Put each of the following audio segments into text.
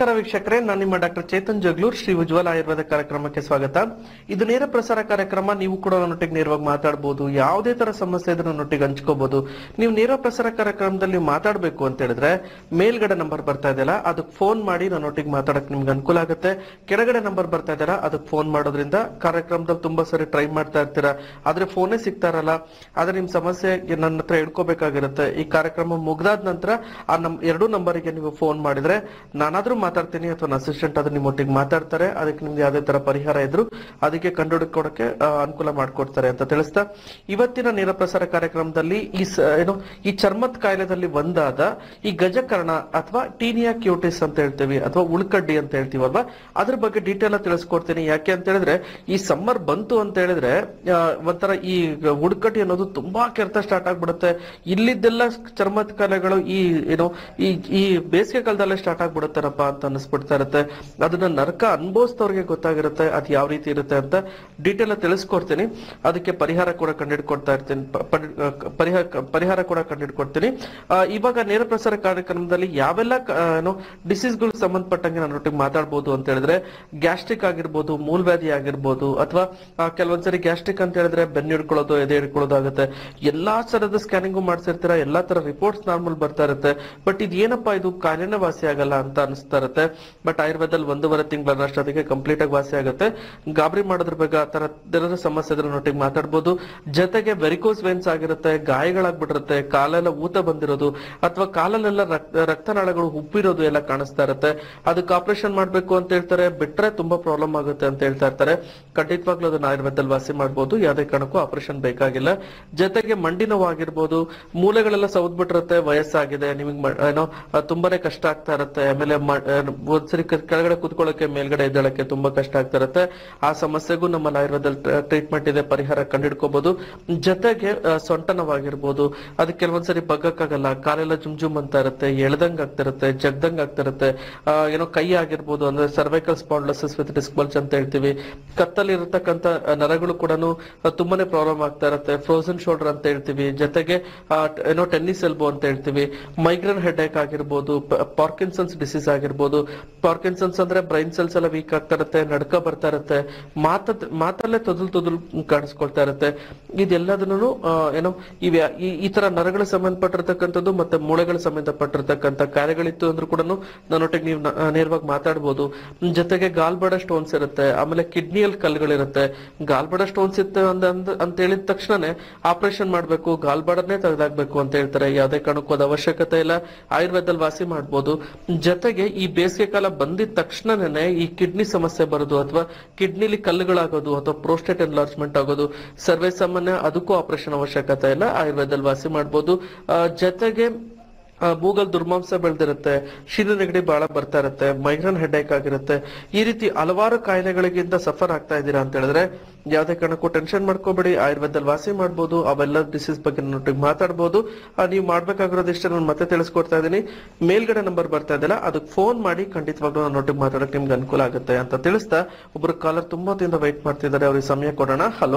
ನಮಸ್ಕಾರ ವೀಕ್ಷಕರೇ ನಾನು ನಿಮ್ಮ ಡಾಕ್ಟರ್ ಚೇತನ್ ಜಗ್ಲೂರ್ ಶ್ರೀ ಉಜ್ವಲ ಆಯುರ್ವೇದ ಕಾರ್ಯಕ್ರಮಕ್ಕೆ ಸ್ವಾಗತ ಇದು ನೇರ ಪ್ರಸಾರ ಕಾರ್ಯಕ್ರಮ ನೀವು ಕೂಡ ನನ್ನೊಟ್ಟಿಗೆ ನೇರವಾಗಿ ಮಾತಾಡಬಹುದು ಯಾವುದೇ ತರ ಸಮಸ್ಯೆ ಇದ್ರೆ ನನ್ನೊಟ್ಟಿಗೆ ಹಂಚ್ಕೋಬಹುದು ನೀವು ನೇರ ಪ್ರಸಾರ ಕಾರ್ಯಕ್ರಮದಲ್ಲಿ ಮಾತಾಡಬೇಕು ಅಂತ ಹೇಳಿದ್ರೆ ಮೇಲ್ಗಡೆ ನಂಬರ್ ಬರ್ತಾ ಇದೆಯಲ್ಲ ಅದಕ್ಕೆ ಫೋನ್ ಮಾಡಿ ನನ್ನೊಟ್ಟಿಗೆ ಮಾತಾಡಕ್ ನಿಮ್ಗೆ ಅನುಕೂಲ ಆಗುತ್ತೆ ಕೆಳಗಡೆ ನಂಬರ್ ಬರ್ತಾ ಇದೆಯಲ್ಲ ಅದಕ್ಕೆ ಫೋನ್ ಮಾಡೋದ್ರಿಂದ ಕಾರ್ಯಕ್ರಮದಲ್ಲಿ ತುಂಬಾ ಸರಿ ಟ್ರೈ ಮಾಡ್ತಾ ಇರ್ತೀರಾ ಆದ್ರೆ ಫೋನೇ ಸಿಗ್ತಾ ಇರಲ್ಲ ಆದ್ರೆ ನಿಮ್ ಸಮಸ್ಯೆ ನನ್ನ ಹತ್ರ ಹೇಳ್ಕೋಬೇಕಾಗಿರುತ್ತೆ ಈ ಕಾರ್ಯಕ್ರಮ ಮುಗ್ದಾದ ನಂತರ ಆ ನಮ್ ಎರಡೂ ನಂಬರಿಗೆ ನೀವು ಫೋನ್ ಮಾಡಿದ್ರೆ ನಾನಾದ್ರೂ ಮಾತಾಡ್ತೀನಿ ಅಥವಾ ನನ್ನ ಅಸಿಸ್ಟೆಂಟ್ ಆದ್ರೂ ನಿಮ್ಮ ಒಟ್ಟಿಗೆ ಮಾತಾಡ್ತಾರೆ ಅದಕ್ಕೆ ನಿಮ್ಗೆ ಯಾವ್ದೇ ತರ ಪರಿಹಾರ ಇದ್ರು ಅದಕ್ಕೆ ಕಂಡುಹಿಡ್ಕೊಡಕ್ಕೆ ಆ, ಅನುಕೂಲ ಮಾಡ್ಕೊಡ್ತಾರೆ ಅಂತ ತಿಳಿಸ್ತಾ ಇವತ್ತಿನ ನೇರ ಪ್ರಸಾರ ಕಾರ್ಯಕ್ರಮದಲ್ಲಿ ಈ ಸ- ಏನು ಈ ಚರ್ಮದ ಕಾಯಿಲೆದಲ್ಲಿ ಒಂದಾದ ಈ ಗಜಕರ್ಣ ಅಥವಾ ಟೀನಿಯಾ ಕ್ಯೂಟಿಸ್ ಅಂತ ಹೇಳ್ತೀವಿ ಅಥವಾ ಉಳ್ಕಡ್ಡಿ ಅಂತ ಹೇಳ್ತೀವಲ್ವಾ ಅದ್ರ ಬಗ್ಗೆ ಡೀಟೇಲ್ ತಿಳಿಸ್ಕೊಡ್ತೀನಿ ಯಾಕೆ ಅಂತ ಹೇಳಿದ್ರೆ ಈ ಸಮ್ಮರ್ ಬಂತು ಅಂತ ಹೇಳಿದ್ರೆ ಆ, ಒಂಥರ ಈ ಉಳ್ಕಡ್ಡಿ ಅನ್ನೋದು ತುಂಬಾ ಕೆರೆತ ಸ್ಟಾರ್ಟ್ ಆಗ್ಬಿಡುತ್ತೆ ಇಲ್ಲಿದ್ದೆಲ್ಲ ಚರ್ಮದ ಕಾಯಿಲೆಗಳು ಈ ಏನು ಈ ಈ ಬೇಸಿಗೆ ಕಾಲದಲ್ಲೇ ಸ್ಟಾರ್ಟ್ ಆಗ್ಬಿಡುತ್ತಾರಪ್ಪ ಅಂತ ಅನಿಸ್ಬಿಡ್ತಾ ಇರುತ್ತೆ ಅದನ್ನ ನರಕ ಅನುಭವಿಸಿದವ್ರಿಗೆ ಗೊತ್ತಾಗಿರುತ್ತೆ ಅದು ಯಾವ ರೀತಿ ಇರುತ್ತೆ ಅಂತ ಡೀಟೇಲ್ ತಿಳಿಸ್ಕೊಡ್ತೀನಿ ಅದಕ್ಕೆ ಪರಿಹಾರ ಕೂಡ ಕಂಡುಹಿಡ್ಕೊಡ್ತಾ ಇರ್ತೀನಿ ಪ- ಪರಿ- ಪರಿಹಾರ ಪರಿಹಾರ ಕೂಡ ಕಂಡುಹಿಡ್ಕೊಡ್ತೀನಿ ಆ, ಇವಾಗ ನೇರ ಪ್ರಸಾರ ಕಾರ್ಯಕ್ರಮದಲ್ಲಿ ಯಾವೆಲ್ಲ ಕ- ಆ, ಏನು ಡಿಸೀಸ್ಗಳು ಸಂಬಂಧಪಟ್ಟಂಗೆ ನಾನು ಒಟ್ಟಿಗೆ ಮಾತಾಡ್ಬೋದು ಅಂತ ಹೇಳಿದ್ರೆ ಗ್ಯಾಸ್ಟ್ರಿಕ್ ಆಗಿರ್ಬೋದು ಮೂಲವ್ಯಾಧಿ ಆಗಿರ್ಬೋದು ಅಥವಾ ಕೆಲವೊಂದ್ಸರಿ ಗ್ಯಾಸ್ಟ್ರಿಕ್ ಅಂತ ಹೇಳಿದ್ರೆ ಬೆನ್ನು ಹಿಡ್ಕೊಳ್ಳೋದು ಎದೆ ಹಿಡ್ಕೊಳ್ಳೋದು ಆಗುತ್ತೆ ಎಲ್ಲಾ ತರದ ಸ್ಕ್ಯಾನಿಂಗು ಮಾಡ್ಸಿರ್ತೀರ ಎಲ್ಲಾ ತರ ರಿಪೋರ್ಟ್ಸ್ ನಾರ್ಮಲ್ ಬರ್ತಾ ಇರುತ್ತೆ ಬಟ್ ಇದು ಏನಪ್ಪಾ ಇದು ಕಾಯಿಲೆನೇ ವಾಸಿ ಆಗಲ್ಲ ಅಂತ ಅನಿಸ್ತಾ ಇರುತ್ತೆ ಬಟ್ ಆಯುರ್ವೇದದಲ್ಲಿ ಒಂದೂವರೆ ತಿಂಗಳ ಅಷ್ಟೊತ್ತಿಗೆ ಕಂಪ್ಲೀಟ್ ಆಗಿ ವಾಸಿ ಆಗುತ್ತೆ ಗಾಬರಿ ಮಾಡೋದ್ರ ಬಗ್ಗೆ ಆ ತರ ಏನಾದ್ರು ಸಮಸ್ಯೆ ಇದ್ರೆ ನೊಟ್ಟಿಗೆ ಮಾತಾಡ್ಬೋದು ಜೊತೆಗೆ ವೆರಿಕೋಸ್ ವೇನ್ಸ್ ಆಗಿರುತ್ತೆ ಗಾಯಗಳಾಗ್ಬಿಟ್ಟಿರುತ್ತೆ ಕಾಲೆಲ್ಲ ಊತ ಬಂದಿರೋದು ಅಥವಾ ಕಾಲಲ್ಲೆಲ್ಲ ರಕ್ತ ರಕ್ತನಾಳಗಳು ಉಬ್ಬಿರೋದು ಎಲ್ಲ ಕಾಣಿಸ್ತಾ ಇರುತ್ತೆ ಅದಕ್ಕೆ ಆಪರೇಷನ್ ಮಾಡ್ಬೇಕು ಅಂತ ಹೇಳ್ತಾರೆ ಬಿಟ್ರೆ ತುಂಬಾ ಪ್ರಾಬ್ಲಮ್ ಆಗುತ್ತೆ ಅಂತ ಹೇಳ್ತಾ ಇರ್ತಾರೆ ಖಂಡಿತವಾಗ್ಲೂ ಅದನ್ನ ಆಯುರ್ವೇದದಲ್ಲಿ ವಾಸಿ ಮಾಡ್ಬೋದು ಯಾವುದೇ ಕಾರಣಕ್ಕೂ ಆಪರೇಷನ್ ಬೇಕಾಗಿಲ್ಲ ಜೊತೆಗೆ ಮಂಡಿ ನೋವು ಆಗಿರ್ಬೋದು ಮೂಳೆಗಳೆಲ್ಲ ಸೌದ್ಬಿಟ್ಟಿರುತ್ತೆ ವಯಸ್ಸಾಗಿದೆ ನಿಮಗೆ ಏನೋ ಆ, ತುಂಬಾನೇ ಕಷ್ಟ ಆಗ್ತಾ ಇರುತ್ತೆ ಆಮೇಲೆ ಮ- ಆ, ಒಂದ್ಸರಿ ಕ- ಕೆಳಗಡೆ ಕುತ್ಕೊಳ್ಳೋಕೆ ಮೇಲ್ಗಡೆ ಎದ್ದೇಳಕ್ಕೆ ತುಂಬಾ ಕಷ್ಟ ಆಗ್ತಾ ಇರುತ್ತೆ ಆ ಸಮಸ್ಯೆಗೂ ನಮ್ಮ ಆಯುರ್ವೇದದಲ್ಲಿ ಟ್ರೀಟ್ಮೆಂಟ್ ಇದೆ ಪರಿಹಾರ ಕಂಡಿಡ್ಕೋಬಹುದು ಜೊತೆಗೆ ಆ, ಸೊಂಟ ನೋವಾಗಿರ್ಬೋದು ಅದಕ್ಕೆ ಕೆಲವೊಂದ್ಸರಿ ಬಗ್ಗಕ್ಕಾಗಲ್ಲ ಕಾಲೆಲ್ಲ ಜುಮ್ ಜುಮ್ ಅಂತ ಇರುತ್ತೆ ಎಳ್ದಂಗ್ ಆಗ್ತಿರುತ್ತೆ ಜಗ್ದಂಗ್ ಆಗ್ತಿರುತ್ತೆ ಆ, ಏನೋ ಕೈ ಆಗಿರ್ಬೋದು ಅಂದ್ರೆ ಸರ್ವೈಕಲ್ ಸ್ಪಾಂಡ್ಲಸಿಸ್ ವಿತ್ ಡಿಸ್ಕ್ಬಲ್ಸ್ ಅಂತ ಹೇಳ್ತೀವಿ ಕತ್ತಲ್ಲಿ ಇರತಕ್ಕಂತ ನರಗಳು ಕೂಡ ತುಂಬಾನೇ ಪ್ರಾಬ್ಲಮ್ ಆಗ್ತಾ ಇರುತ್ತೆ ಫ್ರೋಸನ್ ಶೋಲ್ಡರ್ ಅಂತ ಹೇಳ್ತೀವಿ ಜೊತೆಗೆ ಆ, ಟ- ಏನೋ ಟೆನ್ನಿಸ್ ಎಲ್ಬೋ ಅಂತ ಹೇಳ್ತೀವಿ ಮೈಗ್ರೇನ್ ಹೆಡ್ ಏಕ್ ಆಗಿರ್ಬೋದು ಪಾರ್ಕಿನ್ಸನ್ಸ್ ಡಿಸೀಸ್ ಆಗಿರ್ಬೋದು ಪಾರ್ಕಿನ್ಸನ್ಸ್ ಅಂದ್ರೆ ಬ್ರೈನ್ ಸೆಲ್ಸ್ ಎಲ್ಲ ವೀಕ್ ಆಗ್ತಾ ಇರುತ್ತೆ ನಡ್ಕ ಬರ್ತಾ ಇರುತ್ತೆ ಮಾತ ಮಾತಲ್ಲೇ ತೊದಲ್ ತೊದಲ್ ಕಾಣಿಸ್ಕೊಳ್ತಾ ಇರುತ್ತೆ ಇದೆಲ್ಲದನ್ನು ಏನೋ ಇವ್ಯಾ ಈ ಈ ತರ ನರಗಳು ಸಂಬಂಧಪಟ್ಟಿರ್ತಕ್ಕಂಥದ್ದು ಮತ್ತೆ ಮೂಳೆಗಳು ಸಂಬಂಧಪಟ್ಟಿರ್ತಕ್ಕಂಥ ಕಾರ್ಯಗಳಿತ್ತು ಅಂದ್ರೂ ಕೂಡ ನನ್ನೊಟ್ಟಿಗೆ ನೀವು ನ- ಆ, ನೇರವಾಗಿ ಮಾತಾಡ್ಬೋದು ಜೊತೆಗೆ ಗಾಲ್ಬಡ ಸ್ಟೋನ್ಸ್ ಇರುತ್ತೆ ಆಮೇಲೆ ಕಿಡ್ನಿಯಲ್ಲಿ ಕಲ್ಲುಗಳಿರುತ್ತೆ ಗಾಲ್ಬಡ ಸ್ಟೋನ್ಸ್ ಇತ್ತು ಅಂದ ಅಂದ- ಅಂತ ಹೇಳಿದ ತಕ್ಷಣನೇ ಆಪರೇಷನ್ ಮಾಡ್ಬೇಕು ಗಾಲ್ಬಡನೇ ತೆಗೆದಾಕ್ಬೇಕು ಅಂತ ಹೇಳ್ತಾರೆ ಯಾವುದೇ ಕಾರಣಕ್ಕೂ ಅದು ಅವಶ್ಯಕತೆ ಇಲ್ಲ ಆಯುರ್ವೇದದಲ್ಲಿ ವಾಸಿ ಮಾಡ್ಬೋದು ಜೊತೆಗೆ ಈ ಬೇಸಿಗೆ ಕಾಲ ಬಂದಿದ ತಕ್ಷಣನೇ ಈ ಕಿಡ್ನಿ ಸಮಸ್ಯೆ ಬರೋದು ಅಥವಾ ಕಿಡ್ನಿಲಿ ಕಲ್ಲುಗಳಾಗೋದು ಅಥವಾ ಪ್ರೋಸ್ಟೇಟ್ ಎನ್ಲಾರ್ಜ್ಮೆಂಟ್ ಆಗೋದು ಸರ್ವೇ ಸಾಮಾನ್ಯ ಅದಕ್ಕೂ ಆಪರೇಷನ್ ಅವಶ್ಯಕತೆ ಇಲ್ಲ ಆಯುರ್ವೇದದಲ್ಲಿ ವಾಸಿ ಮಾಡ್ಬೋದು ಆ, ಜೊತೆಗೆ ಆ, ಮೂಗಲ್ ದುರ್ಮಾಂಸ ಬೆಳೆದಿರುತ್ತೆ ಶೀತ ನೆಗಡಿ ಬಹಳ ಬರ್ತಾ ಇರುತ್ತೆ ಮೈಗ್ರೇನ್ ಹೆಡ್ಏಕ್ ಆಗಿರುತ್ತೆ ಈ ರೀತಿ ಹಲವಾರು ಕಾಯಿಲೆಗಳಿಗಿಂತ ಸಫರ್ ಆಗ್ತಾ ಇದ್ದೀರಾ ಅಂತ ಹೇಳಿದ್ರೆ ಯಾವುದೇ ಕಾರಣಕ್ಕೂ ಟೆನ್ಷನ್ ಮಾಡ್ಕೋಬೇಡಿ ಆಯುರ್ವೇದದಲ್ಲಿ ವಾಸಿ ಮಾಡ್ಬೋದು ಅವೆಲ್ಲ ಡಿಸೀಸ್ ಬಗ್ಗೆ ನನ್ನೊಟ್ಟಿಗೆ ಮಾತಾಡ್ಬೋದು ಆ, ನೀವು ಮಾಡ್ಬೇಕಾಗಿರೋದಿಷ್ಟ ನಾನು ಮತ್ತೆ ತಿಳಿಸ್ಕೊಡ್ತಾ ಇದ್ದೀನಿ ಮೇಲ್ಗಡೆ ನಂಬರ್ ಬರ್ತಾ ಇದೆಯಲ್ಲ ಅದಕ್ಕೆ ಫೋನ್ ಮಾಡಿ ಖಂಡಿತವಾಗ್ಲೂ ನನ್ನೊಟ್ಟಿಗೆ ಮಾತಾಡಕ್ಕೆ ನಿಮ್ಗೆ ಅನುಕೂಲ ಆಗುತ್ತೆ ಅಂತ ತಿಳಿಸ್ತಾ ಒಬ್ರು ಕಾಲರ್ ತುಂಬಾ ಹೊತ್ತಿಂದ ವೈಟ್ ಮಾಡ್ತಿದ್ದಾರೆ ಅವ್ರಿಗೆ ಸಮಯ ಕೊಡೋಣ ಹಲೋ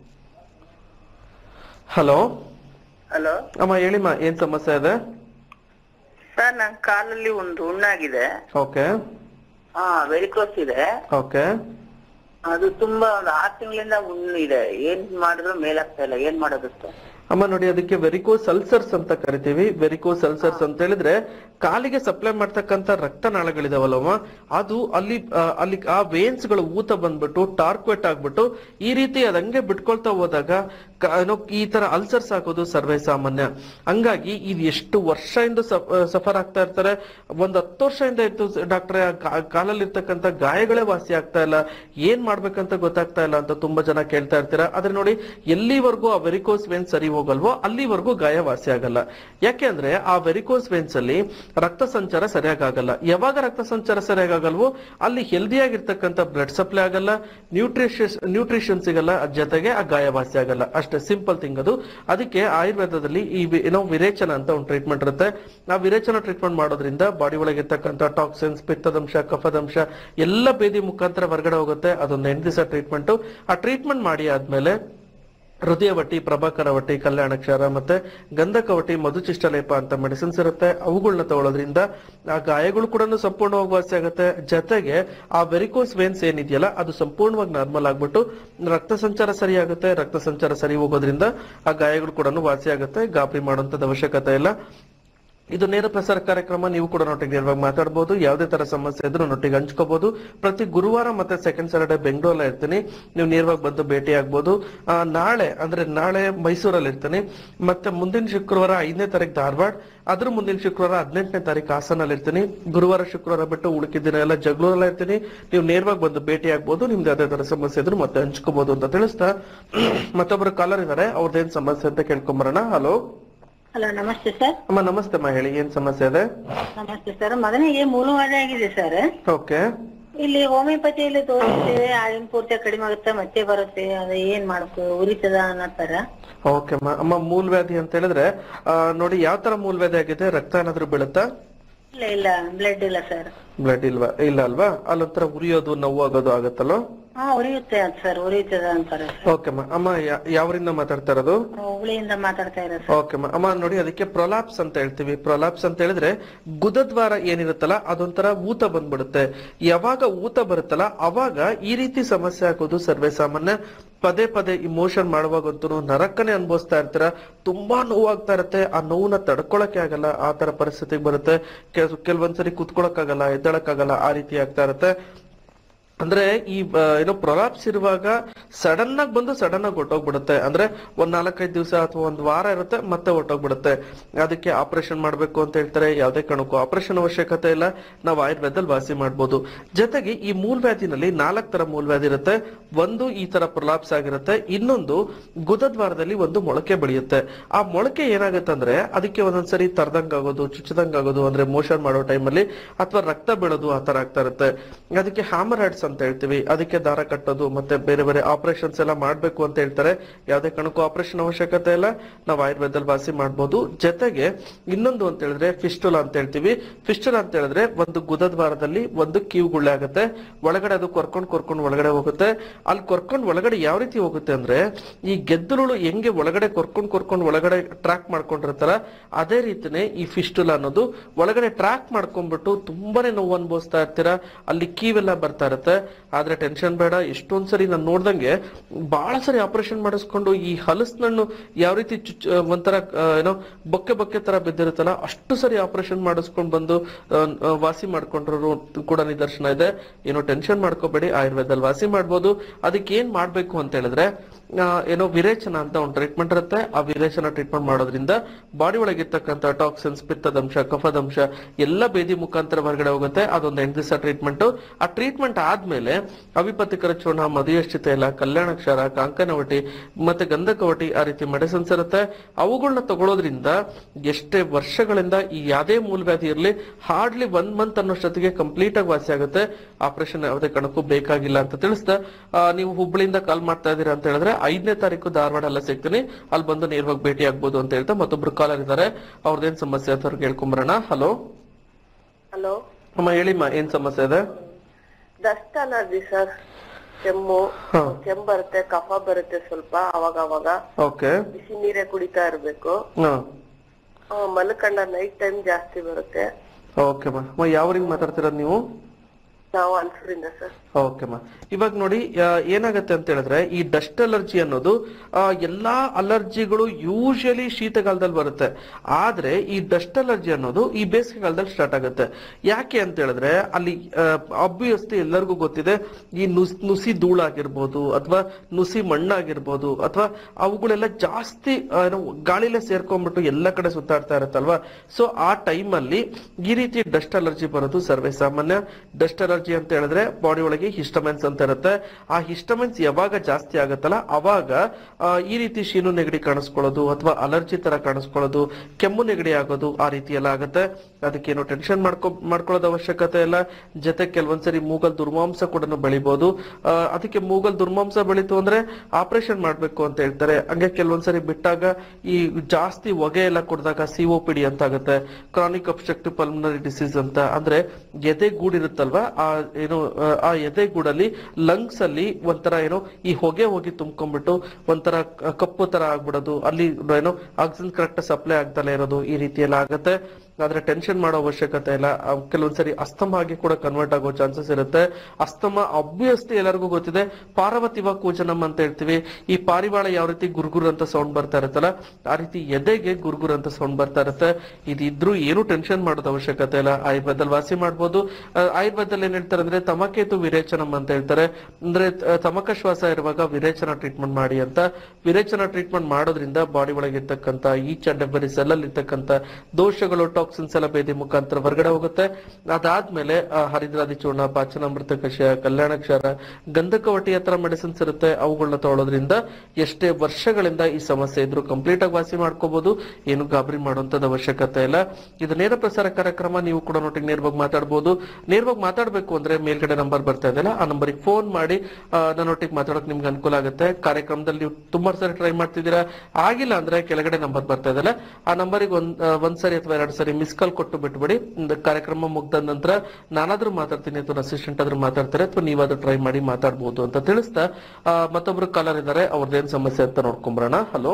ಹಲೋ ಹಲೋ ಅಮ್ಮ ಹೇಳಿಮ್ಮ ಏನ್ ಸಮಸ್ಯೆ ಇದೆ ಸರ್ ನನ್ ಕಾಲಲ್ಲಿ ಒಂದು ಹುಣ್ಣಾಗಿದೆ ಓಕೆ ಹಾ ವೆರಿಕೋಸ್ ಇದೆ ಓಕೆ ಅದು ತುಂಬಾ ಒಂದು ಆರು ತಿಂಗಳಿಂದ ಹುಣ್ಣು ಇದೆ ಏನ್ ಮಾಡಿದ್ರು ಮೇಲಾಗ್ತಾ ಇಲ್ಲ ಏನ್ ಮಾಡೋದು ಸರ್ ಅಮ್ಮ ನೋಡಿ ಅದಕ್ಕೆ ವೆರಿಕೋಸ್ ಅಲ್ಸರ್ಸ್ ಅಂತ ಕರಿತೀವಿ ವೆರಿಕೋಸ್ ಅಲ್ಸರ್ಸ್ ಅಂತ ಹೇಳಿದ್ರೆ ಕಾಲಿಗೆ ಸಪ್ಲೈ ಮಾಡ್ತಕ್ಕಂತ ರಕ್ತನಾಳಗಳಿದಾವಲ್ಲಮ್ಮ ಅದು ಅಲ್ಲಿ ಆ, ಅಲ್ಲಿ ಆ ವೇನ್ಸ್ ಗಳು ಊತ ಬಂದ್ಬಿಟ್ಟು ಟಾರ್ಕ್ವೆಟ್ ಆಗ್ಬಿಟ್ಟು ಈ ರೀತಿ ಅದಂಗೆ ಬಿಟ್ಕೊಳ್ತಾ ಹೋದಾಗ ಕ- ಏನೋ ಈ ತರ ಅಲ್ಸರ್ಸ್ ಆಗೋದು ಸರ್ವೇ ಸಾಮಾನ್ಯ ಹಂಗಾಗಿ ಇದು ಎಷ್ಟು ವರ್ಷದಿಂದ ಸಫರ್ ಆಗ್ತಾ ಇರ್ತಾರೆ ಒಂದ್ ಹತ್ತು ವರ್ಷದಿಂದ ಇತ್ತು ಡಾಕ್ಟ್ರೆ ಕಾಲಲ್ಲಿ ಇರ್ತಕ್ಕಂತ ಗಾಯಗಳೇ ವಾಸಿ ಆಗ್ತಾ ಇಲ್ಲ ಏನ್ ಮಾಡ್ಬೇಕಂತ ಗೊತ್ತಾಗ್ತಾ ಇಲ್ಲ ಅಂತ ತುಂಬಾ ಜನ ಕೇಳ್ತಾ ಇರ್ತೀರಾ ಆದ್ರೆ ನೋಡಿ ಎಲ್ಲಿವರೆಗೂ ಆ ವೆರಿಕೋಸ್ ವೇನ್ಸ್ ಸರಿ ಹೋಗಲ್ವೋ ಅಲ್ಲಿವರೆಗೂ ಗಾಯ ವಾಸಿ ಆಗಲ್ಲ ಯಾಕೆ ಅಂದ್ರೆ ಆ ವೆರಿಕೋಸ್ ವೇನ್ಸ್ ಅಲ್ಲಿ ರಕ್ತ ಸಂಚಾರ ಸರಿಯಾಗಲ್ಲ ಯಾವಾಗ ರಕ್ತ ಸಂಚಾರ ಸರಿಯಾಗಲ್ವೋ ಅಲ್ಲಿ ಹೆಲ್ದಿ ಆಗಿರ್ತಕ್ಕಂಥ ಬ್ಲಡ್ ಸಪ್ಲೈ ಆಗಲ್ಲ ನ್ಯೂಟ್ರಿಷನ್ಸ್ ನ್ಯೂಟ್ರಿಷನ್ ಸಿಗಲ್ಲ ಅದ್ ಜೊತೆಗೆ ಆ ಗಾಯ ವಾಸಿ ಆಗಲ್ಲ ಅಷ್ಟೇ ಸಿಂಪಲ್ ಥಿಂಗ್ ಅದು ಅದಕ್ಕೆ ಆಯುರ್ವೇದದಲ್ಲಿ ಈ ವಿ- ಏನೋ ವಿರೇಚನ ಅಂತ ಒಂದು ಟ್ರೀಟ್ಮೆಂಟ್ ಇರುತ್ತೆ ಆ ವಿರೇಚನ ಟ್ರೀಟ್ಮೆಂಟ್ ಮಾಡೋದ್ರಿಂದ ಬಾಡಿ ಒಳಗೆ ಇರ್ತಕ್ಕಂಥ ಟಾಕ್ಸಿನ್ಸ್ ಪಿತ್ತದಂಶ ಕಫದಂಶ ಎಲ್ಲ ಬೇದಿ ಮುಖಾಂತರ ಹೊರಗಡೆ ಹೋಗುತ್ತೆ ಅದೊಂದು ಎಂಟು ದಿವಸ ಟ್ರೀಟ್ಮೆಂಟ್ ಆ ಟ್ರೀಟ್ಮೆಂಟ್ ಮಾಡಿ ಆದ್ಮೇಲೆ ಹೃದಯವಟಿ ಪ್ರಭಾಕರವಟಿ ಕಲ್ಯಾಣಕ್ಷಾರ ಮತ್ತೆ ಗಂಧಕವಟಿ ಮಧುಚಿಷ್ಟಲೇಪ ಅಂತ ಮೆಡಿಸಿನ್ಸ್ ಇರುತ್ತೆ ಅವುಗಳನ್ನ ತಗೊಳ್ಳೋದ್ರಿಂದ ಆ ಗಾಯಗಳು ಕೂಡ ಸಂಪೂರ್ಣವಾಗಿ ವಾಸಿ ಆಗುತ್ತೆ ಜೊತೆಗೆ ಆ ವೆರಿಕೋಸ್ ವೇನ್ಸ್ ಏನಿದೆಯಲ್ಲ ಅದು ಸಂಪೂರ್ಣವಾಗಿ ನಾರ್ಮಲ್ ಆಗ್ಬಿಟ್ಟು ರಕ್ತ ಸಂಚಾರ ಸರಿ ಆಗುತ್ತೆ ರಕ್ತ ಸಂಚಾರ ಸರಿ ಹೋಗೋದ್ರಿಂದ ಆ ಗಾಯಗಳು ಕೂಡ ವಾಸಿ ಆಗುತ್ತೆ ಗಾಬರಿ ಮಾಡುವಂತದ ಅವಶ್ಯಕತೆ ಇಲ್ಲ ಇದು ನೇರ ಪ್ರಸಾರ ಕಾರ್ಯಕ್ರಮ ನೀವು ಕೂಡ ನೊಟ್ಟಿಗೆ ನೇರವಾಗಿ ಮಾತಾಡಬಹುದು ಯಾವುದೇ ತರ ಸಮಸ್ಯೆ ಇದ್ರೂ ನೊಟ್ಟಿಗೆ ಹಂಚ್ಕೋಬಹುದು ಪ್ರತಿ ಗುರುವಾರ ಮತ್ತೆ ಸೆಕೆಂಡ್ ಸಾಟರ್ಡೆ ಬೆಂಗಳೂರಲ್ಲಿ ಇರ್ತೀನಿ ನೀವು ನೇರವಾಗಿ ಬಂದು ಭೇಟಿ ಆಗ್ಬೋದು ಆ, ನಾಳೆ ಅಂದ್ರೆ ನಾಳೆ ಮೈಸೂರಲ್ಲಿ ಇರ್ತೀನಿ ಮತ್ತೆ ಮುಂದಿನ ಶುಕ್ರವಾರ ಐದನೇ ತಾರೀಕು ಧಾರವಾಡ ಅದ್ರ ಮುಂದಿನ ಶುಕ್ರವಾರ ಹದಿನೆಂಟನೇ ತಾರೀಕು ಹಾಸನಲ್ಲಿ ಇರ್ತೀನಿ ಗುರುವಾರ ಶುಕ್ರವಾರ ಬಿಟ್ಟು ಉಳಿಕಿದ ದಿನ ಎಲ್ಲ ಜಗಳೂರಲ್ಲಿ ಇರ್ತೀನಿ ನೀವು ನೇರವಾಗಿ ಬಂದು ಭೇಟಿ ಆಗ್ಬೋದು ನಿಮ್ದು ಯಾವುದೇ ತರ ಸಮಸ್ಯೆ ಇದ್ರೂ ಮತ್ತೆ ಹಂಚ್ಕೋಬಹುದು ಅಂತ ತಿಳಿಸ್ತಾ ಮತ್ತೊಬ್ಬರು ಕಾಲರ್ ಇದಾರೆ ಅವ್ರದ್ದೇನ್ ಸಮಸ್ಯೆ ಅಂತ ಕೇಳ್ಕೊಂಬರೋಣ ಹಲೋ ಹಲೋ ನಮಸ್ತೆ ಸರ್ ಅಮ್ಮ ನಮಸ್ತೆ ಅಮ್ಮ ಹೇಳಿ ಏನ್ ಸಮಸ್ಯೆ ಇದೆ ನಮಸ್ತೆ ಸರ್ ಮಗನಿಗೆ ಮೂಲವಾದ ಆಗಿದೆ ಸರ್ ಓಕೆ ಇಲ್ಲಿ ಹೋಮಿಯೋಪತಿಯಲ್ಲಿ ತೋರಿಸ್ತೇವೆ ಆಗಿನ ಪೂರ್ತಿ ಕಡಿಮೆ ಆಗುತ್ತೆ ಮತ್ತೆ ಬರುತ್ತೆ ಅದು ಏನ್ ಮಾಡ್ಕೊ ಉರಿತದ ಅನ್ನತ್ತಾರ ಓಕೆ ಅಮ್ಮ ಅಮ್ಮ ಮೂಲವ್ಯಾಧಿ ಅಂತ ಹೇಳಿದ್ರೆ ಆ, ನೋಡಿ ಯಾವ ತರ ಮೂಲವ್ಯಾಧಿ ಆಗಿದೆ ರಕ್ತ ಏನಾದ್ರು ಬೀಳುತ್ತಾ ಇಲ್ಲ ಇಲ್ಲ ಬ್ಲಡ್ ಇಲ್ಲ ಸರ್ ಬ್ಲಡ್ ಇಲ್ವಾ ಇಲ್ಲ ಅಲ್ವಾ ಅಲ್ಲೊಂಥರ ಉರಿಯೋದು ನೋವು ಆಗೋದು ಆಗತ್ತಲ್ಲೋ ಹಾ ಉರಿಯುತ್ತೆ ಅದು ಸರ್ ಉರಿಯುತ್ತದ ಅಂತಾರೆ ಸರ್ ಓಕೆ ಅಮ್ಮ ಅಮ್ಮ ಯಾ- ಯಾವರಿಂದ ಮಾತಾಡ್ತಾ ಇರೋದು ಹುಬ್ಳಿಯಿಂದ ಮಾತಾಡ್ತಾ ಇರೋ ಸರ್ ಓಕೆ ಅಮ್ಮ ಅಮ್ಮ ನೋಡಿ ಅದಕ್ಕೆ ಪ್ರೊಲಾಪ್ಸ್ ಅಂತ ಹೇಳ್ತೀವಿ ಪ್ರೊಲಾಪ್ಸ್ ಅಂತ ಹೇಳಿದ್ರೆ ಗುದದ್ವಾರ ಏನಿರುತ್ತಲ್ಲ ಅದೊಂಥರ ಊತ ಬಂದ್ಬಿಡುತ್ತೆ ಯಾವಾಗ ಊತ ಬರುತ್ತಲ್ಲ ಅವಾಗ ಈ ರೀತಿ ಸಮಸ್ಯೆ ಆಗೋದು ಸರ್ವೇ ಸಾಮಾನ್ಯ ಪದೇ ಪದೇ ಇಮೋಷನ್ ಮಾಡುವಾಗಂತೂ ನರಕನೆ ಅನುಭವಿಸ್ತಾ ಇರ್ತೀರ ತುಂಬಾ ನೋವಾಗ್ತಾ ಇರುತ್ತೆ ಆ ನೋವನ್ನ ತಡ್ಕೊಳಕ್ಕೆ ಆಗಲ್ಲ ಆ ತರ ಪರಿಸ್ಥಿತಿಗೆ ಬರುತ್ತೆ ಕೆಲ್- ಕೆಲವೊಂದ್ಸರಿ ಕುತ್ಕೊಳಕ್ಕಾಗಲ್ಲ ಎದ್ದಳಕ್ಕಾಗಲ್ಲ ಆ ರೀತಿ ಆಗ್ತಾ ಇರುತ್ತೆ ಅಂದ್ರೆ ಈ ಆ, ಏನೋ ಪ್ರೊಲಾಪ್ಸ್ ಇರುವಾಗ ಸಡನ್ ಆಗಿ ಬಂದು ಸಡನ್ ಆಗಿ ಹೊಟ್ಟೋಗ್ಬಿಡುತ್ತೆ ಅಂದ್ರೆ ಒಂದ್ ನಾಲ್ಕೈದು ದಿವಸ ಅಥವಾ ಒಂದ್ ವಾರ ಇರುತ್ತೆ ಮತ್ತೆ ಹೊಟ್ಟೋಗ್ಬಿಡುತ್ತೆ ಅದಕ್ಕೆ ಆಪರೇಷನ್ ಮಾಡ್ಬೇಕು ಅಂತ ಹೇಳ್ತಾರೆ ಯಾವ್ದೇ ಕಾರಣಕ್ಕೂ ಆಪರೇಷನ್ ಅವಶ್ಯಕತೆ ಇಲ್ಲ ನಾವು ಆಯುರ್ವೇದದಲ್ಲಿ ವಾಸಿ ಮಾಡ್ಬೋದು ಜೊತೆಗೆ ಈ ಮೂಲವ್ಯಾಧಿನಲ್ಲಿ ನಾಲ್ಕು ತರ ಮೂಲವ್ಯಾಧಿ ಇರುತ್ತೆ ಒಂದು ಈ ತರ ಪ್ರೊಲಾಪ್ಸ್ ಆಗಿರುತ್ತೆ ಇನ್ನೊಂದು ಗುದದ್ವಾರದಲ್ಲಿ ಒಂದು ಮೊಳಕೆ ಬೆಳೆಯುತ್ತೆ ಆ ಮೊಳಕೆ ಏನಾಗುತ್ತೆ ಅಂದ್ರೆ ಅದಕ್ಕೆ ಒಂದೊಂದ್ಸರಿ ತರ್ದಂಗ್ ಆಗೋದು ಚುಚ್ಚದಂಗ್ ಆಗೋದು ಅಂದ್ರೆ ಮೋಷನ್ ಮಾಡೋ ಟೈಮಲ್ಲಿ ಅಥವಾ ರಕ್ತ ಬೀಳೋದು ಆ ತರ ಆಗ್ತಾ ಇರುತ್ತೆ ಅದಕ್ಕೆ ಹ್ಯಾಮರ್ ಹೆಡ್ಸ್ ಅಂತ ಹೇಳ್ತೀವಿ ಅದಕ್ಕೆ ದಾರ ಕಟ್ಟೋದು ಮತ್ತೆ ಬೇರೆ ಬೇರೆ ಆಪರೇಷನ್ಸ್ ಎಲ್ಲ ಮಾಡ್ಬೇಕು ಅಂತ ಹೇಳ್ತಾರೆ ಯಾವ್ದೇ ಕಾರಣಕ್ಕೂ ಆಪರೇಷನ್ ಅವಶ್ಯಕತೆ ಇಲ್ಲ ನಾವು ಆಯುರ್ವೇದದಲ್ಲಿ ವಾಸಿ ಮಾಡ್ಬೋದು ಜೊತೆಗೆ ಇನ್ನೊಂದು ಅಂತ ಹೇಳಿದ್ರೆ ಫಿಸ್ಟುಲಾ ಅಂತ ಹೇಳ್ತೀವಿ ಫಿಸ್ಟುಲಾ ಅಂತ ಹೇಳಿದ್ರೆ ಒಂದು ಗುದದ್ವಾರದಲ್ಲಿ ಒಂದು ಕಿವು ಗುಳ್ಳೆ ಆಗುತ್ತೆ ಒಳಗಡೆ ಅದು ಕೊರ್ಕೊಂಡ್ ಕೊರ್ಕೊಂಡ್ ಒಳಗಡೆ ಹೋಗುತ್ತೆ ಅಲ್ಲಿ ಕೊರ್ಕೊಂಡ್ ಒಳಗಡೆ ಯಾವ ರೀತಿ ಹೋಗುತ್ತೆ ಅಂದ್ರೆ ಈ ಗೆದ್ದಲುಳು ಹೆಂಗೆ ಒಳಗಡೆ ಕೊರ್ಕೊಂಡ್ ಕೊರ್ಕೊಂಡ್ ಒಳಗಡೆ ಟ್ರ್ಯಾಕ್ ಮಾಡ್ಕೊಂಡಿರ್ತಾರ ಅದೇ ರೀತಿನೇ ಈ ಫಿಸ್ಟುಲಾ ಅನ್ನೋದು ಒಳಗಡೆ ಟ್ರ್ಯಾಕ್ ಮಾಡ್ಕೊಂಡ್ಬಿಟ್ಟು ತುಂಬಾನೇ ನೋವು ಅನುಭವಿಸ್ತಾ ಇರ್ತೀರಾ ಅಲ್ಲಿ ಕೀವೆಲ್ಲ ಬರ್ತಾ ಇರುತ್ತೆ ಆದ್ರೆ ಟೆನ್ಷನ್ ಬೇಡ ಎಷ್ಟೊಂದ್ ಸರಿ ನಾನು ನೋಡ್ದಂಗೆ ಬಹಳ ಸರಿ ಆಪರೇಷನ್ ಮಾಡಿಸ್ಕೊಂಡು ಈ ಹಲಸಿನಣ್ಣು ಯಾವ ರೀತಿ ಚುಚ್ಚ ಒಂಥರ ಆ, ಏನೋ ಬೊಕ್ಕೆ ಬೊಕ್ಕೆ ತರ ಬಿದ್ದಿರುತ್ತಲ್ಲ ಅಷ್ಟು ಸರಿ ಆಪರೇಷನ್ ಮಾಡಿಸ್ಕೊಂಡ್ ಬಂದು ಆ, ಆ, ವಾಸಿ ಮಾಡ್ಕೊಂಡ್ರು ಕೂಡ ನಿದರ್ಶನ ಇದೆ ಏನೋ ಟೆನ್ಷನ್ ಮಾಡ್ಕೋಬೇಡಿ ಆಯುರ್ವೇದದಲ್ಲಿ ವಾಸಿ ಮಾಡ್ಬೋದು ಅದಕ್ಕೆ ಏನ್ ಮಾಡ್ಬೇಕು ಅಂತ ಹೇಳಿದ್ರೆ ಆ, ಏನೋ ವಿರೇಚನ ಅಂತ ಒಂದು ಟ್ರೀಟ್ಮೆಂಟ್ ಇರುತ್ತೆ ಆ ವಿರೇಚನ ಟ್ರೀಟ್ಮೆಂಟ್ ಮಾಡೋದ್ರಿಂದ ಬಾಡಿ ಒಳಗಿರ್ತಕ್ಕಂಥ ಟಾಕ್ಸಿನ್ಸ್ ಪಿತ್ತದಂಶ ಕಫದಂಶ ಎಲ್ಲ ಬೇದಿ ಮುಖಾಂತರ ಹೊರಗಡೆ ಹೋಗುತ್ತೆ ಅದೊಂದು ಎಂಟು ದಿವಸ ಟ್ರೀಟ್ಮೆಂಟ್ ಆ ಟ್ರೀಟ್ಮೆಂಟ್ ಆದ್ಮೇಲೆ ಅವಿಪತಿಕರ ಚೂರ್ಣ ಮಧುಯಶ್ಚಿತ ಇಲ್ಲ ಕಲ್ಯಾಣಕ್ಷಾರ ಕಾಂಕನವಟಿ ಮತ್ತೆ ಗಂಧಕವಟಿ ಆ ರೀತಿ ಮೆಡಿಸಿನ್ಸ್ ಇರುತ್ತೆ ಅವುಗಳನ್ನ ತಗೊಳ್ಳೋದ್ರಿಂದ ಎಷ್ಟೇ ವರ್ಷಗಳಿಂದ ಈ ಯಾವ್ದೇ ಮೂಲವ್ಯಾಧಿ ಇರಲಿ ಹಾರ್ಡ್ಲಿ ಒನ್ ಮಂತ್ ಅನ್ನೋಷ್ಟೊತ್ತಿಗೆ ಕಂಪ್ಲೀಟ್ ಆಗಿ ವಾಸಿ ಆಗುತ್ತೆ ಆಪರೇಷನ್ ಯಾವುದೇ ಕಾರಣಕ್ಕೂ ಬೇಕಾಗಿಲ್ಲ ಅಂತ ತಿಳಿಸ್ತಾ ಆ, ನೀವು ಹುಬ್ಳಿಯಿಂದ ಕಾಲ್ ಮಾಡ್ತಾ ಇದ್ದೀರಾ ಅಂತ ಹೇಳಿದ್ರೆ ಐದನೇ ತಾರೀಕು ಧಾರವಾಡ ಎಲ್ಲ ಸಿಗ್ತೀನಿ ಅಲ್ಲಿ ಬಂದು ನೇರವಾಗಿ ಭೇಟಿ ಆಗ್ಬೋದು ಅಂತ ಹೇಳ್ತಾ ಮತ್ತೊಬ್ರು ಕಾಲರ್ ಇದ್ದಾರೆ ಅವ್ರದ್ದೇನ್ ಸಮಸ್ಯೆ ಅಂತ ಅವ್ರಿಗೆ ಕೇಳ್ಕೊಂಬರೋಣ ಹಲೋ ಹಲೋ ಅಮ್ಮ ಹೇಳಿಮ್ಮ ಏನ್ ಸಮಸ್ಯೆ ಇದೆ ಡಸ್ಟ್ ಅಲರ್ಜಿ ಸರ್ ಕೆಮ್ಮು ಹಾ. ಕೆಮ್ಮು ಬರುತ್ತೆ ಕಫ ಬರುತ್ತೆ ಸ್ವಲ್ಪ ಅವಾಗ ಅವಾಗ ಓಕೆ ಬಿಸಿ ನೀರೇ ಕುಡಿತಾ ಇರ್ಬೇಕು ಹಾ ಆ, ಮಲ್ಕಂಡ ನೈಟ್ ಟೈಮ್ ಜಾಸ್ತಿ ಬರುತ್ತೆ ಓಕೆ ಅಮ್ಮ ಯಾವ್ರಿಂದ ಮಾತಾಡ್ತಿರೋದು ನೀವು ನಾವು ಅನ್ಸೂರಿಂದ ಸರ್ ಓಕೆ ಮಾ ಇವಾಗ ನೋಡಿ ಆ, ಏನಾಗತ್ತೆ ಅಂತ ಹೇಳಿದ್ರೆ ಈ ಡಸ್ಟ್ ಅಲರ್ಜಿ ಅನ್ನೋದು ಆ, ಎಲ್ಲಾ ಅಲರ್ಜಿಗಳು ಯೂಶಲಿ ಶೀತಕಾಲದಲ್ಲಿ ಬರುತ್ತೆ ಆದ್ರೆ ಈ ಡಸ್ಟ್ ಅಲರ್ಜಿ ಅನ್ನೋದು ಈ ಬೇಸಿಗೆಗಾಲದಲ್ಲಿ ಸ್ಟಾರ್ಟ್ ಆಗುತ್ತೆ ಯಾಕೆ ಅಂತ ಹೇಳಿದ್ರೆ ಅಲ್ಲಿ ಅಬ್ವಿಯಸ್ಲಿ ಎಲ್ಲರಿಗೂ ಗೊತ್ತಿದೆ ಈ ನುಸ್ ನುಸಿ ಧೂಳಾಗಿರ್ಬೋದು ಅಥವಾ ನುಸಿ ಮಣ್ಣಾಗಿರ್ಬೋದು ಅಥವಾ ಅವುಗಳೆಲ್ಲ ಜಾಸ್ತಿ ಆ, ಏನೋ ಗಾಳಿಲೇ ಸೇರ್ಕೊಂಡ್ಬಿಟ್ಟು ಎಲ್ಲ ಕಡೆ ಸುತ್ತಾಡ್ತಾ ಇರುತ್ತಲ್ವಾ ಸೊ ಆ ಟೈಮಲ್ಲಿ ಈ ರೀತಿ ಡಸ್ಟ್ ಅಲರ್ಜಿ ಬರೋದು ಸರ್ವೇ ಸಾಮಾನ್ಯ ಡಸ್ಟ್ ಅಲರ್ಜಿ ಅಂತ ಹೇಳಿದ್ರೆ ಬಾಡಿ ಒಳಗೆ ಹಿಸ್ಟಮೆನ್ಸ್ ಅಂತ ಇರುತ್ತೆ ಆ ಹಿಸ್ಟಮೆನ್ಸ್ ಯಾವಾಗ ಜಾಸ್ತಿ ಆಗುತ್ತಲ್ಲ ಅವಾಗ ಆ, ಈ ರೀತಿ ಶೀನು ನೆಗಡಿ ಕಾಣಿಸ್ಕೊಳ್ಳೋದು ಅಥವಾ ಅಲರ್ಜಿ ತರ ಕಾಣಿಸ್ಕೊಳ್ಳೋದು ಕೆಮ್ಮು ನೆಗಡಿ ಆಗೋದು ಆ ರೀತಿ ಎಲ್ಲ ಆಗುತ್ತೆ ಅದಕ್ಕೇನು ಟೆನ್ಷನ್ ಮಾಡ್ಕೊ ಮಾಡ್ಕೊಳ್ಳೋದು ಅವಶ್ಯಕತೆ ಇಲ್ಲ ಜೊತೆ ಕೆಲವೊಂದ್ಸರಿ ಮೂಗಲ್ ದುರ್ಮಾಂಸ ಕೂಡ ಬೆಳಿಬಹುದು ಆ, ಅದಕ್ಕೆ ಮೂಗಲ್ ದುರ್ಮಾಂಸ ಬೆಳೀತು ಅಂದ್ರೆ ಆಪರೇಷನ್ ಮಾಡ್ಬೇಕು ಅಂತ ಹೇಳ್ತಾರೆ ಹಂಗೆ ಕೆಲವೊಂದ್ಸರಿ ಬಿಟ್ಟಾಗ ಈ ಜಾಸ್ತಿ ಹೊಗೆ ಎಲ್ಲ ಕುಡಿದಾಗ ಸಿ ಒ ಪಿ ಡಿ ಅಂತ ಆಗುತ್ತೆ ಕ್ರಾನಿಕ್ ಅಬ್ಸ್ಟ್ರಕ್ಟಿವ್ ಪಲ್ಮನರಿ ಡಿಸೀಸ್ ಅಂತ ಅಂದ್ರೆ ಎದೆ ಗೂಡಿರುತ್ತಲ್ವಾ ಆ ಏನು ಆ, ಆ ಎದೆ ಎದೆಗೂಡಲ್ಲಿ ಲಂಗ್ಸ್ ಅಲ್ಲಿ ಒಂಥರ ಏನೋ ಈ ಹೊಗೆ ಹೋಗಿ ತುಂಬ್ಕೊಂಡ್ಬಿಟ್ಟು ಒಂಥರ ಕ- ಕಪ್ಪು ತರ ಆಗ್ಬಿಡೋದು ಅಲ್ಲಿ ಏನೋ ಆಕ್ಸಿಜನ್ ಕರೆಕ್ಟ್ ಸಪ್ಲೈ ಆಗ್ದಲೇ ಇರೋದು ಈ ರೀತಿ ಎಲ್ಲ ಆಗತ್ತೆ ಆದ್ರೆ ಟೆನ್ಷನ್ ಮಾಡೋ ಅವಶ್ಯಕತೆ ಇಲ್ಲ ಆ, ಕೆಲವೊಂದ್ಸರಿ ಅಸ್ತಮ ಆಗಿ ಕೂಡ ಕನ್ವರ್ಟ್ ಆಗೋ ಚಾನ್ಸಸ್ ಇರುತ್ತೆ ಅಸ್ತಮ ಅಬ್ವಿಯಸ್ಲಿ ಎಲ್ಲರಿಗೂ ಗೊತ್ತಿದೆ ಪಾರ್ವತಿವ ಕೂಜನಂ ಅಂತ ಹೇಳ್ತೀವಿ ಈ ಪಾರಿವಾಳ ಯಾವ ರೀತಿ ಗುರ್ಗುರ್ ಅಂತ ಸೌಂಡ್ ಬರ್ತಾ ಇರುತ್ತಲ್ಲ ಆ ರೀತಿ ಎದೆಗೆ ಗುರ್ಗುರ್ ಅಂತ ಸೌಂಡ್ ಬರ್ತಾ ಇರುತ್ತೆ ಇದಿದ್ರು ಏನು ಟೆನ್ಷನ್ ಮಾಡೋದು ಅವಶ್ಯಕತೆ ಇಲ್ಲ ಆಯುರ್ವೇದದಲ್ಲಿ ವಾಸಿ ಮಾಡ್ಬೋದು ಆ, ಆಯುರ್ವೇದದಲ್ಲಿ ಏನ್ ಹೇಳ್ತಾರೆ ಅಂದ್ರೆ ತಮಕೇತು ವಿರೇಚನಂ ಅಂತ ಹೇಳ್ತಾರೆ ಅಂದ್ರೆ ತ- ತಮಕ ಶ್ವಾಸ ಇರುವಾಗ ವಿರೇಚನ ಟ್ರೀಟ್ಮೆಂಟ್ ಮಾಡಿ ಅಂತ ವಿರೇಚನ ಟ್ರೀಟ್ಮೆಂಟ್ ಮಾಡೋದ್ರಿಂದ ಬಾಡಿ ಒಳಗೆ ಇರ್ತಕ್ಕಂತ ಈ ಚಡ್ಡಬರಿ ಸೆಲ್ಲಲ್ಲಿ ಇರ್ತಕ್ಕಂತ ದೋಷಗಳು ಟಾಕ್ಸಿನ್ಸ್ ಎಲ್ಲ ಬೇದಿ ಮುಖಾಂತರ ಹೊರಗಡೆ ಹೋಗುತ್ತೆ ಅದಾದ್ಮೇಲೆ ಆ, ಹರಿದ್ರಾದಿ ಚೂರ್ಣ ಪಾಚನಾಮೃತ ಕಷಾಯ ಕಲ್ಯಾಣಕ್ಷಾರ ಗಂಧಕವಟಿ ಹತ್ರ ಮೆಡಿಸಿನ್ಸ್ ಇರುತ್ತೆ ಅವುಗಳನ್ನ ತಗೊಳ್ಳೋದ್ರಿಂದ ಎಷ್ಟೇ ವರ್ಷಗಳಿಂದ ಈ ಸಮಸ್ಯೆ ಇದ್ರು ಕಂಪ್ಲೀಟ್ ಆಗಿ ವಾಸಿ ಮಾಡ್ಕೋಬಹುದು ಏನು ಗಾಬರಿ ಮಾಡುವಂತದ ಅವಶ್ಯಕತೆ ಇಲ್ಲ ಇದು ನೇರ ಪ್ರಸಾರ ಕಾರ್ಯಕ್ರಮ ನೀವು ಕೂಡ ನೋಟಿಗೆ ನೇರವಾಗಿ ಮಾತಾಡಬಹುದು ನೇರವಾಗಿ ಮಾತಾಡಬೇಕು ಅಂದ್ರೆ ಮೇಲ್ಗಡೆ ನಂಬರ್ ಬರ್ತಾ ಇದೆಯಲ್ಲ ಆ ನಂಬರಿಗೆ ಫೋನ್ ಮಾಡಿ ಆ, ನನ್ನೊಟ್ಟಿಗೆ ಮಾತಾಡೋಕೆ ನಿಮ್ಗೆ ಅನುಕೂಲ ಆಗುತ್ತೆ ಕಾರ್ಯಕ್ರಮದಲ್ಲಿ ನೀವು ತುಂಬಾ ಸರಿ ಟ್ರೈ ಮಾಡ್ತಿದ್ದೀರಾ ಆಗಿಲ್ಲ ಅಂದ್ರೆ ಕೆಳಗಡೆ ನಂಬರ್ ಬರ್ತಾ ಇದೆಯಲ್ಲ ಆ ನಂಬರಿಗೆ ಒಂದ್ ಆ, ಒಂದ್ ಸರಿ ಅಥವಾ ಎರಡು ಸರಿ ಮಿಸ್ ಕಾಲ್ ಕೊಟ್ಟು ಬಿಟ್ಬಿಡಿ ಒಂದು ಕಾರ್ಯಕ್ರಮ ಮುಗ್ದ ನಂತರ ನಾನಾದ್ರೂ ಮಾತಾಡ್ತೀನಿ ಅಥವಾ ಅಸಿಸ್ಟೆಂಟ್ ಆದ್ರೂ ಮಾತಾಡ್ತಾರೆ ಅಥವಾ ನೀವಾದ್ರೂ ಟ್ರೈ ಮಾಡಿ ಮಾತಾಡ್ಬೋದು ಅಂತ ತಿಳಿಸ್ತಾ ಆ, ಮತ್ತೊಬ್ರು ಕಾಲರ್ ಇದ್ದಾರೆ ಅವ್ರದ್ದೇನ್ ಸಮಸ್ಯೆ ಅಂತ ನೋಡ್ಕೊಂಬರೋಣ ಹಲೋ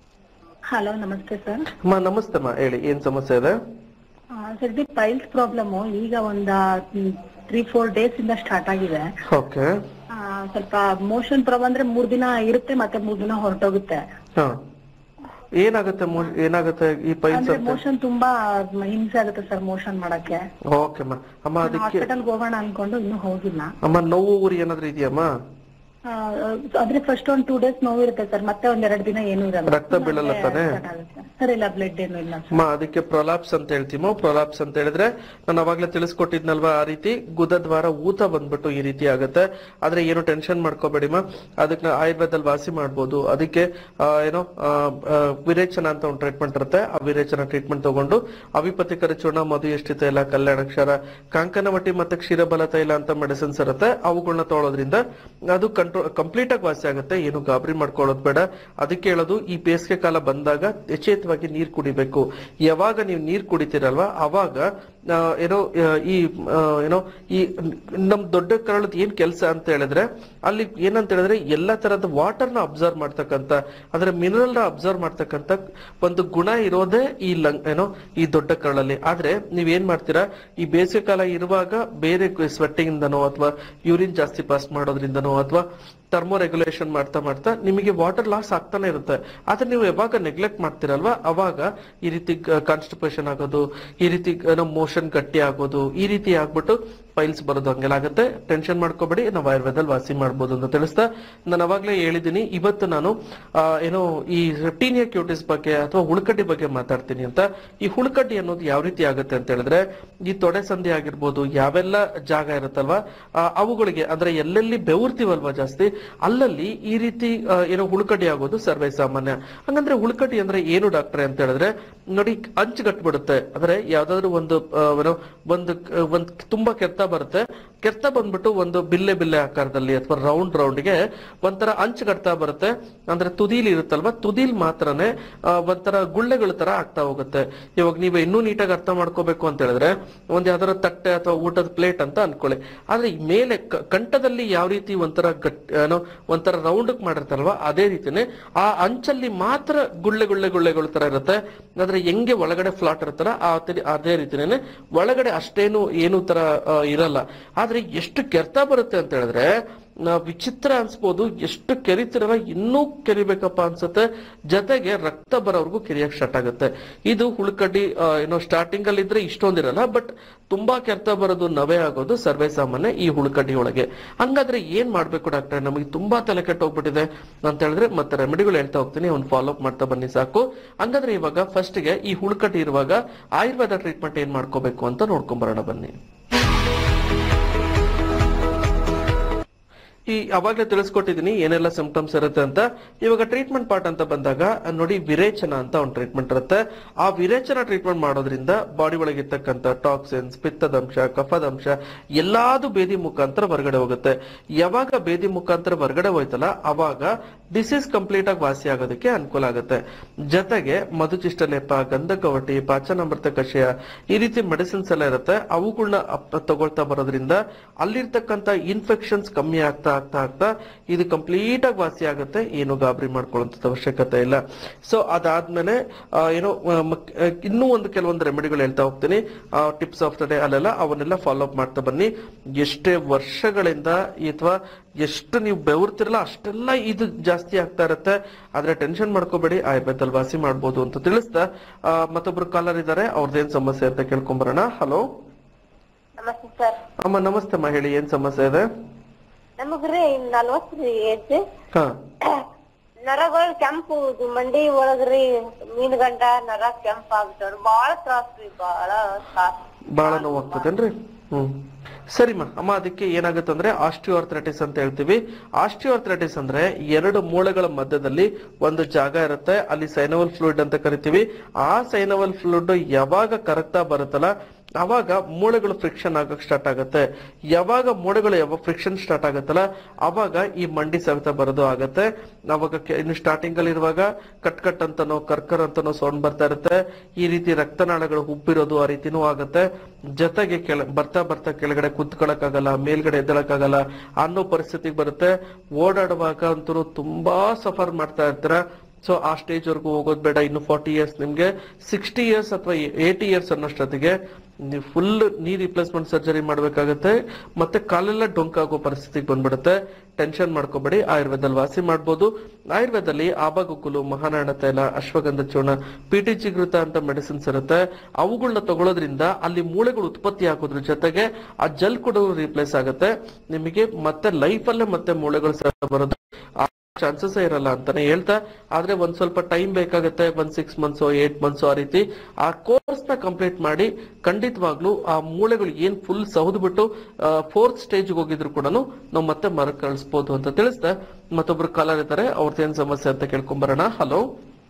ಹಲೋ ನಮಸ್ತೆ ಸರ್ ಅಮ್ಮ ನಮಸ್ತೆ ಅಮ್ಮ ಹೇಳಿ ಏನ್ ಸಮಸ್ಯೆ ಇದೆ ಸರ್ ಇದು ಪೈಲ್ಸ್ ಪ್ರಾಬ್ಲಮ್ ಈಗ ಒಂದ ತ್ರೀ ಫೋರ್ ಡೇಸ್ ಇಂದ ಸ್ಟಾರ್ಟ್ ಆಗಿದೆ ಓಕೆ ಆ, ಸ್ವಲ್ಪ ಮೋಷನ್ ಪ್ರಾಬ್ಲಮ್ ಅಂದ್ರೆ ಮೂರ್ ದಿನ ಇರುತ್ತೆ ಮತ್ತೆ ಮೂರ್ ದಿನ ಹೊರಟೋಗುತ್ತೆ ಹಾ ಏನಾಗುತ್ತೆ ಮೋ- ಏನಾಗುತ್ತೆ ಈ ಪೈಲ್ಸ್ ಅಂದ್ರೆ ಅಂತ ಮೋಷನ್ ತುಂಬಾ ಹಿಂಸೆ ಆಗುತ್ತೆ ಸರ್ ಮೋಷನ್ ಮಾಡಕ್ಕೆ ಓಕೆ ಅಮ್ಮ ಅಮ್ಮ ಅದಕ್ಕೆ ಹಾಸ್ಪಿಟಲ್ಗೆ ಹೋಗೋಣ ಅನ್ಕೊಂಡು ಇನ್ನೂ ಹೋಗಿಲ್ಲ ಅಮ್ಮ ನೋವು ಊರಿ ಏನಾದ್ರೂ ಇದೆಯಮ್ಮ ಆ, ಆದ್ರೆ ಫಸ್ಟ್ ಒಂದ್ ಟೂ ಡೇಸ್ ನೋವು ಇರುತ್ತೆ ಸರ್ ಮತ್ತೆ ಒಂದ್ ಎರಡ್ ದಿನ ಏನು ಇರಲ್ಲ ರಕ್ತ ಬೀಳಲ್ಲ ತಾನೇ? ಸರ್ ಇಲ್ಲ ಬ್ಲಡ್ ಏನು ಇಲ್ಲ ಸರ್ ಅಮ್ಮ ಅದಕ್ಕೆ ಪ್ರೊಲಾಪ್ಸ್ ಅಂತ ಹೇಳ್ತೀಮೋ ಪ್ರೊಲಾಪ್ಸ್ ಅಂತ ಹೇಳಿದ್ರೆ ನಾನು ಅವಾಗ್ಲೇ ತಿಳಿಸ್ಕೊಟ್ಟಿದ್ನಲ್ವಾ ಆ ರೀತಿ ಗುದದ್ವಾರ ಊತ ಬಂದ್ಬಿಟ್ಟು ಈ ರೀತಿ ಆಗುತ್ತೆ ಆದ್ರೆ ಏನು ಟೆನ್ಷನ್ ಮಾಡ್ಕೋಬೇಡಿಮ್ಮ ಅದಕ್ಕೆ ಆಯುರ್ವೇದದಲ್ಲಿ ವಾಸಿ ಮಾಡ್ಬೋದು ಅದಕ್ಕೆ ಆ, ಏನೋ ಆ, ಆ, ವಿರೇಚನ ಅಂತ ಒಂದು ಟ್ರೀಟ್ಮೆಂಟ್ ಇರುತ್ತೆ ಆ ವಿರೇಚನ ಟ್ರೀಟ್ಮೆಂಟ್ ತಗೊಂಡು ಅವಿಪತಿ ಕರಿಚೂರ್ಣ ಮಧು ಎಷ್ಟಿ ತೈಲ ಕಲ್ಯಾಣಕ್ಷರ ಕಾಂಕನವಟಿ ಮತ್ತೆ ಕ್ಷೀರಬಲ ತೈಲ ಅಂತ ಮೆಡಿಸಿನ್ಸ್ ಇರುತ್ತೆ ಅವುಗಳನ್ನ ತಗೊಳ್ಳೋದ್ರಿಂದ ಅದು ಕಂಟ್ರೋಲ್ ಕಂಪ್ಲೀಟ್ ಆಗಿ ವಾಸಿ ಆಗುತ್ತೆ ಏನು ಗಾಬರಿ ಮಾಡ್ಕೊಳ್ಳೋದು ಬೇಡ ಅದಕ್ಕೆ ಹೇಳೋದು ಈ ಬೇಸಿಗೆ ಕಾಲ ಬಂದಾಗ ಯಥೇಚ್ಛವಾಗಿ ನೀರ್ ಕುಡಿಬೇಕು ಯಾವಾಗ ನೀವು ನೀರ್ ಕುಡಿತೀರಲ್ವಾ ಅವಾಗ ಆ, ಏನೋ ಆ, ಈ ಆ, ಏನೋ ಈ ನಮ್ ದೊಡ್ಡ ಕರಳದ ಏನ್ ಕೆಲಸ ಅಂತ ಹೇಳಿದ್ರೆ ಅಲ್ಲಿ ಏನಂತ ಹೇಳಿದ್ರೆ ಎಲ್ಲಾ ತರದ ವಾಟರ್ ನ ಅಬ್ಸರ್ವ್ ಮಾಡ್ತಕ್ಕಂತ ಅಂದ್ರೆ ಮಿನರಲ್ ನ ಅಬ್ಸರ್ವ್ ಮಾಡ್ತಕ್ಕಂತ ಒಂದು ಗುಣ ಇರೋದೇ ಈ ಲಂಗ್ ಏನೋ ಈ ದೊಡ್ಡ ಕರಳಲ್ಲಿ ಆದ್ರೆ ನೀವ್ ಏನ್ ಮಾಡ್ತೀರಾ ಈ ಬೇಸಿಗೆ ಕಾಲ ಇರುವಾಗ ಬೇರೆ ಸ್ವೆಟ್ಟಿಂಗ್ ಇಂದನೋ ಅಥವಾ ಯೂರಿನ್ ಜಾಸ್ತಿ ಪಾಸ್ ಮಾಡೋದ್ರಿಂದನೋ ಅಥವಾ ಥರ್ಮೋ ರೆಗ್ಯುಲೇಷನ್ ಮಾಡ್ತಾ ಮಾಡ್ತಾ ನಿಮಗೆ ವಾಟರ್ ಲಾಸ್ ಆಗ್ತಾನೆ ಇರುತ್ತೆ ಆದ್ರೆ ನೀವು ಯಾವಾಗ ನೆಗ್ಲೆಕ್ಟ್ ಮಾಡ್ತೀರಲ್ವಾ ಅವಾಗ ಈ ರೀತಿ ಕಾನ್ಸ್ಟಿಪೇಷನ್ ಆಗೋದು ಈ ರೀತಿ ಏನೋ ಮೋಷನ್ ಗಟ್ಟಿ ಆಗೋದು ಈ ರೀತಿ ಆಗ್ಬಿಟ್ಟು ಪೈಲ್ಸ್ ಬರೋದು ಹಂಗೆಲ್ಲ ಆಗುತ್ತೆ ಟೆನ್ಷನ್ ಮಾಡ್ಕೋಬೇಡಿ ನಾವು ಆಯುರ್ವೇದದಲ್ಲಿ ವಾಸಿ ಮಾಡ್ಬೋದು ಅಂತ ತಿಳಿಸ್ತಾ ನಾನು ಅವಾಗ್ಲೇ ಹೇಳಿದ್ದೀನಿ ಇವತ್ತು ನಾನು ಆ, ಏನೋ ಈ ಟೀನಿಯಾ ಕ್ಯೂಟಿಸ್ ಬಗ್ಗೆ ಅಥವಾ ಹುಳುಕಡ್ಡಿ ಬಗ್ಗೆ ಮಾತಾಡ್ತೀನಿ ಅಂತ ಈ ಹುಳುಕಡ್ಡಿ ಅನ್ನೋದು ಯಾವ ರೀತಿ ಆಗುತ್ತೆ ಅಂತ ಹೇಳಿದ್ರೆ ಈ ತೊಡೆ ಸಂಧಿ ಆಗಿರ್ಬೋದು ಯಾವೆಲ್ಲ ಜಾಗ ಇರುತ್ತಲ್ವಾ ಆ, ಅವುಗಳಿಗೆ ಅಂದ್ರೆ ಎಲ್ಲೆಲ್ಲಿ ಬೆವರ್ತೀವಲ್ವಾ ಜಾಸ್ತಿ ಅಲ್ಲಲ್ಲಿ ಈ ರೀತಿ ಆ, ಏನೋ ಹುಳುಕಡ್ಡಿ ಆಗೋದು ಸರ್ವೇ ಸಾಮಾನ್ಯ ಹಂಗಂದ್ರೆ ಹುಳುಕಡ್ಡಿ ಅಂದ್ರೆ ಏನು ಡಾಕ್ಟ್ರೆ ಅಂತ ಹೇಳಿದ್ರೆ ನೋಡಿ ಅಂಚು ಗಟ್ಬಿಡುತ್ತೆ ಅಂದ್ರೆ ಯಾವ್ದಾದ್ರು ಒಂದು ಆ, ಏನೋ ಒಂದು ಕ- ಒಂದ್ ತುಂಬಾ ಕೆತ್ತ ಬರುತ್ತೆ ಕೆತ್ತ ಬಂದ್ಬಿಟ್ಟು ಒಂದು ಬಿಲ್ಲೆ ಬಿಲ್ಲೆ ಆಕಾರದಲ್ಲಿ ಅಥವಾ ರೌಂಡ್ ರೌಂಡ್ಗೆ ಒಂಥರ ಅಂಚು ಕಟ್ತಾ ಬರುತ್ತೆ ಅಂದ್ರೆ ತುದೀಲಿ ಇರುತ್ತಲ್ವಾ ತುದೀಲ್ ಮಾತ್ರನೇ ಆ, ಒಂಥರ ಗುಳ್ಳೆಗಳ ತರ ಆಗ್ತಾ ಹೋಗುತ್ತೆ ಇವಾಗ ನೀವು ಇನ್ನೂ ನೀಟಾಗಿ ಅರ್ಥ ಮಾಡ್ಕೋಬೇಕು ಅಂತ ಹೇಳಿದ್ರೆ ಒಂದ್ ಯಾವ್ದಾರ ತಟ್ಟೆ ಅಥವಾ ಊಟದ ಪ್ಲೇಟ್ ಅಂತ ಅನ್ಕೊಳ್ಳಿ ಆದ್ರೆ ಈ ಮೇಲೆ ಕ- ಕಂಠದಲ್ಲಿ ಯಾವ ರೀತಿ ಒಂಥರ ಗಟ್ ಏನೋ ಒಂಥರ ರೌಂಡ್ ಮಾಡಿರ್ತಾರಲ್ವಾ ಅದೇ ರೀತಿನೇ ಆ ಅಂಚಲ್ಲಿ ಮಾತ್ರ ಗುಳ್ಳೆ ಗುಳ್ಳೆ ಗುಳ್ಳೆಗಳ ತರ ಇರುತ್ತೆ ಆದ್ರೆ ಹೆಂಗೆ ಒಳಗಡೆ ಫ್ಲಾಟ್ ಇರುತ್ತಲ್ಲ ಆ ತಿ- ಅದೇ ರೀತಿನೇ ಒಳಗಡೆ ಅಷ್ಟೇನು ಏನು ತರ ಆ, ಇರಲ್ಲ ಆದ್ರೆ ಎಷ್ಟು ಕೆರ್ತ ಬರುತ್ತೆ ಅಂತ ಹೇಳಿದ್ರೆ ನಾವ್ ವಿಚಿತ್ರ ಅನ್ಸ್ಬೋದು ಎಷ್ಟು ಕೆರಿತಿರಲ್ಲ ಇನ್ನೂ ಕೆರಿಬೇಕಪ್ಪ ಅನ್ಸುತ್ತೆ ಜೊತೆಗೆ ರಕ್ತ ಬರೋವರೆಗೂ ಕೆರಿಯಕ್ ಸ್ಟಾರ್ಟ್ ಆಗುತ್ತೆ ಇದು ಹುಳುಕಡ್ಡಿ ಆ, ಏನೋ ಸ್ಟಾರ್ಟಿಂಗ್ ಅಲ್ಲಿ ಇದ್ರೆ ಇಷ್ಟೊಂದಿರಲ್ಲ ಬಟ್ ತುಂಬಾ ಕೆರ್ತ ಬರೋದು ನವೆ ಆಗೋದು ಸರ್ವೇ ಸಾಮಾನ್ಯ ಈ ಹುಳುಕಡ್ಡಿ ಒಳಗೆ ಹಂಗಾದ್ರೆ ಏನ್ ಮಾಡ್ಬೇಕು ಡಾಕ್ಟರ್ ನಮಗೆ ತುಂಬಾ ತಲೆ ಕೆಟ್ಟೋಗ್ಬಿಟ್ಟಿದೆ ಅಂತ ಹೇಳಿದ್ರೆ ಮತ್ತೆ ರೆಮಿಡಿಗಳು ಹೇಳ್ತಾ ಹೋಗ್ತೀನಿ ಅವ್ನು ಫಾಲೋ ಅಪ್ ಮಾಡ್ತಾ ಬನ್ನಿ ಸಾಕು ಹಂಗಾದ್ರೆ ಇವಾಗ ಫಸ್ಟ್ ಗೆ ಈ ಹುಳುಕಡ್ಡಿ ಇರುವಾಗ ಆಯುರ್ವೇದ ಟ್ರೀಟ್ಮೆಂಟ್ ಏನ್ ಮಾಡ್ಕೋಬೇಕು ಅಂತ ನೋಡ್ಕೊಂಬರೋಣ ಬನ್ನಿ ಈ ಅವಾಗ್ಲೇ ತಿಳಿಸ್ಕೊಟ್ಟಿದ್ದೀನಿ ಏನೆಲ್ಲ ಸಿಂಪ್ಟಮ್ಸ್ ಇರುತ್ತೆ ಅಂತ ಇವಾಗ ಟ್ರೀಟ್ಮೆಂಟ್ ಪಾರ್ಟ್ ಅಂತ ಬಂದಾಗ ನೋಡಿ ವಿರೇಚನ ಅಂತ ಒಂದು ಟ್ರೀಟ್ಮೆಂಟ್ ಇರುತ್ತೆ ಆ ವಿರೇಚನ ಟ್ರೀಟ್ಮೆಂಟ್ ಮಾಡೋದ್ರಿಂದ ಬಾಡಿ ಒಳಗೆ ಇರ್ತಕ್ಕಂಥ ಟಾಕ್ಸಿನ್ಸ್ ಪಿತ್ತದಂಶ ಕಫದಂಶ ಎಲ್ಲಾದು ಬೇದಿ ಮುಖಾಂತರ ಹೊರಗಡೆ ಹೋಗುತ್ತೆ ಯಾವಾಗ ಬೇದಿ ಮುಖಾಂತರ ಹೊರಗಡೆ ಹೋಯ್ತಲ್ಲ ಅವಾಗ ಡಿಸೀಸ್ ಕಂಪ್ಲೀಟ್ ಆಗಿ ವಾಸಿ ಆಗೋದಕ್ಕೆ ಅನುಕೂಲ ಆಗುತ್ತೆ ಜೊತೆಗೆ ಮಧುಚಿಷ್ಟ ಲೇಪ ಗಂಧಕವಟಿ ಪಾಚನಾಮೃತ ಕಷಾಯ ಈ ರೀತಿ ಮೆಡಿಸಿನ್ಸ್ ಎಲ್ಲ ಇರುತ್ತೆ ಅವುಗಳನ್ನ ಅಪ್- ತಗೊಳ್ತಾ ಬರೋದ್ರಿಂದ ಅಲ್ಲಿರ್ತಕ್ಕಂಥ ಇನ್ಫೆಕ್ಷನ್ಸ್ ಕಮ್ಮಿ ಆಗ್ತಾ ಆಗ್ತಾ ಆಗ್ತಾ ಇದು ಕಂಪ್ಲೀಟ್ ಆಗಿ ವಾಸಿ ಆಗುತ್ತೆ ಏನು ಗಾಬರಿ ಮಾಡ್ಕೊಳ್ಳುವಂತ ಅವಶ್ಯಕತೆ ಇಲ್ಲ ಸೊ ಅದಾದ್ಮೇಲೆ ಆ, ಏನೋ ಆ, ಮಕ್- ಆ, ಇನ್ನೂ ಒಂದು ಕೆಲವೊಂದು ರೆಮಿಡಿಗಳು ಹೇಳ್ತಾ ಹೋಗ್ತೀನಿ ಟಿಪ್ಸ್ ಆಫ್ ದ ಡೇ ಅಲ್ಲೆಲ್ಲ ಅವನ್ನೆಲ್ಲ ಫಾಲೋ ಅಪ್ ಮಾಡ್ತಾ ಬನ್ನಿ ಎಷ್ಟೇ ವರ್ಷಗಳಿಂದ ಅಥವಾ ಎಷ್ಟು ನೀವು ಬೆವರ್ತಿರಲ್ಲ ಅಷ್ಟೆಲ್ಲ ಇದು ಜಾಸ್ತಿ ಆಗ್ತಾ ಇರುತ್ತೆ ಆದ್ರೆ ಟೆನ್ಷನ್ ಮಾಡ್ಕೋಬೇಡಿ ಆಯುರ್ವೇದದಲ್ಲಿ ವಾಸಿ ಮಾಡ್ಬೋದು ಅಂತ ತಿಳಿಸ್ತಾ ಆ, ಮತ್ತೊಬ್ರು ಕಾಲರ್ ಇದ್ದಾರೆ ಅವ್ರದ್ದೇನ್ ಸಮಸ್ಯೆ ಅಂತ ಕೇಳ್ಕೊಂಬರೋಣ ಹಲೋ ನಮಸ್ತೆ ಸರ್ ಅಮ್ಮ ನಮಸ್ತೆ ಅಮ್ಮ ಹೇಳಿ ಏನ್ ಸಮಸ್ಯೆ ಇದೆ ನಮಗ್ರಿ ನಲ್ವತ್ತ್ರಿ ಏಜ್ ಹಾ ನರಗಳು ಕೆಂಪು ಇದು ಮಂಡಿ ಒಳಗ್ರಿ ಮೀನುಗಂಡ ನರ ಕೆಂಪ್ ಆಗ್ತಾರ ಬಾಳ ತ್ರಾಸ್ರಿ ಬಾಳ ತ್ರಾಸ್ ಬಹಳ ನೋವಾಗ್ತದೇನ್ರಿ ಹ್ಮ್ ಸರಿಮ್ಮ ಅಮ್ಮ ಅದಕ್ಕೆ ಏನಾಗುತ್ತೆ ಅಂದ್ರೆ ಆಸ್ಟಿಯೋಆರ್ಥ್ರೈಟಿಸ್ ಅಂತ ಹೇಳ್ತೀವಿ ಆಸ್ಟಿಯೋಆರ್ಥ್ರೈಟಿಸ್ ಅಂದ್ರೆ ಎರಡು ಮೂಳೆಗಳ ಮಧ್ಯದಲ್ಲಿ ಒಂದು ಜಾಗ ಇರುತ್ತೆ ಅಲ್ಲಿ ಸೈನವಲ್ ಫ್ಲೂಯಿಡ್ ಅಂತ ಕರಿತೀವಿ ಆ ಸೈನವಲ್ ಫ್ಲೂಯಿಡ್ ಯಾವಾಗ ಕರಗ್ತಾ ಬರುತ್ತಲ್ಲ ಅವಾಗ ಮೂಳೆಗಳು ಫ್ರಿಕ್ಷನ್ ಆಗಕ್ ಸ್ಟಾರ್ಟ್ ಆಗುತ್ತೆ ಯಾವಾಗ ಮೂಳೆಗಳು ಯಾವಾಗ ಫ್ರಿಕ್ಷನ್ ಸ್ಟಾರ್ಟ್ ಆಗುತ್ತಲ್ಲ ಅವಾಗ ಈ ಮಂಡಿ ಸವೆತ ಬರೋದು ಆಗತ್ತೆ ಅವಾಗ ಕೆ- ಇನ್ನು ಸ್ಟಾರ್ಟಿಂಗ್ ಅಲ್ಲಿ ಇರುವಾಗ ಕಟ್ ಕಟ್ ಅಂತನೋ ಕರ್ಕರ್ ಅಂತನೋ ಸೌಂಡ್ ಬರ್ತಾ ಇರುತ್ತೆ ಈ ರೀತಿ ರಕ್ತನಾಳಗಳು ಉಬ್ಬಿರೋದು ಆ ರೀತಿನೂ ಆಗುತ್ತೆ ಜೊತೆಗೆ ಕೆಳ ಬರ್ತಾ ಬರ್ತಾ ಕೆಳಗಡೆ ಕುತ್ಕೊಳಕ್ಕಾಗಲ್ಲ ಮೇಲ್ಗಡೆ ಎದ್ದಳಕ್ಕಾಗಲ್ಲ ಅನ್ನೋ ಪರಿಸ್ಥಿತಿಗೆ ಬರುತ್ತೆ ಓಡಾಡುವಾಗ ಅಂತೂ ತುಂಬಾ ಸಫರ್ ಮಾಡ್ತಾ ಇರ್ತೀರ ಸೊ ಆ ಸ್ಟೇಜ್ ವರ್ಗೂ ಹೋಗೋದು ಬೇಡ ಇನ್ನು ಫಾರ್ಟಿ ಇಯರ್ಸ್ ನಿಮ್ಗೆ ಸಿಕ್ಸ್ಟಿ ಇಯರ್ಸ್ ಅಥವಾ ಏಯ್ಟಿ ಇಯರ್ಸ್ ಅನ್ನೋಷ್ಟೊತ್ತಿಗೆ ನೀವು ಫುಲ್ ನೀ ರಿಪ್ಲೇಸ್ಮೆಂಟ್ ಸರ್ಜರಿ ಮಾಡ್ಬೇಕಾಗತ್ತೆ ಮತ್ತೆ ಕಾಲೆಲ್ಲ ಡೊಂಕಾಗೋ ಪರಿಸ್ಥಿತಿಗೆ ಬಂದ್ಬಿಡುತ್ತೆ ಟೆನ್ಷನ್ ಮಾಡ್ಕೋಬೇಡಿ ಆಯುರ್ವೇದದಲ್ಲಿ ವಾಸಿ ಮಾಡ್ಬೋದು ಆಯುರ್ವೇದದಲ್ಲಿ ಆಬಗುಕುಲು ಮಹಾನಾಣ ತೈಲ ಅಶ್ವಗಂಧ ಚೂರ್ಣ ಪಿ ಟಿ ಚಿಗೃತ ಅಂತ ಮೆಡಿಸಿನ್ಸ್ ಇರುತ್ತೆ ಅವುಗಳನ್ನ ತಗೊಳ್ಳೋದ್ರಿಂದ ಅಲ್ಲಿ ಮೂಳೆಗಳು ಉತ್ಪತ್ತಿ ಆಗೋದ್ರ ಜೊತೆಗೆ ಆ ಜಲ್ ಕೂಡ ರಿಪ್ಲೇಸ್ ಆಗುತ್ತೆ ನಿಮಗೆ ಮತ್ತೆ ಲೈಫಲ್ಲೇ ಮತ್ತೆ ಮೂಳೆಗಳು ಸಹ ಬರೋದು ಚಾನ್ಸಸ್ ಇರಲ್ಲ ಅಂತಾನೆ ಹೇಳ್ತಾ ಆದ್ರೆ ಒಂದ್ ಸ್ವಲ್ಪ ಟೈಮ್ ಬೇಕಾಗುತ್ತೆ ಒಂದ್ ಸಿಕ್ಸ್ ಮಂತ್ಸ್ ಏಟ್ ಮಂತ್ಸ್ ಆ ರೀತಿ ಆ ಕೋರ್ಸ್ ನ ಕಂಪ್ಲೀಟ್ ಮಾಡಿ ಖಂಡಿತವಾಗ್ಲೂ ಆ ಮೂಳೆಗಳು ಏನ್ ಫುಲ್ ಸೌದ್ಬಿಟ್ಟು ಫೋರ್ತ್ ಸ್ಟೇಜ್ ಹೋಗಿದ್ರು ಕೂಡ ನಾವು ಮತ್ತೆ ಮರ ಕಳಿಸ್ಬೋದು ಅಂತ ತಿಳಿಸ್ತಾ ಮತ್ತೊಬ್ರು ಕಾಲರ್ ಇದ್ದಾರೆ ಅವ್ರದ್ದೇನ್ ಸಮಸ್ಯೆ ಅಂತ ಕೇಳ್ಕೊಂಬರೋಣ ಹಲೋ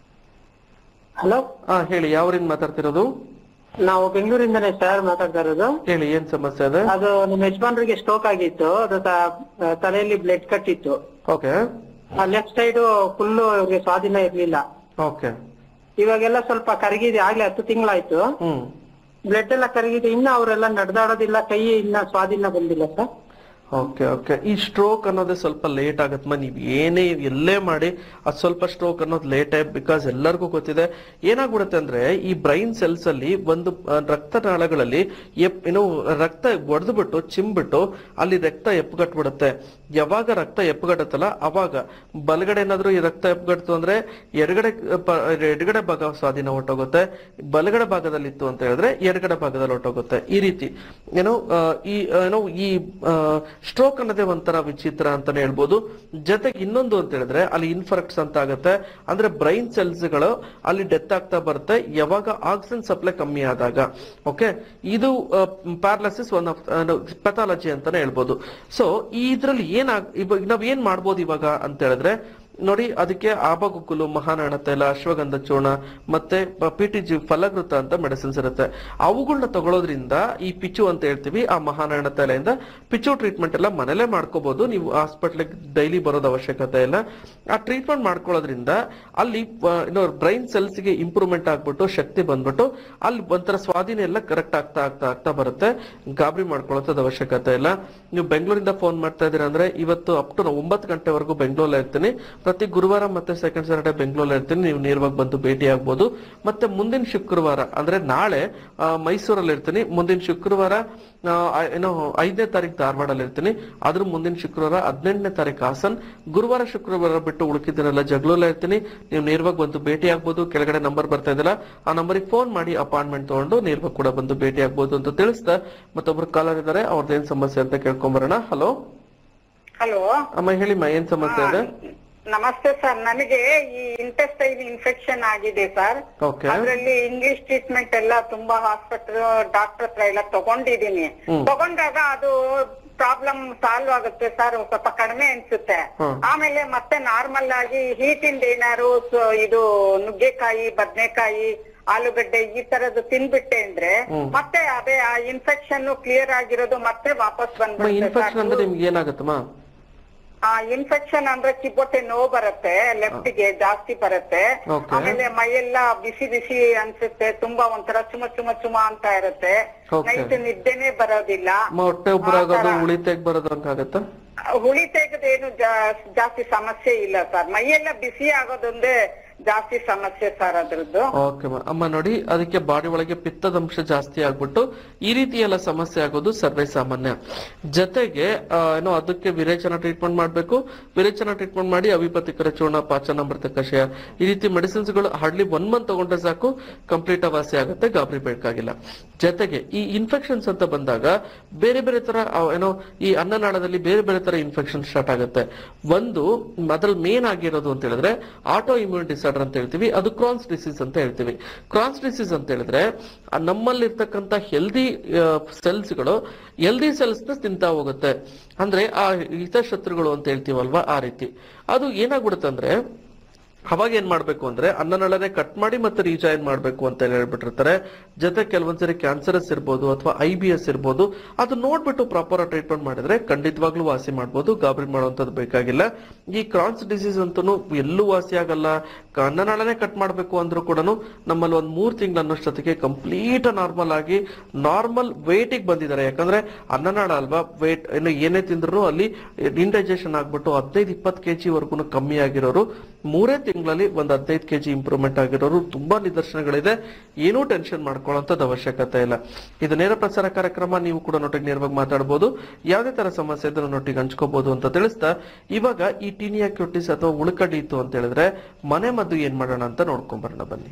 ಹಲೋ ಹಾ ಹೇಳಿ ಯಾವ್ರಿಂದ ಮಾತಾಡ್ತಿರೋದು ನಾವು ಬೆಂಗಳೂರಿಂದನೇ ಸರ್ ಮಾತಾಡ್ತಾ ಇರೋದು ಹೇಳಿ ಏನ್ ಸಮಸ್ಯೆ ಇದೆ ಅದು ನಿಮ್ಮ ಯಜಮಾನ್ರಿಗೆ ಸ್ಟ್ರೋಕ್ ಆಗಿತ್ತು ಅದು ತ- ತಲೆಯಲ್ಲಿ ಬ್ಲಡ್ ಕಟ್ಟಿತ್ತು ಓಕೆ ಲೆಫ್ಟ್ ಸೈಡ್ ಫುಲ್ ಅವ್ರಿಗೆ ಸ್ವಾಧೀನ ಇರ್ಲಿಲ್ಲ ಓಕೆ ಇವಾಗೆಲ್ಲ ಸ್ವಲ್ಪ ಕರಗಿದೆ ಆಗ್ಲೇ ಹತ್ತು ತಿಂಗಳಾಯ್ತು ಹ್ಮ್ ಬ್ಲಡ್ ಎಲ್ಲ ಕರಗಿದೆ ಇನ್ನ ಅವರೆಲ್ಲ ನಡೆದಾಡೋದಿಲ್ಲ ಕೈ ಇನ್ನ ಸ್ವಾಧೀನ ಬಂದಿಲ್ಲ ಸರ್ ಓಕೆ ಓಕೆ ಈ ಸ್ಟ್ರೋಕ್ ಅನ್ನೋದೇ ಸ್ವಲ್ಪ ಲೇಟ್ ಆಗತ್ತಮ್ಮ ನೀವು ಏನೇ ಎಲ್ಲೇ ಮಾಡಿ ಅದು ಸ್ವಲ್ಪ ಸ್ಟ್ರೋಕ್ ಅನ್ನೋದು ಲೇಟ್ ಆಗಿ ಬಿಕಾಸ್ ಎಲ್ಲರಿಗೂ ಗೊತ್ತಿದೆ ಏನಾಗ್ಬಿಡುತ್ತೆ ಅಂದ್ರೆ ಈ ಬ್ರೈನ್ ಸೆಲ್ಸ್ ಅಲ್ಲಿ ಒಂದು ಆ, ರಕ್ತನಾಳಗಳಲ್ಲಿ ಎಪ್ ಏನು ರಕ್ತ ಒಡೆದ್ಬಿಟ್ಟು ಚಿಮ್ಬಿಟ್ಟು ಅಲ್ಲಿ ರಕ್ತ ಎಪ್ಪುಗಟ್ಬಿಡುತ್ತೆ ಯಾವಾಗ ರಕ್ತ ಎಪ್ಪುಗಟ್ಟತ್ತಲ್ಲ ಅವಾಗ ಬಲಗಡೆ ಏನಾದ್ರೂ ಈ ರಕ್ತ ಎಪ್ಪುಗಟ್ತು ಅಂದ್ರೆ ಎಡಗಡೆ ಪ- ಎಡಗಡೆ ಭಾಗ ಸ್ವಾಧೀನ ಹೊಟ್ಟೋಗುತ್ತೆ ಬಲಗಡೆ ಭಾಗದಲ್ಲಿ ಇತ್ತು ಅಂತ ಹೇಳಿದ್ರೆ ಎಡಗಡೆ ಭಾಗದಲ್ಲಿ ಹೊಟ್ಟೋಗುತ್ತೆ ಈ ರೀತಿ ಏನೋ ಆ, ಈ ಆ, ಏನೋ ಈ ಸ್ಟ್ರೋಕ್ ಅನ್ನೋದೇ ಒಂಥರ ವಿಚಿತ್ರ ಅಂತಾನೆ ಹೇಳ್ಬೋದು ಜೊತೆಗೆ ಇನ್ನೊಂದು ಅಂತ ಹೇಳಿದ್ರೆ ಅಲ್ಲಿ ಇನ್ಫಾರ್ಕ್ಟ್ಸ್ ಅಂತ ಆಗುತ್ತೆ ಅಂದ್ರೆ ಬ್ರೈನ್ ಸೆಲ್ಸ್ ಗಳು ಅಲ್ಲಿ ಡೆತ್ ಆಗ್ತಾ ಬರುತ್ತೆ ಯಾವಾಗ ಆಕ್ಸಿಜನ್ ಸಪ್ಲೈ ಕಮ್ಮಿ ಆದಾಗ ಓಕೆ ಇದು ಪ್ಯಾರಲಸಿಸ್ ಒನ್ ಆಫ್ ಪೆಥಾಲಜಿ ಅಂತಾನೆ ಹೇಳ್ಬೋದು ಸೊ ಇದ್ರಲ್ಲಿ ಏನಾಗ್ ಇವಾಗ ನಾವ್ ಏನ್ ಮಾಡ್ಬೋದು ಇವಾಗ ಅಂತ ಹೇಳಿದ್ರೆ ನೋಡಿ ಅದಕ್ಕೆ ಆಬಗುಕುಲು ಮಹಾನಾಣ ತೈಲ ಅಶ್ವಗಂಧ ಚೂರ್ಣ ಮತ್ತೆ ಪಿ ಟಿ ಜಿ ಫಲಗೃತ ಅಂತ ಮೆಡಿಸಿನ್ಸ್ ಇರುತ್ತೆ ಅವುಗಳನ್ನ ತಗೊಳ್ಳೋದ್ರಿಂದ ಈ ಪಿಚು ಅಂತ ಹೇಳ್ತೀವಿ ಆ ಮಹಾನಾಣ ತೈಲದಿಂದ ಪಿಚು ಟ್ರೀಟ್ಮೆಂಟ್ ಎಲ್ಲ ಮನೇಲೆ ಮಾಡ್ಕೋಬಹುದು ನೀವು ಹಾಸ್ಪಿಟ್ಲಿಗೆ ಡೈಲಿ ಬರೋದು ಅವಶ್ಯಕತೆ ಇಲ್ಲ ಆ ಟ್ರೀಟ್ಮೆಂಟ್ ಮಾಡ್ಕೊಳ್ಳೋದ್ರಿಂದ ಅಲ್ಲಿ ಬ್ರೈನ್ ಸೆಲ್ಸ್ ಗೆ ಇಂಪ್ರೂವ್ಮೆಂಟ್ ಆಗ್ಬಿಟ್ಟು ಶಕ್ತಿ ಬಂದ್ಬಿಟ್ಟು ಅಲ್ಲಿ ಒಂಥರ ಸ್ವಾಧೀನ ಎಲ್ಲ ಕರೆಕ್ಟ್ ಆಗ್ತಾ ಆಗ್ತಾ ಆಗ್ತಾ ಬರುತ್ತೆ ಗಾಬರಿ ಮಾಡ್ಕೊಳ್ಳೋದ್ ಅವಶ್ಯಕತೆ ಇಲ್ಲ ನೀವು ಬೆಂಗಳೂರಿಂದ ಫೋನ್ ಮಾಡ್ತಾ ಇದೀರ ಅಂದ್ರೆ ಇವತ್ತು ಅಪ್ ಟು ಒಂಬತ್ತು ಗಂಟೆವರೆಗೂ ಬೆಂಗಳೂರಲ್ಲಿ ಇರ್ತೀನಿ ಪ್ರತಿ ಗುರುವಾರ ಮತ್ತೆ ಸೆಕೆಂಡ್ ಸಾಟರ್ಡೆ ಬೆಂಗಳೂರಲ್ಲಿ ಇರ್ತೀನಿ ನೀವು ನೇರವಾಗಿ ಬಂದು ಭೇಟಿ ಆಗ್ಬೋದು ಮತ್ತೆ ಮುಂದಿನ ಶುಕ್ರವಾರ ಅಂದ್ರೆ ನಾಳೆ ಆ, ಮೈಸೂರಲ್ಲಿ ಇರ್ತೀನಿ ಮುಂದಿನ ಶುಕ್ರವಾರ ಆ, ಆ- ಏನೋ ಐದನೇ ತಾರೀಕು ಧಾರವಾಡಲ್ಲಿ ಇರ್ತೀನಿ ಅದ್ರ ಮುಂದಿನ ಶುಕ್ರವಾರ ಹದಿನೆಂಟನೇ ತಾರೀಕು ಹಾಸನ್ ಗುರುವಾರ ಶುಕ್ರವಾರ ಬಿಟ್ಟು ಉಳ್ಕಿದ್ದೀರಲ್ಲ ಜಗಳೂರಲ್ಲಿ ಇರ್ತೀನಿ ನೀವು ನೇರವಾಗಿ ಬಂದು ಭೇಟಿ ಆಗ್ಬೋದು ಕೆಳಗಡೆ ನಂಬರ್ ಬರ್ತಾ ಇದೆಯಲ್ಲ ಆ ನಂಬರಿಗೆ ಫೋನ್ ಮಾಡಿ ಅಪಾಯಿಂಟ್ಮೆಂಟ್ ತಗೊಂಡು ನೇರವಾಗಿ ಕೂಡ ಬಂದು ಭೇಟಿ ಆಗ್ಬೋದು ಅಂತ ತಿಳಿಸ್ತಾ ಮತ್ತೊಬ್ರು ಕಾಲರ್ ಇದ್ದಾರೆ ಅವ್ರದ್ದೇನ್ ಸಮಸ್ಯೆ ಅಂತ ಕೇಳ್ಕೊಂಬರೋಣ ಹಲೋ ಹಲೋ ಅಮ್ಮ ಹೇಳಿಮ್ಮ ಏನ್ ಸಮಸ್ಯೆ ಇದೆ ನಮಸ್ತೆ ಸರ್ ನನಗೆ ಈ ಇಂಟೆಸ್ಟೈನ್ ಇನ್ಫೆಕ್ಷನ್ ಆಗಿದೆ ಸರ್ ಓಕೆ ಅದರಲ್ಲಿ ಇಂಗ್ಲಿಷ್ ಟ್ರೀಟ್ಮೆಂಟ್ ಎಲ್ಲ ತುಂಬಾ ಹಾಸ್ಪಿಟಲ್ ಡಾಕ್ಟರ್ ಹತ್ರ ಎಲ್ಲ ತಗೊಂಡಿದೀನಿ ಹ್ಮ್. ತಗೊಂಡಾಗ ಅದು ಪ್ರಾಬ್ಲಮ್ ಸಾಲ್ವ್ ಆಗುತ್ತೆ ಸರ್ ಸ್ವಲ್ಪ ಕಡಿಮೆ ಅನ್ಸುತ್ತೆ ಹ್ಮ್. ಆಮೇಲೆ ಮತ್ತೆ ನಾರ್ಮಲ್ ಆಗಿ ಹೀಟಿಂದ ಏನಾರು ಸ- ಇದು ನುಗ್ಗೆಕಾಯಿ ಬದ್ನೆಕಾಯಿ ಆಲೂಗಡ್ಡೆ ಈ ತರದ್ದು ತಿನ್ಬಿಟ್ಟೆ ಅಂದ್ರೆ ಹ್ಮ್. ಮತ್ತೆ ಅದೇ ಆ ಇನ್ಫೆಕ್ಷನ್ ಕ್ಲಿಯರ್ ಆಗಿರೋದು ಮತ್ತೆ ವಾಪಸ್ ಬಂದ್ಬಿಡುತ್ತೆ ಇನ್ಫೆಕ್ಷನ್ ಅಂದ್ರೆ ಸರ್ ನಿಮ್ಗೆ ಏನಾಗತ್ತಮ್ಮ ಆ ಇನ್ಫೆಕ್ಷನ್ ಅಂದ್ರೆ ಕಿಬ್ಬೊಟ್ಟೆ ನೋವು ಬರುತ್ತೆ ಲೆಫ್ಟ್ ಗೆ ಜಾಸ್ತಿ ಬರುತ್ತೆ Okay. ಆಮೇಲೆ ಮೈಯೆಲ್ಲ ಬಿಸಿ ಬಿಸಿ ಅನ್ಸುತ್ತೆ ತುಂಬಾ ಒಂಥರ ಚುಮ ಚುಮ ಚುಮ ಅಂತ ಇರುತ್ತೆ Okay. ನೈಟ್ ನಿದ್ದೆನೆ ಬರೋದಿಲ್ಲ ಮ- ಹೊಟ್ಟೆ ಉಬ್ಬರಾಗೋದು ಆ ತರ. ಉಳಿತೆಗ್ ಬರೋದು ಹಂಗಾಗತ್ತಾ ಹುಳಿ ತೆಗೆದೇನು ಜಾಸ್ತಿ ಸಮಸ್ಯೆ ಇಲ್ಲ ಸರ್ ಮೈಯೆಲ್ಲ ಬಿಸಿ ಆಗೋದೊಂದೇ ಜಾಸ್ತಿ ಸಮಸ್ಯೆ ಸರ್ ಅದ್ರದ್ದು ಓಕೆ ಅಮ್ಮ ನೋಡಿ ಅದಕ್ಕೆ ಬಾಡಿ ಒಳಗೆ ಪಿತ್ತದ ಅಂಶ ಜಾಸ್ತಿ ಆಗ್ಬಿಟ್ಟು ಈ ರೀತಿ ಎಲ್ಲ ಸಮಸ್ಯೆ ಆಗೋದು ಸರ್ವೇ ಸಾಮಾನ್ಯ ಜೊತೆಗೆ ಆ, ಏನೋ ಅದಕ್ಕೆ ವಿರೇಚನ ಟ್ರೀಟ್ಮೆಂಟ್ ಮಾಡ್ಬೇಕು ವಿರೇಚನ ಟ್ರೀಟ್ಮೆಂಟ್ ಮಾಡಿ ಅವಿಪತಿಕರ ಚೂರ್ಣ ಪಾಚನಾಮೃತ ಕಷಾಯ ಈ ರೀತಿ ಮೆಡಿಸಿನ್ಸ್ ಗಳು ಹಾರ್ಡ್ಲಿ ಒನ್ ಮಂತ್ ತಗೊಂಡ್ರೆ ಸಾಕು ಕಂಪ್ಲೀಟ್ ವಾಸಿ ಆಗುತ್ತೆ ಗಾಬರಿ ಬೇಕಾಗಿಲ್ಲ ಜೊತೆಗೆ ಈ ಇನ್ಫೆಕ್ಷನ್ಸ್ ಅಂತ ಬಂದಾಗ ಬೇರೆ ಬೇರೆ ತರ ಆ, ಏನೋ ಈ ಅನ್ನನಾಳದಲ್ಲಿ ಬೇರೆ ಬೇರೆ ತರ ಇನ್ಫೆಕ್ಷನ್ ಸ್ಟಾರ್ಟ್ ಆಗುತ್ತೆ ಒಂದು ಅದ್ರಲ್ಲಿ ಮೇನ್ ಆಗಿರೋದು ಅಂತ ಹೇಳಿದ್ರೆ ಆಟೋ ಇಮ್ಯೂನ್ ಡಿಸಾರ್ಡರ್ ಅಂತ ಹೇಳ್ತೀವಿ ಅದು ಕ್ರಾನ್ಸ್ ಡಿಸೀಸ್ ಅಂತ ಹೇಳ್ತೀವಿ ಕ್ರಾನ್ಸ್ ಡಿಸೀಸ್ ಅಂತ ಹೇಳಿದ್ರೆ ಆ ನಮ್ಮಲ್ಲಿರ್ತಕ್ಕಂಥ ಹೆಲ್ದಿ ಸೆಲ್ಸ್ಗಳು ಹೆಲ್ದಿ ಸೆಲ್ಸ್ ನ ತಿಂತಾ ಹೋಗುತ್ತೆ ಅಂದ್ರೆ ಆ ಹಿತಶತ್ರುಗಳು ಅಂತ ಹೇಳ್ತೀವಲ್ವಾ ಆ ರೀತಿ ಅದು ಏನಾಗ್ಬಿಡುತ್ತೆ ಅಂದ್ರೆ ಅವಾಗ ಏನ್ ಮಾಡ್ಬೇಕು ಅಂದ್ರೆ ಅನ್ನನಳನೆ ಕಟ್ ಮಾಡಿ ಮತ್ತೆ ರೀಜಾಯಿನ್ ಮಾಡ್ಬೇಕು ಅಂತ ಹೇಳಿ ಹೇಳ್ಬಿಟ್ಟಿರ್ತಾರೆ ಜೊತೆ ಕೆಲವೊಂದ್ಸರಿ ಕ್ಯಾನ್ಸರಸ್ ಇರ್ಬೋದು ಅಥವಾ ಐ ಬಿ ಎಸ್ ಇರ್ಬೋದು ಅದು ನೋಡ್ಬಿಟ್ಟು ಪ್ರಾಪರ್ ಟ್ರೀಟ್ಮೆಂಟ್ ಮಾಡಿದ್ರೆ ಖಂಡಿತವಾಗ್ಲೂ ವಾಸಿ ಮಾಡ್ಬೋದು ಗಾಬರಿ ಮಾಡುವಂತದ್ದು ಬೇಕಾಗಿಲ್ಲ ಈ ಕ್ರಾನ್ಸ್ ಡಿಸೀಸ್ ಅಂತೂ ಎಲ್ಲೂ ವಾಸಿ ಆಗಲ್ಲ ಕ- ಅನ್ನನಾಳನೆ ಕಟ್ ಮಾಡ್ಬೇಕು ಅಂದ್ರೂ ಕೂಡ ನಮ್ಮಲ್ಲಿ ಒಂದ್ ಮೂರ್ ತಿಂಗಳ ಅನ್ನೋಷ್ಟೊತ್ತಿಗೆ ಕಂಪ್ಲೀಟ್ ನಾರ್ಮಲ್ ಆಗಿ ನಾರ್ಮಲ್ ಗೆ ಬಂದಿದ್ದಾರೆ ಯಾಕಂದ್ರೆ ಅನ್ನನಾಳ ಅಲ್ವಾ ವೇಟ್ ಇನ್ನು ಏನೇ ತಿಂದ್ರು ಅಲ್ಲಿ ಇಂಡೈಜೆಷನ್ ಆಗ್ಬಿಟ್ಟು ಹದಿನೈದು ಇಪ್ಪತ್ತು ಕೆಜಿ ವರ್ಗು ಕಮ್ಮಿ ಆಗಿರೋರು ಮೂರೇ ತಿಂಗಳಲ್ಲಿ ಒಂದ್ ಹದಿನೈದು ಕೆಜಿ ಇಂಪ್ರೂವ್ಮೆಂಟ್ ಆಗಿರೋರು ತುಂಬಾ ನಿದರ್ಶನಗಳಿದೆ ಏನೂ ಟೆನ್ಷನ್ ಮಾಡ್ಕೊಳ್ಳೋಂಥದ್ದು ಅವಶ್ಯಕತೆ ಇಲ್ಲ ಇದು ನೇರ ಪ್ರಸಾರ ಕಾರ್ಯಕ್ರಮ ನೀವು ಕೂಡ ನೊಟ್ಟಿಗೆ ನೇರವಾಗಿ ಮಾತಾಡಬಹುದು ಯಾವುದೇ ತರ ಸಮಸ್ಯೆ ಇದ್ರೂ ನೊಟ್ಟಿಗೆ ಹಂಚ್ಕೋಬಹುದು ಅಂತ ತಿಳಿಸ್ತಾ ಇವಾಗ ಈ ಟೀನಿಯಾ ಕ್ಯೂಟಿಸ್ ಅಥವಾ ಉಳ್ಕಡಿ ಇತ್ತು ಅಂತ ಹೇಳಿದ್ರೆ ಮನೆ ಮದ್ದು ಏನ್ ಮಾಡೋಣ ಅಂತ ನೋಡ್ಕೊಂಡ್ ಬರೋಣ ಬನ್ನಿ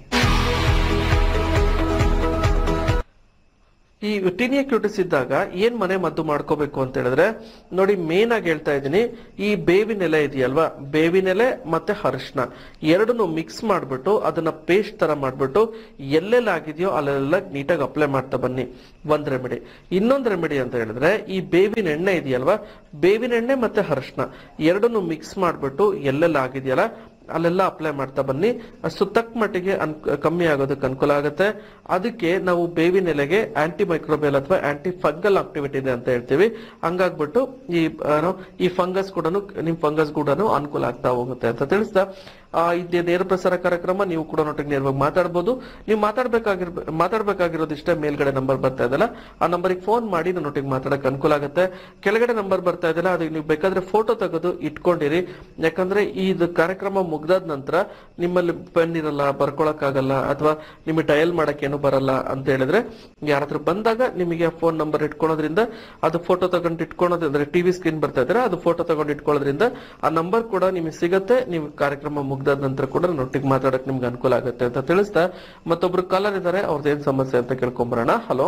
ಈ ಟಿನಿಯಾ ಕ್ಯೂಟಿಸ್ ಇದ್ದಾಗ ಏನ್ ಮನೆ ಮದ್ದು ಮಾಡ್ಕೋಬೇಕು ಅಂತ ಹೇಳಿದ್ರೆ ನೋಡಿ ಮೇನ್ ಆಗಿ ಹೇಳ್ತಾ ಇದ್ದೀನಿ ಈ ಬೇವಿನ ಎಲೆ ಇದೆಯಲ್ವಾ ಬೇವಿನ ಎಲೆ ಮತ್ತೆ ಅರಿಶಿನ ಎರಡನ್ನು ಮಿಕ್ಸ್ ಮಾಡ್ಬಿಟ್ಟು ಅದನ್ನ ಪೇಸ್ಟ್ ತರ ಮಾಡ್ಬಿಟ್ಟು ಎಲ್ಲೆಲ್ಲ ಆಗಿದೆಯೋ ಅಲ್ಲೆಲ್ಲ ನೀಟಾಗಿ ಅಪ್ಲೈ ಮಾಡ್ತಾ ಬನ್ನಿ ಒಂದ್ ರೆಮಿಡಿ ಇನ್ನೊಂದ್ ರೆಮಿಡಿ ಅಂತ ಹೇಳಿದ್ರೆ ಈ ಬೇವಿನ ಎಣ್ಣೆ ಇದೆಯಲ್ವಾ ಬೇವಿನ ಎಣ್ಣೆ ಮತ್ತೆ ಅರಿಶಿನ ಎರಡನ್ನು ಮಿಕ್ಸ್ ಮಾಡ್ಬಿಟ್ಟು ಎಲ್ಲೆಲ್ಲ ಆಗಿದೆಯಲ್ಲ ಅಲ್ಲೆಲ್ಲ ಅಪ್ಲೈ ಮಾಡ್ತಾ ಬನ್ನಿ ಅಷ್ಟು ತಕ್ಕ ಮಟ್ಟಿಗೆ ಅನ್ ಕಮ್ಮಿ ಆಗೋದಕ್ಕೆ ಅನುಕೂಲ ಆಗುತ್ತೆ ಅದಕ್ಕೆ ನಾವು ಬೇವಿನ ಎಲೆಗೆ ಆಂಟಿ ಮೈಕ್ರೋಬಿಯಲ್ ಅಥವಾ ಆಂಟಿ ಫಂಗಲ್ ಆಕ್ಟಿವಿಟಿ ಇದೆ ಅಂತ ಹೇಳ್ತೀವಿ ಹಂಗಾಗ್ಬಿಟ್ಟು ಈ ಏನೋ ಈ ಫಂಗಸ್ ಕೂಡ ನಿಮ್ ಫಂಗಸ್ ಕೂಡ ಅನುಕೂಲ ಆಗ್ತಾ ಹೋಗುತ್ತೆ ಅಂತ ತಿಳಿಸ್ತಾ ಆ, ಇದೇ ನೇರ ಪ್ರಸಾರ ಕಾರ್ಯಕ್ರಮ ನೀವು ಕೂಡ ನೊಟ್ಟಿಗೆ ನೇರವಾಗಿ ಮಾತಾಡ್ಬೋದು ನೀವು ಮಾತಾಡ್ಬೇಕಾಗಿರ್ ಮಾತಾಡ್ಬೇಕಾಗಿರೋದು ಇಷ್ಟೇ ಮೇಲ್ಗಡೆ ನಂಬರ್ ಬರ್ತಾ ಇದೆಯಲ್ಲ ಆ ನಂಬರಿಗೆ ಫೋನ್ ಮಾಡಿ ನನ್ನ ನೊಟ್ಟಿಗೆ ಮಾತಾಡಕ್ಕೆ ಅನುಕೂಲ ಆಗುತ್ತೆ ಕೆಳಗಡೆ ನಂಬರ್ ಬರ್ತಾ ಇದೆಯಲ್ಲ ಅದಕ್ಕೆ ನೀವು ಬೇಕಾದ್ರೆ ಫೋಟೋ ತೆಗೆದು ಇಟ್ಕೊಂಡಿರಿ ಯಾಕಂದ್ರೆ ಇದು ಕಾರ್ಯಕ್ರಮ ಮುಗ್ದಾದ ನಂತರ ನಿಮ್ಮಲ್ಲಿ ಪೆನ್ ಇರಲ್ಲ ಬರ್ಕೊಳಕ್ಕಾಗಲ್ಲ ಅಥವಾ ನಿಮಗೆ ಡಯಲ್ ಮಾಡಕ್ ಏನು ಬರಲ್ಲ ಅಂತ ಹೇಳಿದ್ರೆ ಯಾರಾದ್ರೂ ಬಂದಾಗ ನಿಮಗೆ ಫೋನ್ ನಂಬರ್ ಇಟ್ಕೊಳ್ಳೋದ್ರಿಂದ ಅದು ಫೋಟೋ ತಗೊಂಡು ಇಟ್ಕೊಳ್ಳೋದು ಅಂದ್ರೆ ಟಿವಿ ಸ್ಕ್ರೀನ್ ಬರ್ತಾ ಇದ್ರೆ ಅದು ಫೋಟೋ ತಗೊಂಡು ಇಟ್ಕೊಳ್ಳೋದ್ರಿಂದ ಆ ನಂಬರ್ ಕೂಡ ನಿಮಗೆ ಸಿಗತ್ತೆ ನೀವು ಕಾರ್ಯಕ್ರಮ ಮುಗ್ದಾದ ನಂತರ ಕೂಡ ನೊಟ್ಟಿಗೆ ಮಾತಾಡಕ್ ನಿಮ್ಗೆ ಅನುಕೂಲ ಆಗುತ್ತೆ ಅಂತ ತಿಳಿಸ್ತಾ ಮತ್ತೊಬ್ರು ಕಾಲರ್ ಇದಾರೆ ಅವ್ರದ್ದು ಏನ್ ಸಮಸ್ಯೆ ಅಂತ ಕೇಳ್ಕೊಂಬರೋಣ ಹಲೋ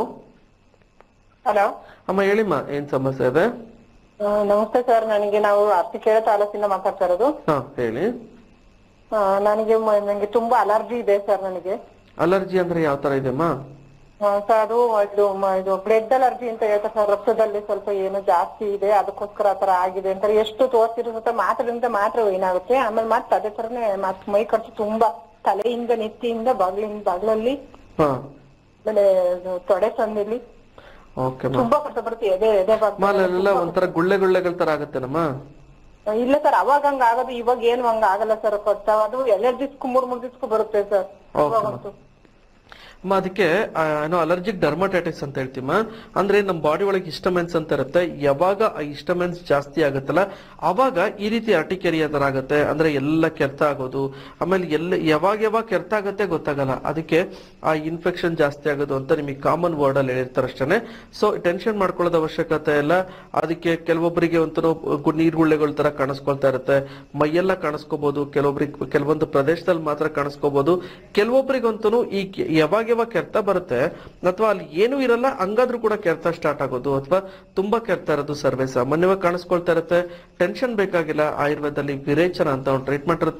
ಹಲೋ ಅಮ್ಮ ಹೇಳಿಮ್ಮ ಏನ್ ಸಮಸ್ಯೆ ಇದೆ ನಮಸ್ತೆ ಸರ್ ನನಗೆ ನಾವು ಅರಸೀಕೆರೆ ತಾಲೂಕಿಂದ ಮಾತಾಡ್ತಾ ಇರೋದು ಹಾ ಹೇಳಿ ಆ, ನನಗೆ ಮ- ನನಗೆ ತುಂಬಾ ಅಲರ್ಜಿ ಇದೆ ಸರ್ ನನಗೆ ಅಲರ್ಜಿ ಅಂದ್ರೆ ಯಾವ ತರ ಇದೆಮ್ಮ ಆ, ಸರ್ ಅದು ಇದು ಮ- ಇದು ಬ್ಲಡ್ ಅಲರ್ಜಿ ಅಂತ ಹೇಳ್ತಾರೆ ಸರ್ ರಕ್ತದಲ್ಲಿ ಸ್ವಲ್ಪ ಏನು ಜಾಸ್ತಿ ಇದೆ ಅದಕ್ಕೋಸ್ಕರ ಆತರ ಆಗಿದೆ ಅಂತ ಎಷ್ಟು ತೋರಿಸಿದ್ರು ಸತ ಮಾತ್ರದಿಂದ ಮಾತ್ರ ಏನಾಗುತ್ತೆ ಆಮೇಲೆ ಮತ್ತೆ ಅದೇ ತರನೇ ಮತ್ತೆ ಮೈ ಖರ್ಚು ತುಂಬಾ ತಲೆಯಿಂದ ನೆತ್ತಿಯಿಂದ ಬಾಗ್ಲಿಂದ ಬಾಗ್ಲಲ್ಲಿ ಹಾ ಆಮೇಲೆ ಇದು ತೊಡೆ ಸಂದಿಲಿ ಓಕೆ ತುಂಬಾ ಕಷ್ಟ ಬರುತ್ತೆ ಎದೆ ಎದೆ ಭಾಗ ಅಲ್ಲೆಲ್ಲ ಒಂಥರ ಗುಳ್ಳೆ ಗುಳ್ಳೆಗಳ ತರ ಆಗತ್ತೇನಮ್ಮ ಇಲ್ಲ ಸರ್ ಅವಾಗ ಹಂಗ ಆಗೋದು ಇವಾಗ ಏನು ಹಂಗ ಆಗಲ್ಲ ಸರ್ ಕೊಟ್ಟ ಅದು ಎರಡು ದಿವ್ಸಕ್ಕೂ ಮೂರ್ ಮೂರ್ ದಿವ್ಸಕ್ಕೂ ಬರುತ್ತೆ ಸರ್ ಇವಾಗಂತೂ ಅಮ್ಮ ಅದಕ್ಕೆ ಆ, ಏನೋ ಅಲರ್ಜಿಕ್ ಡರ್ಮಟೈಟಿಸ್ ಅಂತ ಹೇಳ್ತೀಮ ಅಂದ್ರೆ ನಮ್ಮ ಬಾಡಿ ಒಳಗೆ ಹಿಸ್ಟಮೆನ್ಸ್ ಅಂತ ಇರುತ್ತೆ ಯಾವಾಗ ಆ ಹಿಸ್ಟಮೆನ್ಸ್ ಜಾಸ್ತಿ ಆಗುತ್ತಲ್ಲ ಅವಾಗ ಈ ರೀತಿ ಅರ್ಟಿಕೆರಿಯ ತರ ಆಗುತ್ತೆ ಅಂದ್ರೆ ಎಲ್ಲ ಕೆರ್ತ ಆಗೋದು ಆಮೇಲೆ ಎಲ್ಲ ಯಾವಾಗ ಯಾವಾಗ ಕೆರ್ತ ಆಗುತ್ತೆ ಗೊತ್ತಾಗಲ್ಲ ಅದಕ್ಕೆ ಆ ಇನ್ಫೆಕ್ಷನ್ ಜಾಸ್ತಿ ಆಗೋದು ಅಂತ ನಿಮಗೆ ಕಾಮನ್ ವರ್ಡ್ ಅಲ್ಲಿ ಹೇಳಿರ್ತಾರೆ ಅಷ್ಟೇ ಸೊ ಟೆನ್ಷನ್ ಮಾಡ್ಕೊಳ್ಳೋದು ಅವಶ್ಯಕತೆ ಇಲ್ಲ ಅದಕ್ಕೆ ಕೆಲವೊಬ್ಬರಿಗೆ ಒಂಥರ ಗು- ನೀರ್ಗುಳ್ಳೆಗಳ ತರ ಕಾಣಿಸ್ಕೊಳ್ತಾ ಇರುತ್ತೆ ಮೈಯೆಲ್ಲ ಕಾಣಿಸ್ಕೋಬಹುದು ಕೆಲವೊಬ್ರಿಗೆ ಕೆಲವೊಂದು ಪ್ರದೇಶದಲ್ಲಿ ಮಾತ್ರ ಕಾಣಿಸ್ಕೋಬಹುದು ಕೆಲವೊಬ್ಬರಿಗಂತೂ ಈ ಕೆ- ಯಾವಾಗ ಯಾವಾಗ ಕೆರ್ತ ಬರುತ್ತೆ ಅಥವಾ ಅಲ್ಲಿ ಏನೂ ಇರಲ್ಲ ಹಂಗಾದ್ರೂ ಕೂಡ ಕೆರ್ತ ಸ್ಟಾರ್ಟ್ ಆಗೋದು ಅಥವಾ ತುಂಬಾ ಕೆರ್ತ ಇರೋದು ಸರ್ವೇ ಸಾಮಾನ್ಯವಾಗಿ ಕಾಣಿಸ್ಕೊಳ್ತಾ ಇರುತ್ತೆ ಟೆನ್ಷನ್ ಬೇಕಾಗಿಲ್ಲ ಆಯುರ್ವೇದದಲ್ಲಿ ವಿರೇಚನ ಅಂತ ಒಂದು ಟ್ರೀಟ್ಮೆಂಟ್ ಇರುತ್ತೆ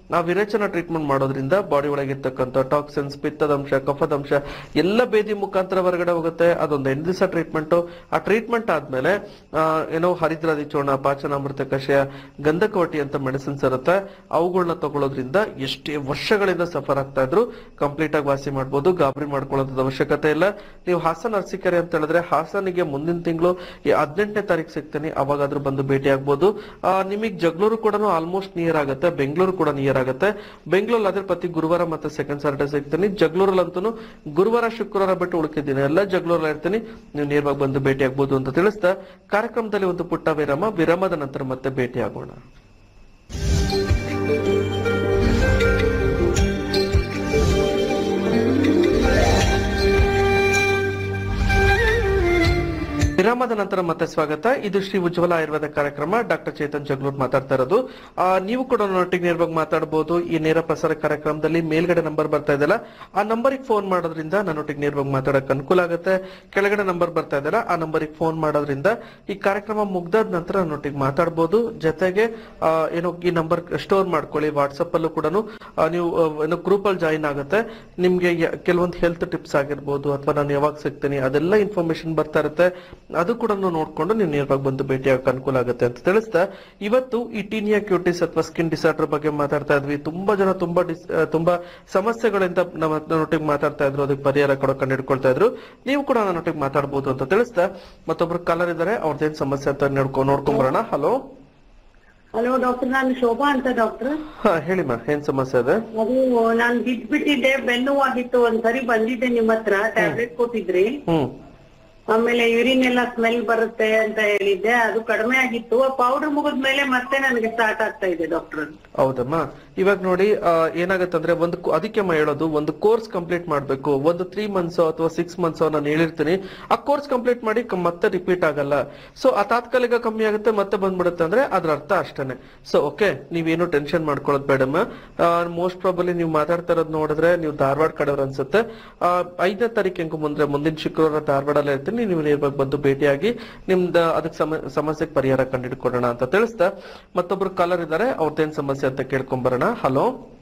ಆ ವಿರೇಚನ ಟ್ರೀಟ್ಮೆಂಟ್ ಮಾಡೋದ್ರಿಂದ ಬಾಡಿ ಒಳಗಿರ್ತಕ್ಕಂಥ ಟಾಕ್ಸಿನ್ಸ್ ಪಿತ್ತದಂಶ ಕಫದಂಶ ಎಲ್ಲ ಬೇದಿ ಮುಖಾಂತರ ಹೊರಗಡೆ ಹೋಗುತ್ತೆ ಅದೊಂದು ಎಂಟು ದಿವಸ ಟ್ರೀಟ್ಮೆಂಟ್ ಆ ಟ್ರೀಟ್ಮೆಂಟ್ ಆದ್ಮೇಲೆ ಆ, ಏನೋ ಹರಿದ್ರಾದಿ ಚೂರ್ಣ ಪಾಚನಾಮೃತ ಕಷಾಯ ಗಂಧಕವಟಿ ಅಂತ ಮೆಡಿಸಿನ್ಸ್ ಇರುತ್ತೆ ಅವುಗಳನ್ನ ತಗೊಳ್ಳೋದ್ರಿಂದ ಎಷ್ಟೇ ವರ್ಷಗಳಿಂದ ಸಫರ್ ಆಗ್ತಾ ಇದ್ರು ಕಂಪ್ಲೀಟ್ ಆಗಿ ವಾಸಿ ಮಾಡ್ಬೋದು ಗಾಬರಿ ಮಾಡ್ಕೊಳ್ಳೋದ್ ಅವಶ್ಯಕತೆ ಇಲ್ಲ ನೀವು ಹಾಸನ ಅರಸಿಕೆರೆ ಅಂತ ಹೇಳಿದ್ರೆ ಹಾಸನಿಗೆ ಮುಂದಿನ ತಿಂಗಳು ಹದಿನೆಂಟನೇ ತಾರೀಕು ಸಿಗ್ತೀನಿ ಅವಾಗಾದ್ರೂ ಬಂದು ಭೇಟಿ ಆಗ್ಬೋದು ಆ, ನಿಮಗೆ ಜಗಳೂರು ಕೂಡ ಆಲ್ಮೋಸ್ಟ್ ನಿಯರ್ ಆಗುತ್ತೆ ಬೆಂಗಳೂರು ಕೂಡ ನಿಯರ್ ಆಗುತ್ತೆ ಬೆಂಗಳೂರಲ್ಲಿ ಅದ್ರ ಪ್ರತಿ ಗುರುವಾರ ಮತ್ತೆ ಸೆಕೆಂಡ್ ಸಾಟರ್ಡೆ ಸಿಗ್ತೀನಿ ಜಗಳೂರಲ್ಲಂತೂ ಗುರುವಾರ ಶುಕ್ರವಾರ ಬಿಟ್ಟು ಉಳ್ಕಿದ್ದೀನಿ ಎಲ್ಲ ಜಗಳೂರಲ್ಲಿ ಇರ್ತೀನಿ ನೀವು ನೇರವಾಗಿ ಬಂದು ಭೇಟಿ ಆಗ್ಬೋದು ಅಂತ ತಿಳಿಸ್ತಾ ಕಾರ್ಯಕ್ರಮದಲ್ಲಿ ಒಂದು ಪುಟ್ಟ ವಿರಾಮ ವಿರಾಮದ ನಂತರ ಮತ್ತೆ ಭೇಟಿ ಆಗೋಣ ವಿರಾಮದ ನಂತರ ಮತ್ತೆ ಸ್ವಾಗತ ಇದು ಶ್ರೀ ಉಜ್ವಲ ಆಯುರ್ವೇದ ಕಾರ್ಯಕ್ರಮ ಡಾಕ್ಟರ್ ಚೇತನ್ ಜಗ್ಲೂರ್ ಮಾತಾಡ್ತಾ ಇರೋದು ಆ, ನೀವು ಕೂಡ ನನ್ನೊಟ್ಟಿಗೆ ನೇರವಾಗಿ ಮಾತಾಡಬಹುದು ಈ ನೇರ ಪ್ರಸಾರ ಕಾರ್ಯಕ್ರಮದಲ್ಲಿ ಮೇಲ್ಗಡೆ ನಂಬರ್ ಬರ್ತಾ ಇದೆಯಲ್ಲ ಆ ನಂಬರಿಗೆ ಫೋನ್ ಮಾಡೋದ್ರಿಂದ ನನ್ನೊಟ್ಟಿಗೆ ನೇರವಾಗಿ ಮಾತಾಡಕ್ ಅನುಕೂಲ ಆಗುತ್ತೆ ಕೆಳಗಡೆ ನಂಬರ್ ಬರ್ತಾ ಇದೆಯಲ್ಲ ಆ ನಂಬರಿಗೆ ಫೋನ್ ಮಾಡೋದ್ರಿಂದ ಈ ಕಾರ್ಯಕ್ರಮ ಮುಗ್ದಾದ ನಂತರ ನನ್ನೊಟ್ಟಿಗೆ ಮಾತಾಡಬಹುದು ಜೊತೆಗೆ ಆ, ಏನೋ ಈ ನಂಬರ್ ಸ್ಟೋರ್ ಮಾಡ್ಕೊಳ್ಳಿ ವಾಟ್ಸಪ್ ಅಲ್ಲೂ ಕೂಡ ನೀವು ಆ, ಏನೋ ಗ್ರೂಪ್ ಅಲ್ಲಿ ಜಾಯಿನ್ ಆಗುತ್ತೆ ನಿಮ್ಗೆ ಯ- ಕೆಲವೊಂದು ಹೆಲ್ತ್ ಟಿಪ್ಸ್ ಆಗಿರ್ಬೋದು ಅಥವಾ ನಾನು ಯಾವಾಗ ಸಿಗ್ತೀನಿ ಅದೆಲ್ಲ ಇನ್ಫಾರ್ಮೇಶನ್ ಬರ್ತಾ ಇರುತ್ತೆ ಅದು ಕೂಡ ನೋಡ್ಕೊಂಡು ನೀವು ನೇರವಾಗಿ ಬಂದು ಭೇಟಿ ಆಗಕ್ಕೆ ಅನುಕೂಲ ಆಗುತ್ತೆ ಅಂತ ತಿಳಿಸ್ತಾ ಇವತ್ತು ಈ ಟೀನಿಯಾ ಕ್ಯೂಟಿಸ್ ಅಥವಾ ಸ್ಕಿನ್ ಡಿಸಾರ್ಡರ್ ಬಗ್ಗೆ ಮಾತಾಡ್ತಾ ಇದ್ವಿ ತುಂಬಾ ಜನ ತುಂಬಾ ಡಿಸ್ ಆ, ತುಂಬಾ ಸಮಸ್ಯೆಗಳಿಂದ ನಮ್ಮ ನನ್ನೊಟ್ಟಿಗೆ ಮಾತಾಡ್ತಾ ಇದ್ರು ಅದಕ್ಕೆ ಪರಿಹಾರ ಕೂಡ ಕಂಡುಹಿಡ್ಕೊಳ್ತಾ ಇದ್ರು ನೀವು ಕೂಡ ನನ್ನೊಟ್ಟಿಗೆ ಮಾತಾಡ್ಬೋದು ಅಂತ ತಿಳಿಸ್ತಾ ಮತ್ತೊಬ್ರು ಕಾಲರ್ ಇದ್ದಾರೆ ಅವ್ರದ್ದೇನ್ ಸಮಸ್ಯೆ ಅಂತ ನೋಡ್ಕೊ ನೋಡ್ಕೊಂಬರೋಣ ಹಲೋ ಹಲೋ ಡಾಕ್ಟರ್ ನಾನು ಶೋಭಾ ಅಂತ ಡಾಕ್ಟರ್ ಹಾ ಹೇಳಿಮ್ಮ ಏನ್ ಸಮಸ್ಯೆ ಇದೆ ಅದು ನಾನ್ ಬಿದ್ಬಿಟ್ಟಿದ್ದೆ ಬೆನ್ನು ಆಗಿತ್ತು ಒಂದ್ಸರಿ ಬಂದಿದ್ದೆ ನಿಮ್ ಹತ್ರ ಟ್ಯಾಬ್ಲೆಟ್ ಕೊಟ್ಟಿದ್ರಿ ಹ್ಮ್ ಆಮೇಲೆ ಯೂರಿನ್ ಎಲ್ಲ ಸ್ಮೆಲ್ ಬರುತ್ತೆ ಅಂತ ಹೇಳಿದ್ದೆ ಅದು ಕಡಿಮೆ ಆಗಿತ್ತು ಪೌಡರ್ ಮುಗಿದ್ಮೇಲೆ ಮತ್ತೆ ನನಗೆ ಸ್ಟಾರ್ಟ್ ಆಗ್ತಾ ಇದೆ ಡಾಕ್ಟರ್ ಹೌದಮ್ಮ ಇವಾಗ ನೋಡಿ ಆ, ಏನಾಗತ್ತಂದ್ರೆ ಒಂದು ಕೋ- ಅದಕ್ಕೆ ಅಮ್ಮ ಹೇಳೋದು ಒಂದು ಕೋರ್ಸ್ ಕಂಪ್ಲೀಟ್ ಮಾಡ್ಬೇಕು ಒಂದು ತ್ರೀ ಮಂತ್ಸ್ ಅಥವಾ ಸಿಕ್ಸ್ ಮಂತ್ಸ್ ನಾನು ಹೇಳಿರ್ತೀನಿ ಆ ಕೋರ್ಸ್ ಕಂಪ್ಲೀಟ್ ಮಾಡಿ ಕ- ಮತ್ತೆ ರಿಪೀಟ್ ಆಗಲ್ಲ ಸೊ ಆ ತಾತ್ಕಾಲಿಕ ಕಮ್ಮಿ ಆಗುತ್ತೆ ಮತ್ತೆ ಬಂದ್ಬಿಡುತ್ತೆ ಅಂದ್ರೆ ಅದ್ರ ಅರ್ಥ ಅಷ್ಟೇನೆ ಸೊ ಓಕೆ ನೀವೇನು ಟೆನ್ಷನ್ ಮಾಡ್ಕೊಳ್ಳೋದು ಬೇಡಮ್ಮ ಮೋಸ್ಟ್ ಪ್ರಾಬಲಿ ನೀವು ಮಾತಾಡ್ತಾ ಇರೋದು ನೋಡಿದ್ರೆ ನೀವು ಧಾರವಾಡ ಕಡೆಯವ್ರು ಅನ್ಸುತ್ತೆ ಆ, ಐದನೇ ತಾರೀಕಿಗೆ ಮುಂದೆ ಮುಂದಿನ ಶುಕ್ರವಾರ ಧಾರವಾಡಲ್ಲೇ ಇರ್ತೀನಿ ನೀವು ನೇರವಾಗಿ ಬಂದು ಭೇಟಿಯಾಗಿ ನಿಮ್ದು ಅದಕ್ಕೆ ಸಮ ಸಮಸ್ಯೆಗೆ ಪರಿಹಾರ ಕಂಡುಹಿಡ್ಕೊಡೋಣ ಅಂತ ತಿಳಿಸ್ತಾ ಮತ್ತೊಬ್ರು ಕಾಲರ್ ಇದ್ದಾರೆ ಅವ್ರದ್ದೇನ್ ಸಮಸ್ಯೆ ಅಂತ ಕೇಳ್ಕೊಂಬರೋಣ ಹಲೋ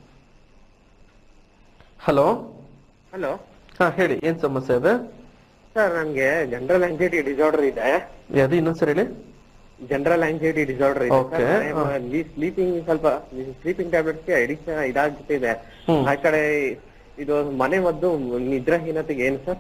ಹಲೋ ಹಲೋ ಹಾ ಹೇಳಿ ಏನ್ ಸಮಸ್ಯೆ ಇದೆ ಸರ್ ನನ್ಗೆ ಜನರಲ್ ಆಂಗ್ಸೈಟಿ ಡಿಸಾರ್ಡರ್ ಇದೆ ಅದು ಇನ್ನೊಂದ್ಸರಿ ಹೇಳಿ ಜನರಲ್ ಆಂಗ್ಸೈಟಿ ಡಿಸಾರ್ಡರ್ Okay. ಇದೆ ಸ್ಲೀಪಿಂಗ್ ಸ್ವಲ್ಪ ಸ್ಲೀಪಿಂಗ್ ಟ್ಯಾಬ್ಲೆಟ್ಸ್ ಅಡಿಕ್ಷನ್ ಇದಾಗ್ಬಿಟ್ಟಿದೆ ಹ್ಮ್. ಆ ಕಡೆ ಇದು ಮನೆ ಮದ್ದು ನಿದ್ರಾಹೀನತೆಗೆ ಏನು ಸರ್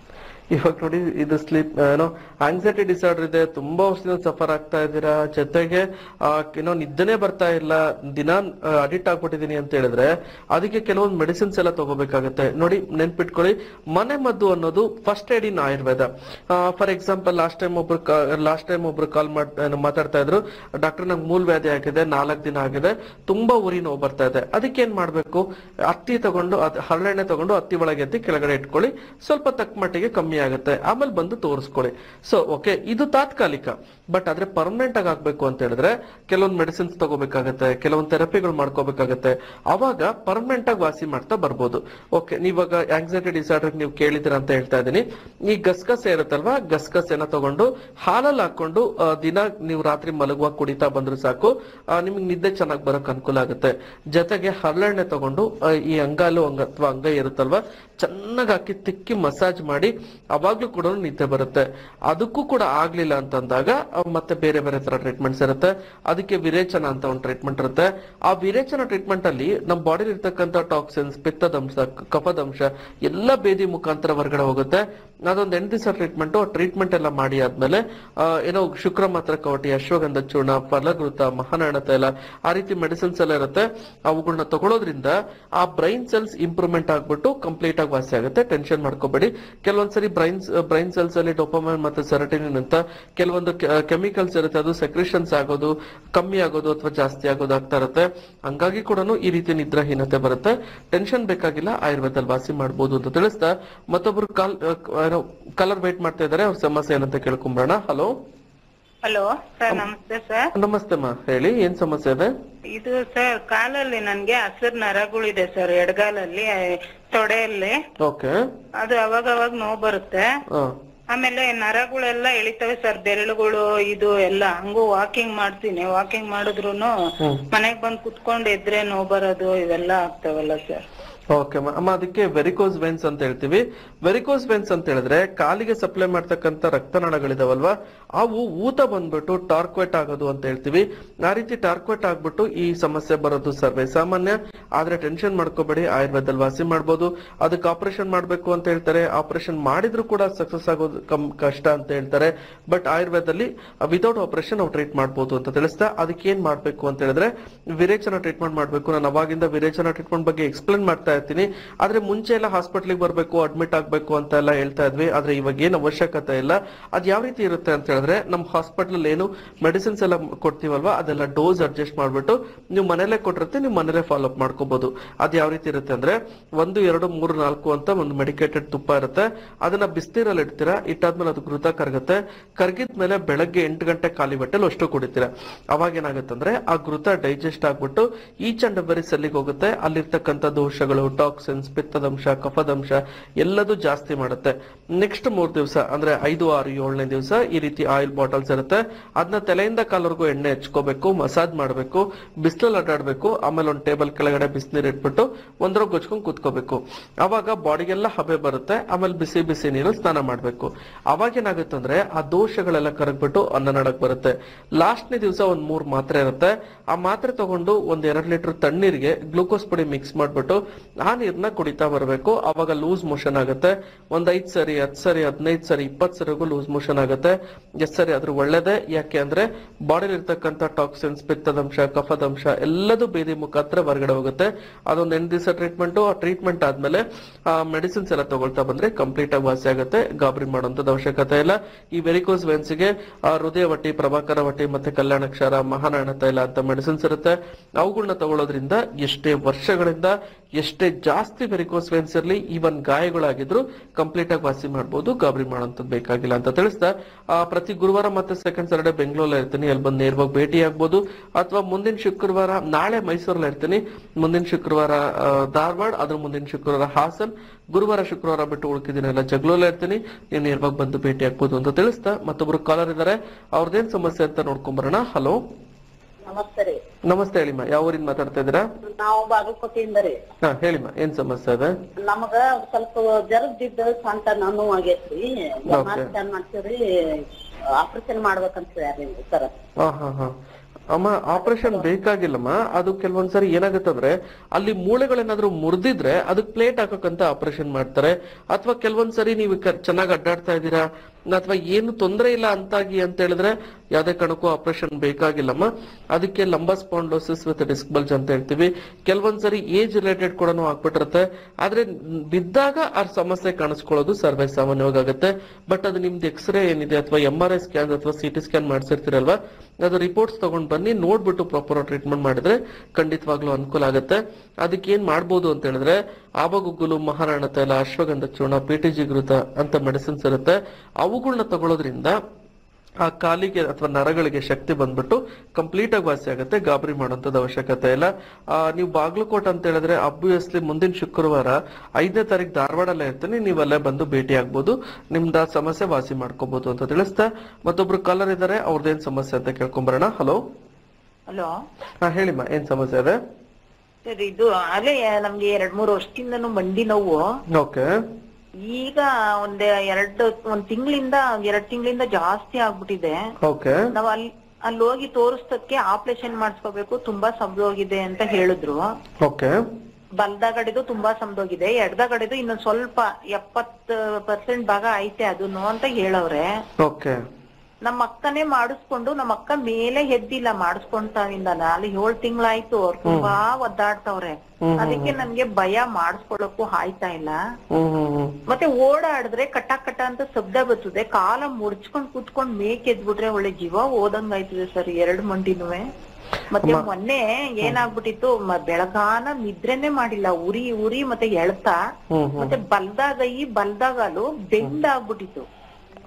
ಇವಾಗ ನೋಡಿ ಇದು ಸ್ಲೀಪ್ ಏನೋ ಆಂಗ್ಸೈಟಿ ಡಿಸಾರ್ಡರ್ ಇದೆ ತುಂಬಾ ವರ್ಷದಿಂದ ಸಫರ್ ಆಗ್ತಾ ಇದ್ದೀರಾ ಜೊತೆಗೆ ಆ, ಏನೋ ನಿದ್ದೆನೆ ಬರ್ತಾ ಇಲ್ಲ ದಿನ ಅಡಿಕ್ಟ್ ಆಗ್ಬಿಟ್ಟಿದೀನಿ ಅಂತ ಹೇಳಿದ್ರೆ ಅದಕ್ಕೆ ಕೆಲವೊಂದು ಮೆಡಿಸಿನ್ಸ್ ಎಲ್ಲ ತಗೋಬೇಕಾಗುತ್ತೆ ನೋಡಿ ನೆನ್ಪಿಟ್ಕೊಳ್ಳಿ ಮನೆ ಮದ್ದು ಅನ್ನೋದು first aid in Ayurveda for example last time ಒಬ್ರು ಲಾಸ್ಟ್ ಟೈಮ್ ಒಬ್ರು ಕಾಲ್ ಮಾತಾಡ್ತಾ ಇದ್ರು ಡಾಕ್ಟರ್ ನಂಗೆ ಮೂಲ ವ್ಯಾಧಿ ಆಗಿದೆ ನಾಲ್ಕು ದಿನ ಆಗಿದೆ ತುಂಬಾ ಉರಿ ನೋವು ಬರ್ತಾ ಇದೆ ಅದಕ್ಕೆ ಏನ್ ಮಾಡ್ಬೇಕು ಹತ್ತಿ ತಗೊಂಡು ಅದ್ ಹರಳೆಣ್ಣೆ ತಗೊಂಡು ಹತ್ತಿ ಒಳಗೆ ಎತ್ತಿ ಕೆಳಗಡೆ ಇಟ್ಕೊಳ್ಳಿ ಸ್ವಲ್ಪ ತಕ್ಕ ಮಟ್ಟಿಗೆ ಕಮ್ಮಿ ಆಗುತ್ತೆ ಆಮೇಲೆ ಬಂದು ತೋರಿಸ್ಕೊಳ್ಳಿ ಸೊ ಓಕೆ ಇದು ತಾತ್ಕಾಲಿಕ ಬಟ್ ಆದ್ರೆ ಪರ್ಮನೆಂಟ್ ಆಗಿ ಆಗ್ಬೇಕು ಅಂತ ಹೇಳಿದ್ರೆ ಕೆಲವೊಂದು ಮೆಡಿಸಿನ್ಸ್ ತಗೋಬೇಕಾಗತ್ತೆ ಕೆಲವೊಂದು ಥೆರಪಿಗಳು ಮಾಡ್ಕೋಬೇಕಾಗತ್ತೆ ಅವಾಗ ಪರ್ಮನೆಂಟ್ ಆಗಿ ವಾಸಿ ಮಾಡ್ತಾ ಬರ್ಬೋದು ಓಕೆ ನೀವಾಗ ಆಂಗ್ಸೈಟಿ ಡಿಸಾರ್ಡರ್ ನೀವು ಕೇಳಿದಿರ ಅಂತ ಹೇಳ್ತಾ ಇದ್ದೀನಿ ಈ ಗಸಗಸೆ ಇರುತ್ತಲ್ವಾ ಗಸಗಸೆನ ತಗೊಂಡು ಹಾಲಲ್ಲಿ ಹಾಕೊಂಡು ಆ, ದಿನ ನೀವು ರಾತ್ರಿ ಮಲಗುವಾಗ ಕುಡಿತಾ ಬಂದ್ರು ಸಾಕು ಆ, ನಿಮ್ಗೆ ನಿದ್ದೆ ಚೆನ್ನಾಗಿ ಬರೋಕ್ ಅನುಕೂಲ ಆಗುತ್ತೆ ಜೊತೆಗೆ ಹರಳೆಣ್ಣೆ ತಗೊಂಡು ಆ, ಈ ಅಂಗಾಲು ಅಂಗ ಅಥವಾ ಅಂಗೈ ಇರುತ್ತಲ್ವಾ ಚೆನ್ನಾಗಿ ಹಾಕಿ ತಿಕ್ಕಿ ಮಸಾಜ್ ಮಾಡಿ ಅವಾಗ್ಲೂ ಕೂಡ ನಿದ್ದೆ ಬರುತ್ತೆ ಅದಕ್ಕೂ ಕೂಡ ಆಗ್ಲಿಲ್ಲ ಅಂತಂದಾಗ ಆ, ಮತ್ತೆ ಬೇರೆ ಬೇರೆ ತರ ಟ್ರೀಟ್ಮೆಂಟ್ಸ್ ಇರುತ್ತೆ ಅದಕ್ಕೆ ವಿರೇಚನ ಅಂತ ಒಂದು ಟ್ರೀಟ್ಮೆಂಟ್ ಇರುತ್ತೆ ಆ ವಿರೇಚನ ಟ್ರೀಟ್ಮೆಂಟ್ ಅಲ್ಲಿ ನಮ್ಮ ಬಾಡಿಲಿ ಇರ್ತಕ್ಕಂಥ ಟಾಕ್ಸಿನ್ಸ್ ಪಿತ್ತದಂಶ ಕ- ಕಫದಂಶ ಎಲ್ಲ ಬೇದಿ ಮುಖಾಂತರ ಹೊರಗಡೆ ಹೋಗುತ್ತೆ ಅದೊಂದು ಎಂಟು ದಿವಸ ಟ್ರೀಟ್ಮೆಂಟ್ ಟ್ರೀಟ್ಮೆಂಟ್ ಎಲ್ಲ ಮಾಡಿ ಆದ್ಮೇಲೆ ಆ, ಏನೋ ಶುಕ್ರ ಮಾತ್ರ ಕವಟಿ ಅಶ್ವಗಂಧ ಚೂರ್ಣ ಫಲಗೃತ ಮಹಾನಾಣ ತೈಲ ಆ ರೀತಿ ಮೆಡಿಸಿನ್ಸ್ ಎಲ್ಲ ಇರುತ್ತೆ ಅವುಗಳನ್ನ ತಗೊಳ್ಳೋದ್ರಿಂದ ಆ ಬ್ರೈನ್ ಸೆಲ್ಸ್ ಇಂಪ್ರೂವ್ಮೆಂಟ್ ಆಗ್ಬಿಟ್ಟು ಕಂಪ್ಲೀಟ್ ಆಗಿ ವಾಸಿ ಆಗುತ್ತೆ ಟೆನ್ಷನ್ ಮಾಡ್ಕೋಬೇಡಿ ಕೆಲವೊಂದ್ಸರಿ ಬ್ರೈನ್ ಬ್ರೈನ್ ಸೆಲ್ಸ್ ಅಲ್ಲಿ ಡೊಪಮೈನ್ ಮತ್ತೆ ಸೆರಟಿನಿನ್ ಅಂತ ಕೆಲವೊಂದು ಕೆಮಿಕಲ್ಸ್ ಇರುತ್ತೆ ಅದು ಸೆಕ್ರೇಷನ್ಸ್ ಆಗೋದು ಕಮ್ಮಿ ಆಗೋದು ಅಥವಾ ಜಾಸ್ತಿ ಆಗೋದು ಆಗ್ತಾ ಇರುತ್ತೆ ಹಂಗಾಗಿ ಕೂಡ ಈ ರೀತಿ ನಿದ್ರಾಹೀನತೆ ಬರುತ್ತೆ ಟೆನ್ಷನ್ ಬೇಕಾಗಿಲ್ಲ ಆಯುರ್ವೇದದಲ್ಲಿ ವಾಸಿ ಮಾಡ್ಬೋದು ಅಂತ ತಿಳಿಸ್ತಾ ಮತ್ತೊಬ್ರು ಕಾಲ್ ಕಲರ್ ವೇಟ್ ಮಾಡ್ತಾ ಇದಾರೆ ಅವ್ರ ಸಮಸ್ಯೆ ಏನಂತ ಕೇಳ್ಕೊಂಬರೋಣ ಹಲೋ ಹಲೋ ಸರ್ ನಮಸ್ತೆ ಸರ್ ನಮಸ್ತೆ ಮಾ ಹೇಳಿ ಏನ್ ಸಮಸ್ಯೆ ಇದೆ ಇದು ಸರ್ ಕಾಲಲ್ಲಿ ನನ್ಗೆ ಹಸಿರು ನರಗಳಿದೆ ಸರ್ ಎಡಗಾಲಲ್ಲಿ ಆ, ತೊಡೆಯಲ್ಲಿ ಓಕೆ ಅದು ಅವಾಗ ಅವಾಗ ನೋವು ಬರುತ್ತೆ ಆಮೇಲೆ ನರಗಳೆಲ್ಲ ಎಳಿತವೆ ಸರ್ ಬೆರಳುಗಳು ಇದು ಎಲ್ಲ ಹಂಗೂ ವಾಕಿಂಗ್ ಮಾಡ್ತೀನಿ ವಾಕಿಂಗ್ ಮಾಡಿದ್ರುನು ಮನೆಗ್ ಬಂದ್ ಕುತ್ಕೊಂಡ್ ಎದ್ರೆ ನೋವು ಬರೋದು ಇವೆಲ್ಲ ಆಗ್ತಾವಲ್ಲ ಸರ್ ಓಕೆ ಅಮ್ಮ ಅದಕ್ಕೆ ವೆರಿಕೋಸ್ ವೆನ್ಸ್ ಅಂತ ಹೇಳ್ತೀವಿ ವೆರಿಕೋಸ್ ವೆನ್ಸ್ ಅಂತ ಹೇಳಿದ್ರೆ ಕಾಲಿಗೆ ಸಪ್ಲೈ ಮಾಡ್ತಕ್ಕಂಥ ರಕ್ತನಾಳಗಳಿದಾವಲ್ವಾ ಅವು ಊತ ಬಂದ್ಬಿಟ್ಟು ಟಾರ್ಕ್ವೆಟ್ ಆಗೋದು ಅಂತ ಹೇಳ್ತೀವಿ ಆ ರೀತಿ ಟಾರ್ಕ್ವೆಟ್ ಆಗ್ಬಿಟ್ಟು ಈ ಸಮಸ್ಯೆ ಬರೋದು ಸರ್ವೇ ಸಾಮಾನ್ಯ ಆದ್ರೆ ಟೆನ್ಷನ್ ಮಾಡ್ಕೋಬೇಡಿ ಆಯುರ್ವೇದದಲ್ಲಿ ವಾಸಿ ಮಾಡ್ಬೋದು ಅದಕ್ಕೆ ಆಪರೇಷನ್ ಮಾಡ್ಬೇಕು ಅಂತ ಹೇಳ್ತಾರೆ ಆಪರೇಷನ್ ಮಾಡಿದ್ರು ಕೂಡ ಸಕ್ಸಸ್ ಆಗೋದು ಕಮ್ ಕಷ್ಟ ಅಂತ ಹೇಳ್ತಾರೆ ಬಟ್ ಆಯುರ್ವೇದದಲ್ಲಿ ವಿತೌಟ್ ಆಪರೇಷನ್ ನಾವು ಟ್ರೀಟ್ ಮಾಡ್ಬೋದು ಅಂತ ತಿಳಿಸ್ತಾ ಅದಕ್ಕೆ ಏನ್ ಮಾಡ್ಬೇಕು ಅಂತ ಹೇಳಿದ್ರೆ ವಿರೇಚನ ಟ್ರೀಟ್ಮೆಂಟ್ ಮಾಡ್ಬೇಕು ನಾನು ಅವಾಗಿಂದ ವಿರೇಚನ ಟ್ರೀಟ್ಮೆಂಟ್ ಬಗ್ಗೆ ಎಕ್ಸ್ಪ್ಲೇನ್ ಮಾಡ್ತಾ ಇರ್ತೀನಿ ಆದ್ರೆ ಮುಂಚೆ ಎಲ್ಲ ಹಾಸ್ಪಿಟ್ಲಿಗೆ ಬರ್ಬೇಕು ಅಡ್ಮಿಟ್ ಆಗ್ಬೇಕು ಅಂತ ಎಲ್ಲ ಹೇಳ್ತಾ ಇದ್ವಿ ಆದ್ರೆ ಇವಾಗ ಏನ್ ಅವಶ್ಯಕತೆ ಇಲ್ಲ ಅದ್ ಯಾವ ರೀತಿ ಇರುತ್ತೆ ಅಂತ ಹೇಳಿದ್ರೆ ನಮ್ಮ ಹಾಸ್ಪಿಟಲ್ ಏನು ಮೆಡಿಸಿನ್ಸ್ ಎಲ್ಲ ಕೊಡ್ತೀವಲ್ವಾ ಅದೆಲ್ಲ ಡೋಸ್ ಅಡ್ಜಸ್ಟ್ ಮಾಡ್ಬಿಟ್ಟು ನೀವು ಮನೇಲೆ ಕೊಟ್ಟಿರುತ್ತೆ ನೀವು ಮನೇಲೆ ಫಾಲೋ ಅಪ್ ಮಾಡ್ಕೋಬಹುದು ಅದ್ ಯಾವ ರೀತಿ ಇರುತ್ತೆ ಅಂದ್ರೆ ಒಂದು ಎರಡು ಮೂರು ನಾಲ್ಕು ಅಂತ ಒಂದು ಮೆಡಿಕೇಟೆಡ್ ತುಪ್ಪ ಇರುತ್ತೆ ಅದನ್ನ ಬಿಸಿನೀರಲ್ಲಿ ಇಡ್ತೀರಾ ಇಟ್ಟಾದ್ಮೇಲೆ ಅದು ಘೃತ ಕರಗುತ್ತೆ ಕರಗಿದ್ಮೇಲೆ ಬೆಳಗ್ಗೆ ಎಂಟು ಗಂಟೆ ಖಾಲಿ ಹೊಟ್ಟೆಲಿ ಅಷ್ಟು ಕುಡಿತೀರಾ ಅವಾಗ ಏನಾಗುತ್ತಂದ್ರೆ ಆ ಘೃತ ಡೈಜೆಸ್ಟ್ ಆಗ್ಬಿಟ್ಟು ಈಚ್ ಅಂಡ್ ಎವರಿ ಸೆಲ್ಲಿಗೆ ಹೋಗುತ್ತೆ ಅಲ್ಲಿರ್ತಕ್ಕಂಥ ದೋಷಗಳು ಟಾಕ್ಸಿನ್ಸ್ ಪಿತ್ತದಂಶ ಕಫದಂಶ ಎಲ್ಲದೂ ಜಾಸ್ತಿ ಮಾಡುತ್ತೆ ನೆಕ್ಸ್ಟ್ ಮೂರ್ ದಿವಸ ಅಂದ್ರೆ ಐದು ಆರು ಏಳನೇ ದಿವಸ ಈ ರೀತಿ ಆಯಿಲ್ ಬಾಟಲ್ಸ್ ಇರುತ್ತೆ ಅದನ್ನ ತಲೆಯಿಂದ ಕಾಲವರೆಗೂ ಎಣ್ಣೆ ಹಚ್ಕೋಬೇಕು ಮಸಾಜ್ ಮಾಡಬೇಕು ಬಿಸಿಲಲ್ಲಿ ಅಡ್ಡಾಡ್ಬೇಕು ಆಮೇಲೆ ಒಂದು ಟೇಬಲ್ ಕೆಳಗಡೆ ಬಿಸಿನೀರು ಇಟ್ಬಿಟ್ಟು ಒಂದ್ರ ಗೊಚ್ಕೊಂಡ್ ಕೂತ್ಕೋಬೇಕು ಅವಾಗ ಬಾಡಿಗೆಲ್ಲ ಹಬೆ ಬರುತ್ತೆ ಆಮೇಲೆ ಬಿಸಿ ಬಿಸಿ ನೀರು ಸ್ನಾನ ಮಾಡ್ಬೇಕು ಅವಾಗ ಏನಾಗುತ್ತೆ ಆ ದೋಷಗಳೆಲ್ಲ ಕರಗ್ಬಿಟ್ಟು ಅನ್ನ ನಡಕ್ ಬರುತ್ತೆ ಲಾಸ್ಟ್ನೇ ದಿವಸ ಒಂದ್ ಮೂರ್ ಮಾತ್ರೆ ಇರುತ್ತೆ ಆ ಮಾತ್ರೆ ತಗೊಂಡು ಒಂದ್ ಎರಡ್ ಲೀಟರ್ ತಣ್ಣೀರಿಗೆ ಗ್ಲೂಕೋಸ್ ಪುಡಿ ಮಿಕ್ಸ್ ಮಾಡ್ಬಿಟ್ಟು ಆ ನೀರ್ನ ಕುಡಿತಾ ಬರಬೇಕು ಅವಾಗ ಲೂಸ್ ಮೋಷನ್ ಆಗುತ್ತೆ ಒಂದ್ ಐದ್ ಸರಿ ಹತ್ ಸರಿ ಹದಿನೈದು ಸರಿ ಇಪ್ಪತ್ ಸರಿಗೂ ಲೂಸ್ ಮೋಷನ್ ಆಗುತ್ತೆ ಎಸ್ ಸರಿ ಅದ್ರ ಒಳ್ಳೇದೇ ಯಾಕೆ ಅಂದ್ರೆ ಬಾಡಿಲಿ ಇರ್ತಕ್ಕಂಥ ಟಾಕ್ಸಿನ್ಸ್ ಪಿತ್ತದಂಶ ಕಫದಂಶ ಎಲ್ಲದೂ ಬೇದಿ ಮುಖಾಂತರ ಹೊರಗಡೆ ಹೋಗುತ್ತೆ ಅದೊಂದ್ ಎಂಟು ದಿವಸ ಟ್ರೀಟ್ಮೆಂಟ್ ಆ ಟ್ರೀಟ್ಮೆಂಟ್ ಆದ್ಮೇಲೆ ಆ ಮೆಡಿಸಿನ್ಸ್ ಎಲ್ಲ ತಗೊಳ್ತಾ ಬಂದ್ರೆ ಕಂಪ್ಲೀಟ್ ಆಗಿ ವಾಸಿ ಆಗುತ್ತೆ ಗಾಬರಿ ಮಾಡುವಂತದ್ದು ಅವಶ್ಯಕತೆ ಇಲ್ಲ ಈ ವೆರಿಕೋಸ್ ವೆನ್ಸ್ಗೆ ಹೃದಯ ವಟಿ ಪ್ರಭಾಕರ ವಟಿ ಮತ್ತೆ ಕಲ್ಯಾಣಕ್ಷರ ಮಹಾನಾರಾಯಣ ತೈಲ ಅಂತ ಮೆಡಿಸಿನ್ಸ್ ಇರುತ್ತೆ ಅವುಗಳನ್ನ ತಗೊಳ್ಳೋದ್ರಿಂದ ಎಷ್ಟೇ ವರ್ಷಗಳಿಂದ ಎಷ್ಟೇ ಜಾಸ್ತಿ ವೆರಿಕೋಸ್ ವೆನ್ಸ್ ಇರಲಿ ಈವನ್ ಗಾಯಗಳಾಗಿದ್ರು ಕಂಪ್ಲೀಟ್ ಆಗಿ ವಾಸಿ ಮಾಡ್ಬೋದು ಗಾಬರಿ ಮಾಡೋಂಥದ್ದು ಬೇಕಾಗಿಲ್ಲ ಅಂತ ತಿಳಿಸ್ತಾ ಆ, ಪ್ರತಿ ಗುರುವಾರ ಮತ್ತೆ ಸೆಕೆಂಡ್ ಸಾಟರ್ಡೆ ಬೆಂಗಳೂರಲ್ಲಿ ಇರ್ತೀನಿ ಅಲ್ಲಿ ಬಂದು ನೇರವಾಗಿ ಭೇಟಿ ಆಗ್ಬೋದು ಅಥವಾ ಮುಂದಿನ ಶುಕ್ರವಾರ ನಾಳೆ ಮೈಸೂರಲ್ಲಿ ಇರ್ತೀನಿ ಮುಂದಿನ ಶುಕ್ರವಾರ ಆ, ಧಾರವಾಡ ಅದ್ರ ಮುಂದಿನ ಶುಕ್ರವಾರ ಹಾಸನ್ ಗುರುವಾರ ಶುಕ್ರವಾರ ಬಿಟ್ಟು ಉಳ್ಕಿದಿನೆಲ್ಲ ಜಗಳೂರಲ್ಲಿ ಇರ್ತೀನಿ ನೀವು ನೇರವಾಗಿ ಬಂದು ಭೇಟಿ ಆಗ್ಬೋದು ಅಂತ ತಿಳಿಸ್ತಾ ಮತ್ತೊಬ್ರು ಕಾಲರ್ ಇದ್ದಾರೆ ಅವ್ರದ್ದೇನ್ ಸಮಸ್ಯೆ ಅಂತ ನೋಡ್ಕೊಂಬರೋಣ ಹಲೋ ನಮಸ್ತೆ ರೀ ನಮಸ್ತೆ ಹೇಳಿಮ್ಮ ಯಾವ ಊರಿಂದ ಮಾತಾಡ್ತಾ ಇದ್ದೀರಾ ನಾವು ಬಾಗಲಕೋಟೆಯಿಂದ ರೀ ಹಾ ಹೇಳಿಮ್ಮ ಏನ್ ಸಮಸ್ಯೆ ಇದೆ ನಮಗ ಸ್ವಲ್ಪ ಜರಗ್ದಿದ್ದ ಸ್ವಂತ ನೋವು ಆಗೈತ್ರಿ Okay. ಸ್ಕ್ಯಾನ್ ಮಾಡ್ತೀವ್ರಿ ಆಪರೇಷನ್ ಮಾಡ್ಬೇಕಂತ ಹೇಳ್ಯಾರಿ ಸರ್ ಹಾ ಹಾ ಹಾ ಅಮ್ಮ ಆಪರೇಷನ್ ಬೇಕಾಗಿಲ್ಲಮ್ಮ ಅದು ಕೆಲವೊಂದ್ಸರಿ ಏನಾಗುತ್ತಂದ್ರೆ ಅಲ್ಲಿ ಮೂಳೆಗಳೇನಾದ್ರೂ ಮುರಿದಿದ್ರೆ ಅದಕ್ಕೆ ಪ್ಲೇಟ್ ಹಾಕಕ್ಕಂತ ಆಪರೇಷನ್ ಮಾಡ್ತಾರೆ ಅಥವಾ ಕೆಲವೊಂದ್ಸರಿ ನೀವು ಚೆನ್ನಾಗಿ ಅಡ್ಡಾಡ್ತಾ ಇದ್ದೀರಾ ಅಥವಾ ಏನು ತೊಂದರೆ ಇಲ್ಲ ಅಂತಾಗಿ ಅಂತ ಹೇಳಿದ್ರೆ ಯಾವ್ದೇ ಕಾರಣಕ್ಕೂ ಆಪರೇಷನ್ ಬೇಕಾಗಿಲ್ಲಮ್ಮ ಅದಕ್ಕೆ ಲಂಬ ಸ್ಪಾಂಡೋಸಿಸ್ ವಿತ್ ಡಿಸ್ಕ್ ಬಲ್ಜ್ ಅಂತ ಹೇಳ್ತೀವಿ ಕೆಲವೊಂದ್ಸರಿ ಏಜ್ ರಿಲೇಟೆಡ್ ಕೂಡ ಆಗ್ಬಿಟ್ಟಿರುತ್ತೆ ಆದ್ರೆ ಬಿದ್ದಾಗ ಆ ಸಮಸ್ಯೆ ಕಾಣಿಸ್ಕೊಳ್ಳೋದು ಸರ್ವೇ ಸಾಮಾನ್ಯವಾಗಿ ಆಗುತ್ತೆ ಬಟ್ ಅದು ನಿಮ್ದು ಎಕ್ಸ್ರೇ ಏನಿದೆ ಅಥವಾ ಎಂ ಆರ್ ಐ ಸ್ಕ್ಯಾನ್ ಅಥವಾ ಸಿ ಟಿ ಸ್ಕ್ಯಾನ್ ಮಾಡ್ಸಿರ್ತೀರಲ್ವಾ ಅದು ರಿಪೋರ್ಟ್ಸ್ ತಗೊಂಡ್ ಬನ್ನಿ ನೋಡ್ಬಿಟ್ಟು ಪ್ರಾಪರ್ ಟ್ರೀಟ್ಮೆಂಟ್ ಮಾಡಿದ್ರೆ ಖಂಡಿತವಾಗ್ಲೂ ಅನುಕೂಲ ಆಗುತ್ತೆ ಅದಕ್ಕೆ ಏನ್ ಮಾಡ್ಬೋದು ಅಂತ ಹೇಳಿದ್ರೆ ಆಬಗುಗ್ಗುಲು ಮಹಾರಾಣ ತೈಲ ಅಶ್ವಗಂಧ ಚೂರ್ಣ ಪಿ ಟಿ ಜಿ ಗೃತ ಅಂತ ಮೆಡಿಸಿನ್ಸ್ ಇರುತ್ತೆ ಅವುಗಳನ್ನ ತಗೊಳ್ಳೋದ್ರಿಂದ ಆ ಕಾಲಿಗೆ ಅಥವಾ ನರಗಳಿಗೆ ಶಕ್ತಿ ಬಂದ್ಬಿಟ್ಟು ಕಂಪ್ಲೀಟ್ ಆಗಿ ವಾಸಿ ಆಗುತ್ತೆ ಗಾಬರಿ ಮಾಡುವಂತದ್ದು ಅವಶ್ಯಕತೆ ಇಲ್ಲ ಆ, ನೀವು ಬಾಗ್ಲಕೋಟ್ ಅಂತ ಹೇಳಿದ್ರೆ ಅಬ್ವಿಯಸ್ಲಿ ಮುಂದಿನ ಶುಕ್ರವಾರ ಐದನೇ ತಾರೀಕು ಧಾರವಾಡಲ್ಲೇ ಇರ್ತೀನಿ ನೀವು ಅಲ್ಲೇ ಬಂದು ಭೇಟಿ ಆಗ್ಬೋದು ನಿಮ್ದ ಸಮಸ್ಯೆ ವಾಸಿ ಮಾಡ್ಕೋಬಹುದು ಅಂತ ತಿಳಿಸ್ತಾ ಮತ್ತೊಬ್ರು ಕಾಲರ್ ಇದ್ದಾರೆ ಅವ್ರದ್ದೇನ್ ಸಮಸ್ಯೆ ಅಂತ ಕೇಳ್ಕೊಂಬರೋಣ ಹಲೋ ಹಲೋ ಹಾ ಹೇಳಿಮ್ಮ ಏನ್ ಸಮಸ್ಯೆ ಇದೆ ಸರ್ ಇದು ಅದೇ ನಮ್ಗೆ ಎರಡ್ ಮೂರು ವರ್ಷದಿಂದನೂ ಮಂಡಿ ನೋವು ಓಕೆ ಈಗ ಒಂದ್ ಎರಡ್ ಒಂದ್ ತಿಂಗಳಿಂದ ಎರಡ್ ತಿಂಗಳಿಂದ ಜಾಸ್ತಿ ಆಗ್ಬಿಟ್ಟಿದೆ ಓಕೆ ನಾವ್ ಅಲ್ಲಿ ಅಲ್ಲಿ ಹೋಗಿ ತೋರಿಸ್ತಕ್ಕೆ ಆಪರೇಷನ್ ಮಾಡಿಸ್ಕೋಬೇಕು ತುಂಬಾ ಸಬ್ದೋಗಿದೆ ಅಂತ ಹೇಳಿದ್ರು ಓಕೆ ಬಲ್ದ ಕಡೆದು ತುಂಬಾ ಸಮದೋಗಿದೆ ಎಡ್ದ ಕಡೆದು ಇನ್ನೊಂದ್ ಸ್ವಲ್ಪ ಎಪ್ಪತ್ ಪರ್ಸೆಂಟ್ ಭಾಗ ಐತೆ ಅದನ್ನು ಅಂತ ಹೇಳವ್ರೆ ಓಕೆ ನಮ್ಮ ಅಕ್ಕನೇ ಮಾಡಿಸ್ಕೊಂಡು ನಮ್ಮ ಅಕ್ಕ ಮೇಲೆ ಎದ್ದಿಲ್ಲ ಮಾಡಿಸ್ಕೊಂತಾವಿಂದನ ಅಲ್ಲಿ ಏಳ್ ತಿಂಗಳಾಯ್ತು ಅವ್ರು ತುಂಬಾ ಒದ್ದಾಡ್ತವ್ರೆ ಅದಕ್ಕೆ ನನ್ಗೆ ಭಯ ಮಾಡಿಸ್ಕೊಳಕ್ಕೂ ಆಯ್ತಾ ಇಲ್ಲ ಹ್ಮ್ ಹ್ಮ್ ಹ್ಮ್ ಮತ್ತೆ ಓಡಾಡಿದ್ರೆ ಕಟ ಕಟ ಅಂತ ಶಬ್ದ ಬರ್ತದೆ ಕಾಲ ಮುಡ್ಚ್ಕೊಂಡ್ ಕೂತ್ಕೊಂಡ್ ಮೇಕ್ ಎದ್ಬಿಟ್ರೆ ಒಳ್ಳೆ ಜೀವ ಓದಂಗ್ ಆಯ್ತದೆ ಸರ್ ಎರಡ್ ಮಂಡಿನುವೆ ಮತ್ತೆ ಮೊನ್ನೆ ಏನಾಗ್ಬಿಟ್ಟಿತ್ತು ಮ- ಬೆಳಗಾನ ನಿದ್ರೆನೆ ಮಾಡಿಲ್ಲ ಉರಿ ಉರಿ ಮತ್ತೆ ಎಳ್ತಾ ಹ್ಮ್ ಹ್ಮ್ ಮತ್ತೆ ಬಲ್ದಾಗ ಈ ಬಲ್ದಾಗಲು ಬೆಂಡ್ ಆಗ್ಬಿಟ್ಟಿತ್ತು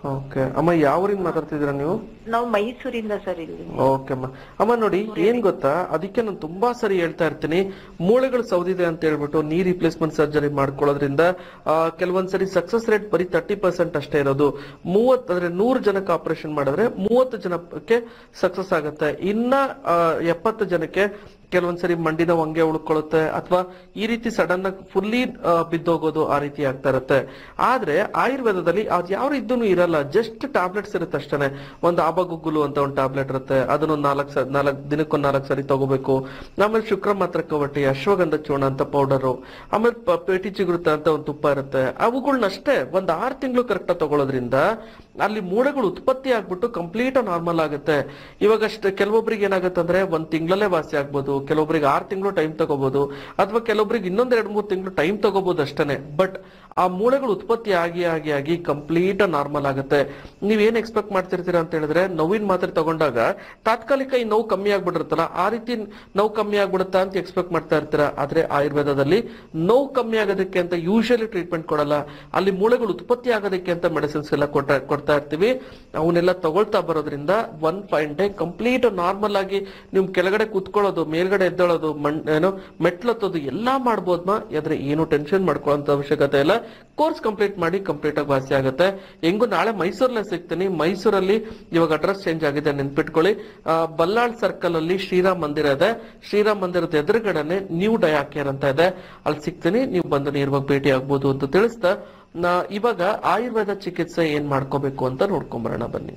ಓಕೆ ಅಮ್ಮ ಯಾವ ಊರಿಂದ ಮಾತಾಡ್ತಿದ್ದೀರಾ ನೀವು ನಾವು ಮೈಸೂರಿಂದ ಸರ್ ಇಲ್ಲಿ ಓಕೆ ಅಮ್ಮ ಅಮ್ಮ ನೋಡಿ ಏನ್ ಗೊತ್ತಾ ಅದಕ್ಕೆ ನಾನು ತುಂಬಾ ಸರಿ ಹೇಳ್ತಾ ಇರ್ತೀನಿ ಮೂಳೆಗಳು ಸೌದಿದೆ ಅಂತ ಹೇಳ್ಬಿಟ್ಟು ನೀ ರಿಪ್ಲೇಸ್ಮೆಂಟ್ ಸರ್ಜರಿ ಮಾಡ್ಕೊಳ್ಳೋದ್ರಿಂದ ಆ, ಕೆಲವೊಂದ್ಸರಿ ಸಕ್ಸಸ್ ರೇಟ್ ಬರೀ ತರ್ಟಿ ಪರ್ಸೆಂಟ್ ಅಷ್ಟೇ ಇರೋದು ಮೂವತ್ ಅಂದ್ರೆ ನೂರು ಜನಕ್ಕೆ ಆಪರೇಷನ್ ಮಾಡಿದ್ರೆ ಮೂವತ್ತು ಜನಕ್ಕೆ ಸಕ್ಸಸ್ ಆಗುತ್ತೆ ಇನ್ನ ಆ, ಎಪ್ಪತ್ತು ಜನಕ್ಕೆ ಕೆಲವೊಂದ್ಸರಿ ಮಂಡಿ ನೋವು ಹಂಗೆ ಉಳ್ಕೊಳ್ಳುತ್ತೆ ಅಥವಾ ಈ ರೀತಿ ಸಡನ್ ಆಗಿ ಫುಲ್ಲಿ ಬಿದ್ದೋಗೋದು ಆ ರೀತಿ ಆಗ್ತಾ ಇರುತ್ತೆ ಆದ್ರೆ ಆಯುರ್ವೇದದಲ್ಲಿ ಅದ್ ಯಾವ ಇದ್ದೂ ಇರಲ್ಲ ಜಸ್ಟ್ ಟ್ಯಾಬ್ಲೆಟ್ಸ್ ಇರುತ್ತೆ ಅಷ್ಟೇ ಒಂದು ಆಬಗುಗ್ಗುಲು ಅಂತ ಒಂದು ಟ್ಯಾಬ್ಲೆಟ್ ಇರುತ್ತೆ ಅದನ್ನ ನಾಲ್ಕು ಸ ನಾಲ್ಕು ದಿನಕ್ಕೊಂದು ನಾಲ್ಕು ಸರಿ ತಗೋಬೇಕು ಆಮೇಲೆ ಶುಕ್ರ ಮಾತ್ರ ಕವಟಿ ಅಶ್ವಗಂಧ ಚೂರ್ಣ ಅಂತ ಪೌಡರು ಆಮೇಲೆ ಪ- ಪೇಟಿ ಚಿಗುರುತ್ತ ಅಂತ ಒಂದು ತುಪ್ಪ ಇರುತ್ತೆ ಅವುಗಳನ್ನಷ್ಟೇ ಒಂದ್ ಆರು ತಿಂಗಳು ಕರೆಕ್ಟ್ ತಗೊಳ್ಳೋದ್ರಿಂದ ಅಲ್ಲಿ ಮೂಳೆಗಳು ಉತ್ಪತ್ತಿ ಆಗ್ಬಿಟ್ಟು ಕಂಪ್ಲೀಟ್ ನಾರ್ಮಲ್ ಆಗುತ್ತೆ ಇವಾಗ ಅಷ್ಟೇ ಕೆಲವೊಬ್ರಿಗೆ ಏನಾಗುತ್ತೆ ಅಂದ್ರೆ ಒಂದ್ ತಿಂಗಳಲ್ಲೇ ವಾಸಿ ಆಗ್ಬೋದು ಕೆಲವೊಬ್ರಿಗೆ ಆರು ತಿಂಗಳು ಟೈಮ್ ತಗೋಬಹುದು ಅಥವಾ ಕೆಲವೊಬ್ರಿಗೆ ಇನ್ನೊಂದ್ ಎರಡ್ ಮೂರ್ ತಿಂಗಳು ಟೈಮ್ ತಗೋಬಹುದು ಅಷ್ಟೇನೆ ಬಟ್ ಆ ಮೂಳೆಗಳು ಉತ್ಪತ್ತಿ ಆಗಿ ಆಗಿ ಆಗಿ ಕಂಪ್ಲೀಟ್ ನಾರ್ಮಲ್ ಆಗುತ್ತೆ ನೀವೇನ್ ಎಕ್ಸ್ಪೆಕ್ಟ್ ಮಾಡ್ತಿರ್ತೀರಾ ಅಂತ ಹೇಳಿದ್ರೆ ನೋವಿನ ಮಾತ್ರೆ ತಗೊಂಡಾಗ ತಾತ್ಕಾಲಿಕ ಈ ನೋವು ಕಮ್ಮಿ ಆಗ್ಬಿಟ್ಟಿರುತ್ತಲ್ಲ ಆ ರೀತಿ ನೋವು ಕಮ್ಮಿ ಆಗ್ಬಿಡುತ್ತಾ ಅಂತ ಎಕ್ಸ್ಪೆಕ್ಟ್ ಮಾಡ್ತಾ ಇರ್ತೀರಾ ಆದ್ರೆ ಆಯುರ್ವೇದದಲ್ಲಿ ನೋವು ಕಮ್ಮಿ ಆಗೋದಕ್ಕೆ ಅಂತ ಯೂಶಲಿ ಟ್ರೀಟ್ಮೆಂಟ್ ಕೊಡಲ್ಲ ಅಲ್ಲಿ ಮೂಳೆಗಳು ಉತ್ಪತ್ತಿ ಆಗೋದಕ್ಕೆ ಅಂತ ಮೆಡಿಸಿನ್ಸ್ ಎಲ್ಲ ಕೊಟ್ಟ ಕೊಡ್ತಾ ಇರ್ತೀವಿ ಅವನ್ನೆಲ್ಲ ತಗೊಳ್ತಾ ಬರೋದ್ರಿಂದ one fine day complete normal ಆಗಿ ನಿಮ್ ಕೆಳಗಡೆ ಕುತ್ಕೊಳ್ಳೋದು ಮೇಲ್ಗಡೆ ಎದ್ದೋಳೋದು ಮಣ್ ಏನೋ ಮೆಟ್ಲತ್ತೋದು ಎಲ್ಲಾ ಮಾಡ್ಬೋದ್ಮಾ ಆದ್ರೆ ಏನು ಟೆನ್ಷನ್ ಮಾಡ್ಕೊಳ್ಳೋಂತ ಅವಶ್ಯಕತೆ ಇಲ್ಲ ಕೋರ್ಸ್ ಕಂಪ್ಲೀಟ್ ಮಾಡಿ ಕಂಪ್ಲೀಟ್ ಆಗಿ ವಾಸಿ ಆಗುತ್ತೆ ಹೆಂಗು ನಾಳೆ ಮೈಸೂರಲ್ಲೇ ಸಿಗ್ತೀನಿ ಮೈಸೂರಲ್ಲಿ ಇವಾಗ ಅಡ್ರೆಸ್ ಚೇಂಜ್ ಆಗಿದೆ ನೆನ್ಪಿಟ್ಕೊಳ್ಳಿ ಆ, ಬಲ್ಲಾಳ್ ಸರ್ಕಲ್ ಅಲ್ಲಿ ಶ್ರೀರಾಮ್ ಮಂದಿರ ಇದೆ ಶ್ರೀರಾಮ್ ಮಂದಿರದ ಎದುರುಗಡೆನೆ ನ್ಯೂ ಡಯಾಕೇರ್ ಅಂತ ಇದೆ ಅಲ್ಲಿ ಸಿಗ್ತೀನಿ ನೀವು ಬಂದು ನೇರವಾಗಿ ಭೇಟಿ ಆಗ್ಬೋದು ಅಂತ ತಿಳಿಸ್ತಾ ನಾ ಇವಾಗ ಆಯುರ್ವೇದ ಚಿಕಿತ್ಸೆ ಏನ್ ಮಾಡ್ಕೋಬೇಕು ಅಂತ ನೋಡ್ಕೊಂಬರೋಣ ಬನ್ನಿ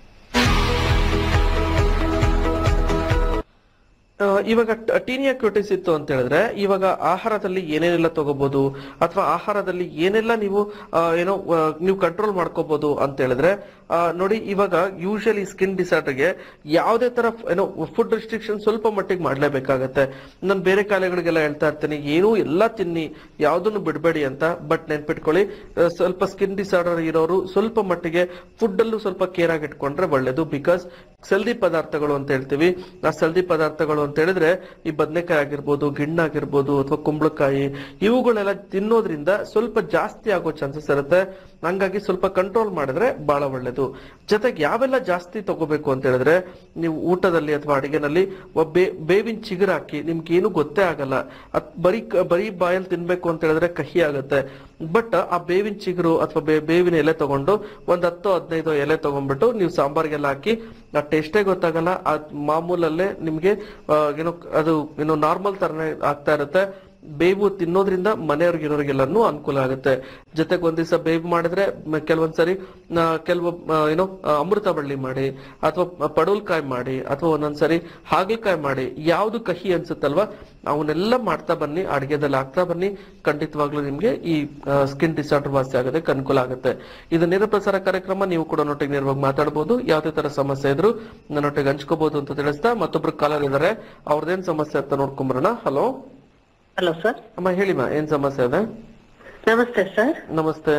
ಆ, ಇವಾಗ ಟೀನಿಯಾ ಕ್ಯೂಟಿಸ್ ಇತ್ತು ಅಂತ ಹೇಳಿದ್ರೆ ಇವಾಗ ಆಹಾರದಲ್ಲಿ ಏನೇನೆಲ್ಲ ತಗೋಬಹುದು ಅಥವಾ ಆಹಾರದಲ್ಲಿ ಏನೆಲ್ಲ ನೀವು ಆ, ಏನೋ ಆ, ನೀವು ಕಂಟ್ರೋಲ್ ಮಾಡ್ಕೋಬಹುದು ಅಂತ ಹೇಳಿದ್ರೆ ಆ, ನೋಡಿ ಇವಾಗ ಯೂಶಲಿ ಸ್ಕಿನ್ ಡಿಸಾರ್ಡರ್ಗೆ ಯಾವುದೇ ತರ ಏನೋ ಫುಡ್ ರಿಸ್ಟ್ರಿಕ್ಷನ್ ಸ್ವಲ್ಪ ಮಟ್ಟಿಗೆ ಮಾಡ್ಲೇಬೇಕಾಗತ್ತೆ ನಾನು ಬೇರೆ ಕಾಯಿಲೆಗಳಿಗೆಲ್ಲ ಹೇಳ್ತಾ ಇರ್ತೀನಿ ಏನೂ ಎಲ್ಲ ತಿನ್ನಿ ಯಾವುದನ್ನು ಬಿಡಬೇಡಿ ಅಂತ ಬಟ್ ನೆನ್ಪಿಟ್ಕೊಳ್ಳಿ ಆ, ಸ್ವಲ್ಪ ಸ್ಕಿನ್ ಡಿಸಾರ್ಡರ್ ಇರೋರು ಸ್ವಲ್ಪ ಮಟ್ಟಿಗೆ ಫುಡ್ ಅಲ್ಲೂ ಸ್ವಲ್ಪ ಕೇರ್ ಆಗಿ ಇಟ್ಕೊಂಡ್ರೆ ಒಳ್ಳೇದು ಬಿಕಾಸ್ ಸಲ್ದಿ ಪದಾರ್ಥಗಳು ಅಂತ ಹೇಳ್ತೀವಿ ಆ ಸಲ್ದಿ ಪದಾರ್ಥಗಳು ಅಂತ ಹೇಳಿದ್ರೆ ಈ ಬದನೆಕಾಯಿ ಆಗಿರ್ಬೋದು ಗಿಣ್ಣಾಗಿರ್ಬೋದು ಅಥವಾ ಕುಂಬಳಕಾಯಿ ಇವುಗಳೆಲ್ಲ ತಿನ್ನೋದ್ರಿಂದ ಸ್ವಲ್ಪ ಜಾಸ್ತಿ ಆಗೋ ಚಾನ್ಸಸ್ ಇರುತ್ತೆ ಹಂಗಾಗಿ ಸ್ವಲ್ಪ ಕಂಟ್ರೋಲ್ ಮಾಡಿದ್ರೆ ಬಹಳ ಒಳ್ಳೇದು ಜೊತೆಗೆ ಯಾವೆಲ್ಲ ಜಾಸ್ತಿ ತಗೋಬೇಕು ಅಂತ ಹೇಳಿದ್ರೆ ನೀವು ಊಟದಲ್ಲಿ ಅಥವಾ ಅಡಿಗೆನಲ್ಲಿ ಒಬ್ಬ ಬೇ- ಬೇವಿನ ಚಿಗುರು ಹಾಕಿ ನಿಮ್ಗೆ ಏನು ಗೊತ್ತೇ ಆಗಲ್ಲ ಅದ್ ಬರೀ ಕ- ಬರೀ ಬಾಯಲ್ಲಿ ತಿನ್ಬೇಕು ಅಂತ ಹೇಳಿದ್ರೆ ಕಹಿ ಆಗುತ್ತೆ ಬಟ್ ಆ ಬೇವಿನ ಚಿಗುರು ಅಥವಾ ಬೇ- ಬೇವಿನ ಎಲೆ ತಗೊಂಡು ಒಂದ್ ಹತ್ತು ಹದಿನೈದು ಎಲೆ ತಗೊಂಡ್ಬಿಟ್ಟು ನೀವು ಸಾಂಬಾರ್ಗೆಲ್ಲ ಹಾಕಿ ಆ ಟೇಸ್ಟೇ ಗೊತ್ತಾಗಲ್ಲ ಆ ಮಾಮೂಲಲ್ಲೇ ನಿಮ್ಗೆ ಆ, ಏನೋ ಅದು ಏನೋ ನಾರ್ಮಲ್ ತರನೇ ಆಗ್ತಾ ಇರುತ್ತೆ ಬೇವು ತಿನ್ನೋದ್ರಿಂದ ಮನೆಯವ್ರಿಗಿರೋರಿಗೆಲ್ಲನೂ ಅನುಕೂಲ ಆಗುತ್ತೆ ಜೊತೆಗೆ ಒಂದ್ ದಿವಸ ಬೇವು ಮಾಡಿದ್ರೆ ಮ- ಕೆಲವೊಂದ್ಸರಿ ಆ, ಕೆಲವು ಆ, ಏನೋ ಆ, ಅಮೃತ ಬಳ್ಳಿ ಮಾಡಿ ಅಥವಾ ಪಡವಲ್ಕಾಯಿ ಮಾಡಿ ಅಥವಾ ಒಂದೊಂದ್ಸರಿ ಹಾಗಲಕಾಯಿ ಮಾಡಿ ಯಾವ್ದು ಕಹಿ ಅನ್ಸುತ್ತಲ್ವಾ ಅವನ್ನೆಲ್ಲ ಮಾಡ್ತಾ ಬನ್ನಿ ಅಡಿಗೆದಲ್ಲಿ ಹಾಕ್ತಾ ಬನ್ನಿ ಖಂಡಿತವಾಗ್ಲೂ ನಿಮ್ಗೆ ಈ ಸ್ಕಿನ್ ಡಿಸಾರ್ಡರ್ ವಾಸಿ ಆಗೋದಕ್ಕೆ ಅನುಕೂಲ ಆಗುತ್ತೆ ಇದು ನೇರ ಪ್ರಸಾರ ಕಾರ್ಯಕ್ರಮ ನೀವು ಕೂಡ ನೊಟ್ಟಿಗೆ ನೇರವಾಗಿ ಮಾತಾಡಬಹುದು ಯಾವುದೇ ತರ ಸಮಸ್ಯೆ ಇದ್ರು ನನ್ನೊಟ್ಟಿಗೆ ಹಂಚ್ಕೋಬಹುದು ಅಂತ ತಿಳಿಸ್ತಾ ಮತ್ತೊಬ್ರು ಕಾಲರ್ ಇದಾರೆ ಅವ್ರದ್ದೇನ್ ಸಮಸ್ಯೆ ಅಂತ ನೋಡ್ಕೊಂಬರೋಣ ಹಲೋ ಹಲೋ ಸರ್ ಅಮ್ಮ ಹೇಳಿಮ್ಮ ಏನ್ ಸಮಸ್ಯೆ ಇದೆ ನಮಸ್ತೆ ಸರ್ ನಮಸ್ತೆ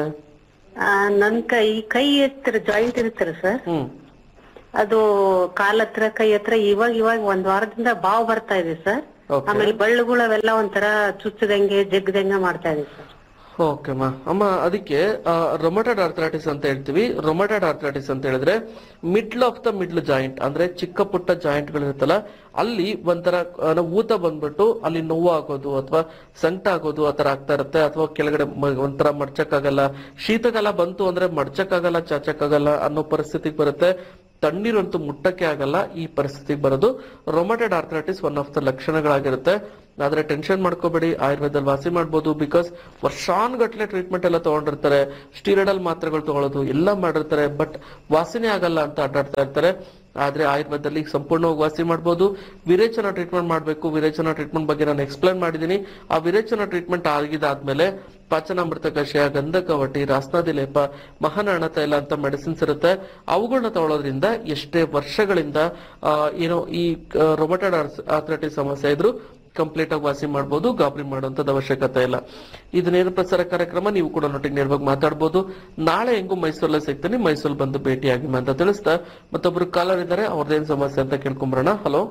ನನ್ ಕೈ ಕೈ ಹತ್ರ ಜಾಯಿಂಟ್ ಇರುತ್ತಲ್ಲ ಸರ್ ಹ್ಮ್ ಅದು ಕಾಲ್ ಹತ್ರ ಕೈ ಹತ್ರ ಇವಾಗ ಇವಾಗ ಒಂದ್ ವಾರದಿಂದ ಬಾವು ಬರ್ತಾ ಇದೆ ಸರ್ Okay. ಆಮೇಲೆ ಬಳ್ಳುಗಳು ಅವೆಲ್ಲ ಒಂಥರ ಚುಚ್ಚದಂಗೆ ಜಗ್ದಂಗೆ ಮಾಡ್ತಾ ಇದೆ ಸರ್ ಓಕೆ ಅಮ್ಮ ಅಮ್ಮ ಅದಕ್ಕೆ ರೊಮಟೆಡ್ ಆರ್ಥರೈಟಿಸ್ ಅಂತ ಹೇಳ್ತೀವಿ ರೊಮಟೆಡ್ ಆರ್ಥರೈಟಿಸ್ ಅಂತ ಹೇಳಿದ್ರೆ middle of the middle joint ಅಂದ್ರೆ ಚಿಕ್ಕ ಪುಟ್ಟ ಜಾಯಿಂಟ್ ಗಳಿರುತ್ತಲ್ಲ ಅಲ್ಲಿ ಒಂಥರ ಆ, ನಾವು ಊತ ಬಂದ್ಬಿಟ್ಟು ಅಲ್ಲಿ ನೋವು ಆಗೋದು ಅಥವಾ ಸಂಕಟ ಆಗೋದು ಆ ತರ ಆಗ್ತಾ ಇರುತ್ತೆ ಅಥವಾ ಕೆಳಗಡೆ ಮ- ಒಂಥರ ಮಡ್ಚಕ್ಕಾಗಲ್ಲ ಶೀತಕಾಲ ಬಂತು ಅಂದ್ರೆ ಮಡ್ಚಕ್ಕಾಗಲ್ಲ ಚಾಚಕ್ಕಾಗಲ್ಲ ಅನ್ನೋ ಪರಿಸ್ಥಿತಿಗೆ ಬರುತ್ತೆ ತಣ್ಣೀರಂತೂ ಮುಟ್ಟಕ್ಕೆ ಆಗಲ್ಲ ಈ ಪರಿಸ್ಥಿತಿಗೆ ಬರೋದು rheumatoid arthritis one of the ಲಕ್ಷಣಗಳಾಗಿರುತ್ತೆ ಆದ್ರೆ ಟೆನ್ಷನ್ ಮಾಡ್ಕೋಬೇಡಿ ಆಯುರ್ವೇದದಲ್ಲಿ ವಾಸಿ ಮಾಡ್ಬೋದು ಬಿಕಾಸ್ ವರ್ಷಾನ್ಗಟ್ಲೆ ಟ್ರೀಟ್ಮೆಂಟ್ ಎಲ್ಲ ತಗೊಂಡಿರ್ತಾರೆ ಸ್ಟೀರಾಯ್ಡಲ್ ಮಾತ್ರೆಗಳು ತಗೊಳ್ಳೋದು ಎಲ್ಲ ಮಾಡಿರ್ತಾರೆ ಬಟ್ ವಾಸಿನೇ ಆಗಲ್ಲ ಅಂತ ಅಡ್ಡಾಡ್ತಾ ಇರ್ತಾರೆ ಆದ್ರೆ ಆಯುರ್ವೇದದಲ್ಲಿ ಸಂಪೂರ್ಣವಾಗಿ ವಾಸಿ ಮಾಡ್ಬೋದು ವಿರೇಚನ ಟ್ರೀಟ್ಮೆಂಟ್ ಮಾಡಬೇಕು ವಿರೇಚನ ಟ್ರೀಟ್ಮೆಂಟ್ ಬಗ್ಗೆ ನಾನು ಎಕ್ಸ್ಪ್ಲೈನ್ ಮಾಡಿದ್ದೀನಿ ಆ ವಿರೇಚನ ಟ್ರೀಟ್ಮೆಂಟ್ ಆಗಿದಾದ್ಮೇಲೆ ಪಾಚನಾಮೃತ ಕಷಾಯ ಗಂಧಕವಟಿ ರಾಸ್ನಾದಿ ಲೇಪ ಮಹಾನಾಣ ತೈಲ ಅಂತ ಮೆಡಿಸಿನ್ಸ್ ಇರುತ್ತೆ ಅವುಗಳನ್ನ ತಗೊಳ್ಳೋದ್ರಿಂದ ಎಷ್ಟೇ ವರ್ಷಗಳಿಂದ ಆ, ಏನೋ ಈ ರೊಮಟೆಡ್ ಆರ್ಥರೈಟಿಸ್ ಸಮಸ್ಯೆ ಇದ್ರು ಕಂಪ್ಲೀಟ್ ಆಗಿ ವಾಸಿ ಮಾಡ್ಬೋದು ಗಾಬರಿ ಮಾಡುವಂತದ್ದು ಅವಶ್ಯಕತೆ ಇಲ್ಲ ಇದು ನೇರ ಪ್ರಸಾರ ಕಾರ್ಯಕ್ರಮ ನೀವು ಕೂಡ ನೊಟ್ಟಿಗೆ ನೇರವಾಗಿ ಮಾತಾಡ್ಬೋದು ನಾಳೆ ಹೆಂಗು ಮೈಸೂರಲ್ಲೇ ಸಿಗ್ತೀನಿ ಮೈಸೂರು ಬಂದು ಭೇಟಿಯಾಗಿ ಅಂತ ತಿಳಿಸ್ತಾ ಮತ್ತೊಬ್ರು ಕಾಲರ್ ಇದ್ದಾರೆ ಅವ್ರದ್ದೇನ್ ಸಮಸ್ಯೆ ಅಂತ ಕೇಳ್ಕೊಂಬರೋಣ ಹಲೋ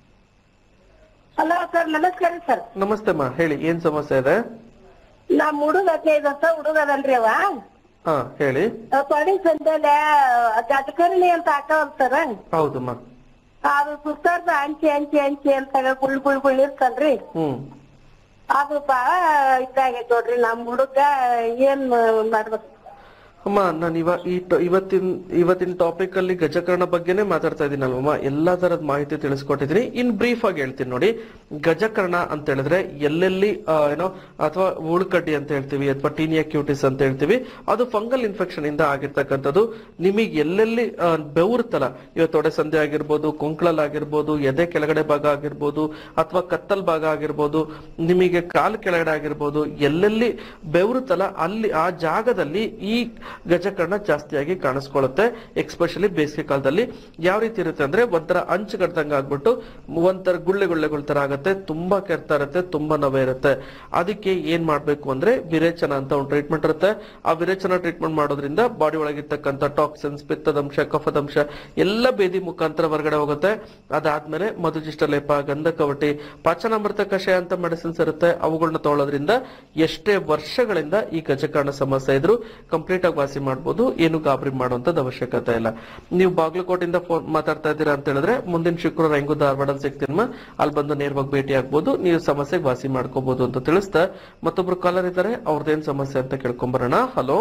ಹಲೋ ಸರ್ ನಮಸ್ಕಾರ ಸರ್ ನಮಸ್ತೆ ಮಾ ಹೇಳಿ ಏನ್ ಸಮಸ್ಯೆ ಇದೆ ನಮ್ ಹುಡುಗ ಹದಿನೈದು ವರ್ಷ ಹುಡುಗ ಅದನ್ರಿ ಅವ ಹಾ ಹೇಳಿ ತೊಡೆ ಸಂದಲೆ ಗಜಕರ್ಣಿ ಅಂತ ಹಾಕವಲ್ ಸರ್ ಹೌದಮ್ಮ ಅದು ಸುತ್ತಾರ್ದ ಅಂಚಿ ಅಂಚಿ ಅಂಚಿ ಅಂತ ಗುಳ್ ಗುಳ್ ಗುಳ್ ಇರ್ತಲ್ರಿ ಹ್ಮ್ ಅದು ಬಾಳ ಇದಾಗೈತ್ ನೋಡ್ರಿ ನಮ್ ಹುಡುಗ ಏನ್ ಮಾಡ್ಬೇಕು ಅಮ್ಮ ನಾನು ಇವ ಈ ಟ- ಇವತ್ತಿನ ಇವತ್ತಿನ ಟಾಪಿಕ್ ಅಲ್ಲಿ ಗಜಕರ್ಣ ಬಗ್ಗೆನೇ ಮಾತಾಡ್ತಾ ಇದ್ದೀನಲ್ವಮ್ಮ ಎಲ್ಲಾ ತರದ ಮಾಹಿತಿ ತಿಳಿಸ್ಕೊಟ್ಟಿದ್ದೀನಿ ಇನ್ ಬ್ರೀಫ್ ಆಗಿ ಹೇಳ್ತೀನಿ ನೋಡಿ ಗಜಕರ್ಣ ಅಂತ ಹೇಳಿದ್ರೆ ಎಲ್ಲೆಲ್ಲಿ ಆ, ಏನೋ ಅಥವಾ ಉಳ್ಕಡ್ಡಿ ಅಂತ ಹೇಳ್ತೀವಿ ಅಥವಾ ಟೀನಿಯಾ ಕ್ಯೂಟಿಸ್ ಅಂತ ಹೇಳ್ತೀವಿ ಅದು ಫಂಗಲ್ ಇನ್ಫೆಕ್ಷನ್ ಇಂದ ಆಗಿರ್ತಕ್ಕಂಥದ್ದು ನಿಮಗೆ ಎಲ್ಲೆಲ್ಲಿ ಆ, ಬೆವರುತ್ತಲ್ಲ ಇವತ್ತು ತೊಡೆ ಸಂಧಿ ಆಗಿರ್ಬೋದು ಕೊಂಕಳಲ್ ಆಗಿರ್ಬೋದು ಎದೆ ಕೆಳಗಡೆ ಭಾಗ ಆಗಿರ್ಬೋದು ಅಥವಾ ಕತ್ತಲ್ ಭಾಗ ಆಗಿರ್ಬೋದು ನಿಮಗೆ ಕಾಲು ಕೆಳಗಡೆ ಆಗಿರ್ಬೋದು ಎಲ್ಲೆಲ್ಲಿ ಬೆವರುತ್ತಲ್ಲ ಅಲ್ಲಿ ಆ ಜಾಗದಲ್ಲಿ ಈ ಗಜಕರ್ಣ ಜಾಸ್ತಿಯಾಗಿ ಕಾಣಿಸ್ಕೊಳ್ಳುತ್ತೆ ಎಕ್ಸ್ಪೆಷಲಿ ಬೇಸಿಗೆ ಕಾಲದಲ್ಲಿ ಯಾವ ರೀತಿ ಇರುತ್ತೆ ಅಂದ್ರೆ ಒಂಥರ ಅಂಚು ಕಡ್ದಂಗ ಆಗ್ಬಿಟ್ಟು ಒಂಥರ ಗುಳ್ಳೆ ಗುಳ್ಳೆಗಳ ತರ ಆಗುತ್ತೆ ತುಂಬಾ ಕೆರ್ತಾ ಇರುತ್ತೆ ತುಂಬಾ ನೋವೇ ಇರುತ್ತೆ ಅದಕ್ಕೆ ಏನ್ ಮಾಡ್ಬೇಕು ಅಂದ್ರೆ ವಿರೇಚನ ಅಂತ ಒಂದು ಟ್ರೀಟ್ಮೆಂಟ್ ಇರುತ್ತೆ ಆ ವಿರೇಚನ ಟ್ರೀಟ್ಮೆಂಟ್ ಮಾಡೋದ್ರಿಂದ ಬಾಡಿ ಒಳಗಿರ್ತಕ್ಕಂಥ ಟಾಕ್ಸಿನ್ಸ್ ಪಿತ್ತದಂಶ ಕಫದಂಶ ಎಲ್ಲ ಬೇದಿ ಮುಖಾಂತರ ಹೊರಗಡೆ ಹೋಗುತ್ತೆ ಅದಾದ್ಮೇಲೆ ಮಧುಜಿಷ್ಟ ಲೇಪ ಗಂಧಕವಟಿ ಪಾಚನಾಮೃತ ಕಷಾಯ ಅಂತ ಮೆಡಿಸಿನ್ಸ್ ಇರುತ್ತೆ ಅವುಗಳನ್ನ ತಗೊಳ್ಳೋದ್ರಿಂದ ಎಷ್ಟೇ ವರ್ಷಗಳಿಂದ ಈ ಗಜಕರ್ಣ ಸಮಸ್ಯೆ ಇದ್ರು ಕಂಪ್ಲೀಟ್ ಆಗಿ ವಾಸಿ ಮಾಡ್ಬೋದು ಏನು ಗಾಬರಿ ಮಾಡುವಂತದ್ದು ಅವಶ್ಯಕತೆ ಇಲ್ಲ ನೀವು ಬಾಗಲಕೋಟೆಯಿಂದ ಫೋನ್ ಮಾತಾಡ್ತಾ ಇದ್ದೀರಾ ಅಂತ ಹೇಳಿದ್ರೆ ಮುಂದಿನ ಶುಕ್ರವಾರ ಹೆಂಗು ಧಾರವಾಡಲ್ಲಿ ಸಿಗ್ತೀನಿ ಅಲ್ಲಿ ಬಂದು ನೇರವಾಗಿ ಭೇಟಿ ಆಗ್ಬೋದು ನೀವು ಸಮಸ್ಯೆಗೆ ವಾಸಿ ಮಾಡ್ಕೋಬಹುದು ಅಂತ ತಿಳಿಸ್ತಾ ಮತ್ತೊಬ್ರು ಕಾಲರ್ ಇದ್ದಾರೆ ಅವ್ರದ್ದೇನ್ ಸಮಸ್ಯೆ ಅಂತ ಕೇಳ್ಕೊಂಬರೋಣ ಹಲೋ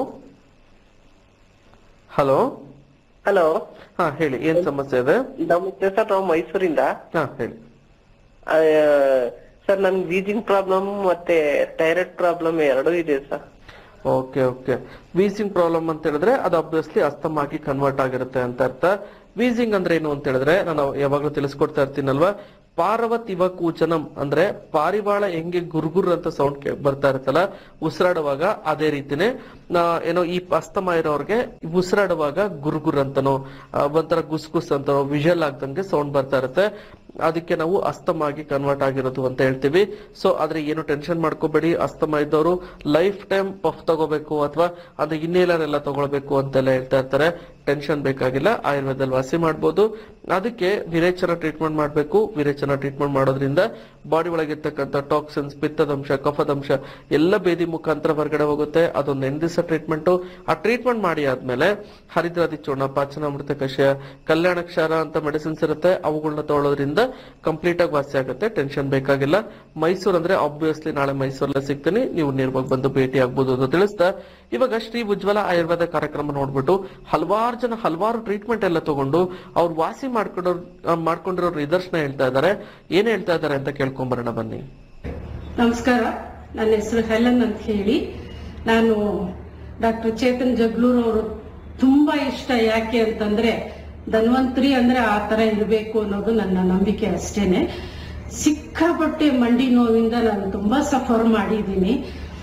ಹಲೋ ಹಲೋ ಹಾ ಹೇಳಿ ಏನ್ ಸಮಸ್ಯೆ ಇದೆ ನಮಸ್ತೆ ಸರ್ ನಾವು ಮೈಸೂರಿಂದ ಹಾ ಹೇಳಿ ಸರ್ ನನ್ಗೆ ವೀಜಿಂಗ್ ಪ್ರಾಬ್ಲಮ್ ಮತ್ತೆ ಥೈರಾಯ್ಡ್ ಪ್ರಾಬ್ಲಮ್ ಎರಡೂ ಇದೆ sir okay okay wheezing problem ಅಂತ ಹೇಳಿದ್ರೆ ಅದು ಅಬ್ವಿಯಸ್ಲಿ ಅಸ್ತಮ ಆಗಿ ಕನ್ವರ್ಟ್ ಆಗಿರುತ್ತೆ ಅಂತ ಅರ್ಥ ವೀಸಿಂಗ್ ಅಂದ್ರೆ ಏನು ಅಂತ ಹೇಳಿದ್ರೆ ನಾನು ಯಾವಾಗ್ಲೂ ತಿಳಿಸ್ಕೊಡ್ತಾ ಇರ್ತೀನಲ್ವಾ ಪಾರವತ್ ಇವ ಕೂಚನಂ ಅಂದ್ರೆ ಪಾರಿವಾಳ ಹೆಂಗೆ ಗುರ್ಗುರ್ ಅಂತ ಸೌಂಡ್ ಬರ್ತಾ ಇರುತ್ತಲ್ಲ ಉಸಿರಾಡುವಾಗ ಅದೇ ರೀತಿನೇ ನಾ ಏನೋ ಈ ಅಸ್ತಮ ಇರೋರ್ಗೆ ಉಸಿರಾಡುವಾಗ ಗುರ್ಗುರ್ ಅಂತನೋ ಆ, ಒಂಥರ ಗುಸ್ ಗುಸ್ ಅಂತನೋ ವಿಜುವಲ್ ಆಗ್ದಂಗೆ ಸೌಂಡ್ ಬರ್ತಾ ಇರುತ್ತೆ ಅದಕ್ಕೆ ನಾವು ಅಸ್ತಮ ಆಗಿ ಕನ್ವರ್ಟ್ ಆಗಿರೋದು ಅಂತ ಹೇಳ್ತೀವಿ ಸೊ ಆದ್ರೆ ಏನು ಟೆನ್ಷನ್ ಮಾಡ್ಕೋಬೇಡಿ ಅಸ್ತಮ ಇದ್ದವರು ಲೈಫ್ ಟೈಮ್ ಪಫ್ ತಗೋಬೇಕು ಅಥವಾ ಅದು ಇನ್ನೇಲರ್ ಎಲ್ಲ ತಗೊಳ್ಬೇಕು ಅಂತೆಲ್ಲ ಹೇಳ್ತಾ ಇರ್ತಾರೆ ಟೆನ್ಷನ್ ಬೇಕಾಗಿಲ್ಲ ಆಯುರ್ವೇದದಲ್ಲಿ ವಾಸಿ ಮಾಡ್ಬೋದು ಅದಕ್ಕೆ ವಿರೇಚನ ಟ್ರೀಟ್ಮೆಂಟ್ ಮಾಡಬೇಕು ವಿರೇಚನ ಟ್ರೀಟ್ಮೆಂಟ್ ಮಾಡೋದ್ರಿಂದ ಬಾಡಿ ಒಳಗಿರ್ತಕ್ಕಂಥ ಟಾಕ್ಸಿನ್ಸ್ ಪಿತ್ತದಂಶ ಕಫದಂಶ ಎಲ್ಲ ಬೇದಿ ಮುಖಾಂತರ ಹೊರಗಡೆ ಹೋಗುತ್ತೆ ಅದೊಂದು ಎಂಟು ದಿವಸ ಟ್ರೀಟ್ಮೆಂಟ್ ಆ ಟ್ರೀಟ್ಮೆಂಟ್ ಮಾಡಿ ಆದ್ಮೇಲೆ ಹರಿದ್ರಾದಿ ಚೂರ್ಣ ಪಾಚನಾಮೃತ ಕಷಾಯ ಕಲ್ಯಾಣ ಕ್ಷಾರ ಅಂತ ಮೆಡಿಸಿನ್ಸ್ ಇರುತ್ತೆ ಅವುಗಳನ್ನ ತಗೊಳ್ಳೋದ್ರಿಂದ ಕಂಪ್ಲೀಟ್ ಆಗಿ ವಾಸಿ ಆಗುತ್ತೆ ಟೆನ್ಷನ್ ಬೇಕಾಗಿಲ್ಲ ಮೈಸೂರು ಅಂದ್ರೆ ಆಬ್ವಿಯಸ್ಲಿ ನಾಳೆ ಮೈಸೂರಲ್ಲೇ ಸಿಗ್ತೀನಿ ನೀವು ನೇರವಾಗಿ ಬಂದು ಭೇಟಿ ಆಗ್ಬೋದು ಅಂತ ತಿಳಿಸ್ತಾ ಇವಾಗ ಶ್ರೀ ಉಜ್ವಲ ಆಯುರ್ವೇದ ಕಾರ್ಯಕ್ರಮ ನೋಡ್ಬಿಟ್ಟು ಹಲವಾರು ಜನ ಹಲವಾರು ಟ್ರೀಟ್ಮೆಂಟ್ ಎಲ್ಲ ತಗೊಂಡು ಅವ್ರು ವಾಸಿ ಮಾಡ್ಕೊಂಡವ್ರು ಆ, ಮಾಡ್ಕೊಂಡಿರೋ ನಿದರ್ಶನ ಹೇಳ್ತಾ ಇದ್ದಾರೆ ಏನ್ ಹೇಳ್ತಾ ಇದ್ದಾರೆ ಅಂತ ಕೇಳ್ಕೊಂಬರೋಣ ಬನ್ನಿ ನಮಸ್ಕಾರ ನನ್ನ ಹೆಸರು ಹೆಲನ್ ಅಂತ ಹೇಳಿ ನಾನು ಡಾಕ್ಟರ್ ಚೇತನ್ ಜಗ್ಲೂರ್ ಅವರು ತುಂಬಾ ಇಷ್ಟ ಯಾಕೆ ಅಂತಂದ್ರೆ ಧನ್ವಂತರಿ ಅಂದ್ರೆ ಆ ತರ ಇರಬೇಕು ಅನ್ನೋದು ನನ್ನ ನಂಬಿಕೆ ಅಷ್ಟೇನೆ ಸಿಕ್ಕಾಪಟ್ಟೆ ಮಂಡಿ ನೋವಿಂದ ನಾನು ತುಂಬಾ ಸಫರ್ ಮಾಡಿದ್ದೀನಿ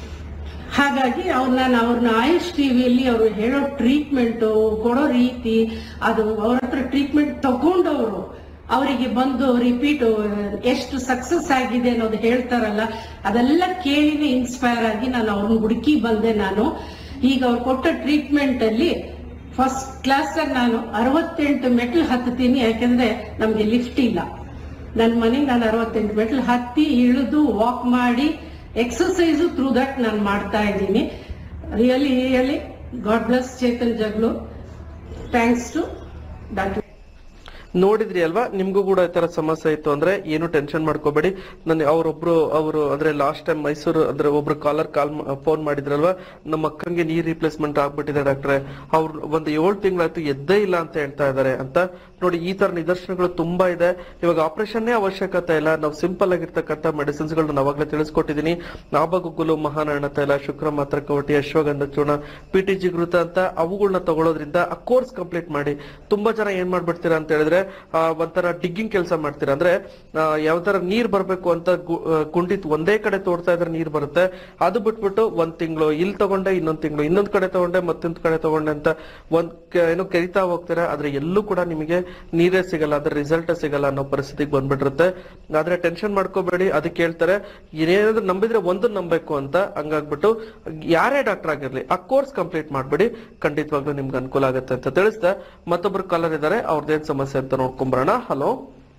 ಹಾಗಾಗಿ ಅವ್ರು ನಾನು ಅವ್ರನ್ನ ಆಯುಷ್ ಟಿವಿಯಲ್ಲಿ ಅವರು ಹೇಳೋ ಟ್ರೀಟ್ಮೆಂಟ್ ಕೊಡೋ ರೀತಿ ಅದು ಅವ್ರ ಹತ್ರ ಟ್ರೀಟ್ಮೆಂಟ್ ತಗೊಂಡವರು ಅವರಿಗೆ ಬಂದು ರಿಪೀಟ್ ಎಷ್ಟು ಸಕ್ಸಸ್ ಆಗಿದೆ ಅನ್ನೋದು ಹೇಳ್ತಾರಲ್ಲ ಅದೆಲ್ಲ ಕೇಳಿನೇ ಇನ್ಸ್ಪೈರ್ ಆಗಿ ನಾನು ಅವ್ರನ್ನ ಹುಡುಕಿ ಬಂದೆ ನಾನು ಈಗ ಅವ್ರು ಕೊಟ್ಟ ಟ್ರೀಟ್ಮೆಂಟ್ ಅಲ್ಲಿ ಫಸ್ಟ್ ಕ್ಲಾಸ್ ನಾನು ಅರವತ್ತೆಂಟು ಮೆಟ್ಲು ಹತ್ತೀನಿ ಯಾಕಂದ್ರೆ ನಮ್ಗೆ ಲಿಫ್ಟ್ ಇಲ್ಲ ನನ್ನ ಮನೆಗೆ ನಾನು ಅರವತ್ತೆಂಟು ಮೆಟ್ಲು ಹತ್ತಿ ಇಳಿದು ವಾಕ್ ಮಾಡಿ ಎಕ್ಸರ್ಸೈಸು ಥ್ರೂ ದಟ್ ನಾನು ಮಾಡ್ತಾ ಇದ್ದೀನಿ really really God bless Chetan Jaglu thanks to doctor ನೋಡಿದ್ರಿ ಅಲ್ವಾ ನಿಮ್ಗೂ ಕೂಡ ಈ ತರ ಸಮಸ್ಯೆ ಇತ್ತು ಅಂದ್ರೆ ಏನು ಟೆನ್ಷನ್ ಮಾಡ್ಕೋಬೇಡಿ ನಾನು ಅವರೊಬ್ರು ಅವರು ಅಂದ್ರೆ ಲಾಸ್ಟ್ ಟೈಮ್ ಮೈಸೂರು ಅಂದ್ರೆ ಒಬ್ರು ಕಾಲರ್ ಕಾಲ್ ಫೋನ್ ಮಾಡಿದ್ರಲ್ವಾ ನಮ್ಮ ಅಕ್ಕಂಗೆ ನೀರ್ ರಿಪ್ಲೇಸ್ಮೆಂಟ್ ಆಗ್ಬಿಟ್ಟಿದೆ ಡಾಕ್ಟ್ರೆ ಅವ್ರು ಒಂದು ಏಳು ತಿಂಗಳಾಯ್ತು ಎದ್ದೇ ಇಲ್ಲ ಅಂತ ಹೇಳ್ತಾ ಇದಾರೆ ಅಂತ ನೋಡಿ ಈ ತರ ನಿದರ್ಶನಗಳು ತುಂಬಾ ಇದೆ ಇವಾಗ ಆಪರೇಷನ್ನೇ ಅವಶ್ಯಕತೆ ಇಲ್ಲ ನಾವು ಸಿಂಪಲ್ ಆಗಿರ್ತಕ್ಕಂಥ ಮೆಡಿಸಿನ್ಸ್ ಗಳನ್ನ ಅವಾಗಲೇ ತಿಳಿಸ್ಕೊಟ್ಟಿದೀನಿ ನಾಭಗುಗ್ಗುಲು ಮಹಾನಾರಾಯಣ ತೈಲ ಶುಕ್ರ ಮಾತ್ರ ಕವಟಿ ಅಶ್ವಗಂಧ ಚೂರ್ಣ ಪಿ ಟಿ ಜಿಗೃತ ಅಂತ ಅವುಗಳನ್ನ ತಗೊಳ್ಳೋದ್ರಿಂದ ಆ ಕೋರ್ಸ್ ಕಂಪ್ಲೀಟ್ ಮಾಡಿ ತುಂಬಾ ಜನ ಏನ್ ಮಾಡ್ಬಿಡ್ತೀರಾ ಅಂತ ಹೇಳಿದ್ರೆ ಆ, ಒಂಥರ ಡಿಗ್ಗಿಂಗ್ ಕೆಲಸ ಮಾಡ್ತೀರಾ ಅಂದ್ರೆ ಆ, ಯಾವ ತರ ನೀರ್ ಬರ್ಬೇಕು ಅಂತ ಗು- ಆ, ಗುಂಡಿ ಒಂದೇ ಕಡೆ ತೋಡ್ತಾ ಇದ್ರೆ ನೀರ್ ಬರುತ್ತೆ ಅದು ಬಿಟ್ಬಿಟ್ಟು ಒಂದ್ ತಿಂಗಳು ಇಲ್ಲಿ ತಗೊಂಡೆ ಇನ್ನೊಂದ್ ತಿಂಗಳು ಇನ್ನೊಂದ್ ಕಡೆ ತಗೊಂಡೆ ಮತ್ತೊಂದ್ ಕಡೆ ತಗೊಂಡೆ ಅಂತ ಒಂದ್ ಕ- ಏನೋ ಕೆರಿತಾ ಹೋಗ್ತೀರಾ ಆದ್ರೆ ಎಲ್ಲೂ ಕೂಡ ನಿಮಗೆ ನೀರೇ ಸಿಗಲ್ಲ ಅದ್ರ ರಿಸಲ್ಟ್ ಸಿಗಲ್ಲ ಅನ್ನೋ ಪರಿಸ್ಥಿತಿಗೆ ಬಂದ್ಬಿಟ್ಟಿರುತ್ತೆ ಆದ್ರೆ ಟೆನ್ಷನ್ ಮಾಡ್ಕೋಬೇಡಿ ಅದಕ್ಕೆ ಹೇಳ್ತಾರೆ ಏನೇನಾದ್ರೂ ನಂಬಿದ್ರೆ ಒಂದು ನಂಬೇಕು ಅಂತ ಹಂಗಾಗ್ಬಿಟ್ಟು ಯಾರೇ ಡಾಕ್ಟರ್ ಆಗಿರ್ಲಿ ಆ ಕೋರ್ಸ್ ಕಂಪ್ಲೀಟ್ ಮಾಡ್ಬಿಡಿ ಖಂಡಿತವಾಗ್ಲೂ ನಿಮ್ಗೆ ಅನುಕೂಲ ಆಗುತ್ತೆ ಅಂತ ತಿಳಿಸ್ತಾ ಮತ್ತೊಬ್ರು ಕಾಲರ್ ಇದಾರೆ ಅವ್ರದ್ದೇನ್ ಸಮಸ್ಯೆ ಅಂತ ನೋಡ್ಕೊಂಬರೋಣ ಹಲೋ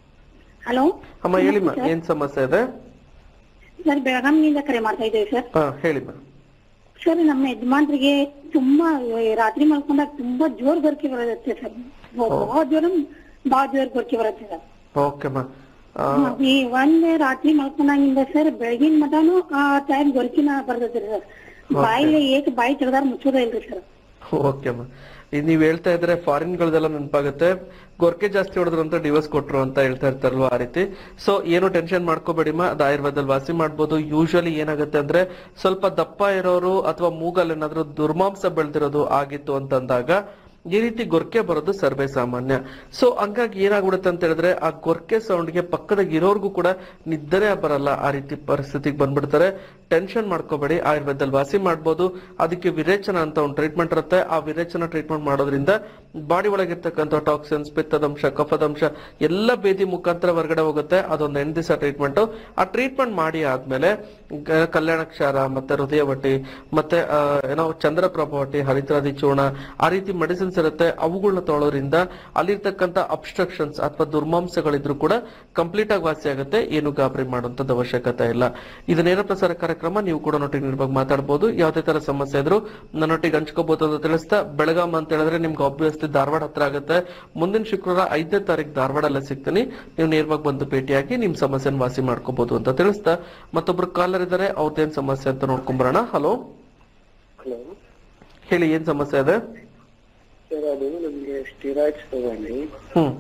ಹಲೋ ಅಮ್ಮ ಹೇಳಿಮ್ಮ ಏನ್ ಸಮಸ್ಯೆ ಇದೆ ಸರ್ ಬೆಳಗಾಂನಿಂದ ಕರೆ ಮಾಡ್ತಾ ಇದ್ದೇವೆ ಸರ್ ಹಾ ಹೇಳಿ ಮ್ಯಾಮ್ ಸರ್ ನಮ್ಮ ಯಜಮಾನ್ರಿಗೆ ತುಂಬಾ ರಾತ್ರಿ ಮಲ್ಕೊಂಡಾಗ ತುಂಬಾ ಜೋರ್ ಗೊರಕೆ ಬರುತ್ತೆ ಸರ್ ಬಹಳ ಜೋರ ಬಹಳ ಜೋರ್ ಗೊರಕೆ ಬರುತ್ತೆ ಸರ್ ಓಕೆ ಮಾ ಆ, ಈ ಒಂದ್ ರಾತ್ರಿ ಮಲ್ಕೊಂಡಾಗಿಂದ ಸರ್ ಬೆಳಗಿನ ಮಟಾನು ಆ ಟೈಮ್ ಗೊರಕಿನ ಬರ್ತೈತ್ರಿ ಸರ್ ಬಾಯಿಲೆ ಏಕ್ ಬಾಯಿ ತೆಗ್ದಾರ ಮುಚ್ಚೋದೇ ಇಲ್ರಿ ಸರ್ ಓಕೆ ಅಮ್ಮ ಈಗ ನೀವ್ ಹೇಳ್ತಾ ಇದ್ರೆ ಫಾರಿನ್ ಗಳದೆಲ್ಲ ನೆನಪಾಗುತ್ತೆ ಗೊರ್ಕೆ ಜಾಸ್ತಿ ಹೊಡೆದ್ರು ಅಂತ ಡಿವೋರ್ಸ್ ಕೊಟ್ರು ಅಂತ ಹೇಳ್ತಾ ಇರ್ತಾರಲ್ವ ಆ ರೀತಿ ಸೊ ಏನು ಟೆನ್ಷನ್ ಮಾಡ್ಕೋಬೇಡಿ ಮಾ ಅದು ಆಯುರ್ವೇದದಲ್ಲಿ ವಾಸಿ ಮಾಡ್ಬೋದು ಯೂಶಲಿ ಏನಾಗುತ್ತೆ ಅಂದ್ರೆ ಸ್ವಲ್ಪ ದಪ್ಪ ಇರೋರು ಅಥವಾ ಮೂಗಲ್ಲಿ ಏನಾದ್ರು ದುರ್ಮಾಂಸ ಬೆಳೆದಿರೋದು ಆಗಿತ್ತು ಅಂತಂದಾಗ ಈ ರೀತಿ ಗೊರ್ಕೆ ಬರೋದು ಸರ್ವೇ ಸಾಮಾನ್ಯ ಸೊ ಹಂಗಾಗಿ ಏನಾಗ್ಬಿಡುತ್ತೆ ಅಂತ ಹೇಳಿದ್ರೆ ಆ ಗೊರ್ಕೆ ಸೌಂಡ್ಗೆ ಪಕ್ಕದಾಗ ಇರೋರ್ಗೂ ಕೂಡ ನಿದ್ದರೆ ಬರಲ್ಲ ಆ ರೀತಿ ಪರಿಸ್ಥಿತಿಗೆ ಬಂದ್ಬಿಡ್ತಾರೆ ಟೆನ್ಷನ್ ಮಾಡ್ಕೋಬೇಡಿ ಆಯುರ್ವೇದದಲ್ಲಿ ವಾಸಿ ಮಾಡ್ಬೋದು ಅದಕ್ಕೆ ವಿರೇಚನ ಅಂತ ಒಂದು ಟ್ರೀಟ್ಮೆಂಟ್ ಇರುತ್ತೆ ಆ ವಿರೇಚನ ಟ್ರೀಟ್ಮೆಂಟ್ ಮಾಡೋದ್ರಿಂದ ಬಾಡಿ ಒಳಗಿರ್ತಕ್ಕಂಥ ಟಾಕ್ಸಿನ್ಸ್ ಪಿತ್ತದಂಶ ಕಫದಂಶ ಎಲ್ಲ ಬೇದಿ ಮುಖಾಂತರ ಹೊರಗಡೆ ಹೋಗುತ್ತೆ ಅದೊಂದು ಎಂಟು ದಿವಸ ಟ್ರೀಟ್ಮೆಂಟ್ ಆ ಟ್ರೀಟ್ಮೆಂಟ್ ಮಾಡಿ ಆದ್ಮೇಲೆ ಗ- ಕಲ್ಯಾಣ ಕ್ಷಾರ ಮತ್ತೆ ಹೃದಯ ವಟಿ ಮತ್ತೆ ಆ, ಏನೋ ಚಂದ್ರಪ್ರಭ ವಟಿ ಹರಿದ್ರಾದಿ ಚೂರ್ಣ ಆ ರೀತಿ ಮೆಡಿಸಿನ್ಸ್ ಇರುತ್ತೆ ಅವುಗಳನ್ನ ತೊಗೊಳೋದ್ರಿಂದ ಅಲ್ಲಿರ್ತಕ್ಕಂಥ ಅಬ್ಸ್ಟ್ರಕ್ಷನ್ಸ್ ಅಥವಾ ದುರ್ಮಾಂಸಗಳಿದ್ರು ಕೂಡ ಕಂಪ್ಲೀಟ್ ಆಗಿ ವಾಸಿ ಆಗುತ್ತೆ ಏನು ಗಾಬರಿ ಮಾಡುವಂತದ್ದು ಅವಶ್ಯಕತೆ ಇಲ್ಲ ಇದು ನೇರ ಪ್ರಸಾರ ಕಾರ್ಯಕ್ರಮ ನೀವು ಕೂಡ ನೊಟ್ಟಿಗೆ ನಿರ್ಭಾಗ ಮಾತಾಡಬಹುದು ಯಾವುದೇ ತರ ಸಮಸ್ಯೆ ಇದ್ರು ನನ್ನೊಟ್ಟಿಗೆ ಹಂಚ್ಕೋಬಹುದು ಅಂತ ತಿಳಿಸ್ತಾ ಬೆಳಗಾಂ ಅಂತ ಹೇಳಿದ್ರೆ ನಿಮ್ಗೆ ಆಬ್ವಿಯಸ್ಲಿ ಧಾರವಾಡ ಹತ್ರ ಆಗುತ್ತೆ ಮುಂದಿನ ಶುಕ್ರವಾರ ಐದನೇ ತಾರೀಕು ಧಾರವಾಡಲ್ಲೇ ಸಿಗ್ತೀನಿ ನೀವು ನೇರವಾಗಿ ಬಂದು ಭೇಟಿಯಾಗಿ ನಿಮ್ ಸಮಸ್ಯೆನ ವಾಸಿ ಮಾಡ್ಕೋಬಹುದು ಅಂತ ತಿಳಿಸ್ತಾ ಮತ್ತೊಬ್ರು ಕಾಲರ್ ಇದ್ದಾರೆ ಅವ್ರದ್ದೇನ್ ಸಮಸ್ಯೆ ಅಂತ ನೋಡ್ಕೊಂಬರೋಣ ಹಲೋ ಹಲೋ ಹೇಳಿ ಏನ್ ಸಮಸ್ಯೆ ಇದೆ ಸರ್ ಅದು ನಮ್ಗೆ ಸ್ಟಿರಾಯ್ಡ್ಸ್ ತಗೊಂಡು ಹ್ಮ್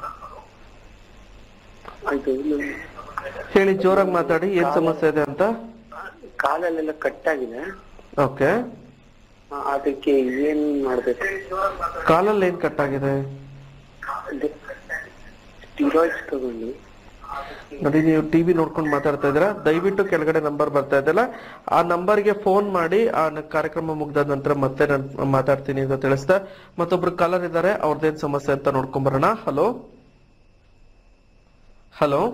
ಅದು ನಮ್ ಹೇಳಿ ಜೋರಾಗಿ ಮಾತಾಡಿ ಏನ್ ಸಮಸ್ಯೆ ಇದೆ ಅಂತ ಕಾಲಲ್ಲೆಲ್ಲ ಕಟ್ಟಾಗಿದೆ ಓಕೆ ಆ, ಅದಕ್ಕೆ ಏನ್ ಮಾಡ್ಬೇಕು ಕಾಲಲ್ಲಿ ಏನ್ ಕಟ್ಟಾಗಿದೆ ಸ್ಟಿರಾಯ್ಡ್ಸ್ ತಗೊಂಡು ನೋಡಿ ನೀವು ಟಿವಿ ನೋಡ್ಕೊಂಡು ಮಾತಾಡ್ತಾ ಇದ್ದೀರಾ ದಯವಿಟ್ಟು ಕೆಳಗಡೆ ನಂಬರ್ ಬರ್ತಾ ಇದೆಯಲ್ಲ ಆ ನಂಬರ್ಗೆ ಫೋನ್ ಮಾಡಿ ಆ ನ- ಕಾರ್ಯಕ್ರಮ ಮುಗ್ದ ನಂತರ ಮತ್ತೆ ನಾನು ಮಾತಾಡ್ತೀನಿ ಅಂತ ತಿಳಿಸ್ತಾ ಮತ್ತೊಬ್ರು ಕಾಲರ್ ಇದ್ದಾರೆ ಅವ್ರದ್ದೇನ್ ಸಮಸ್ಯೆ ಅಂತ ನೋಡ್ಕೊಂಬರೋಣ ಹಲೋ ಹಲೋ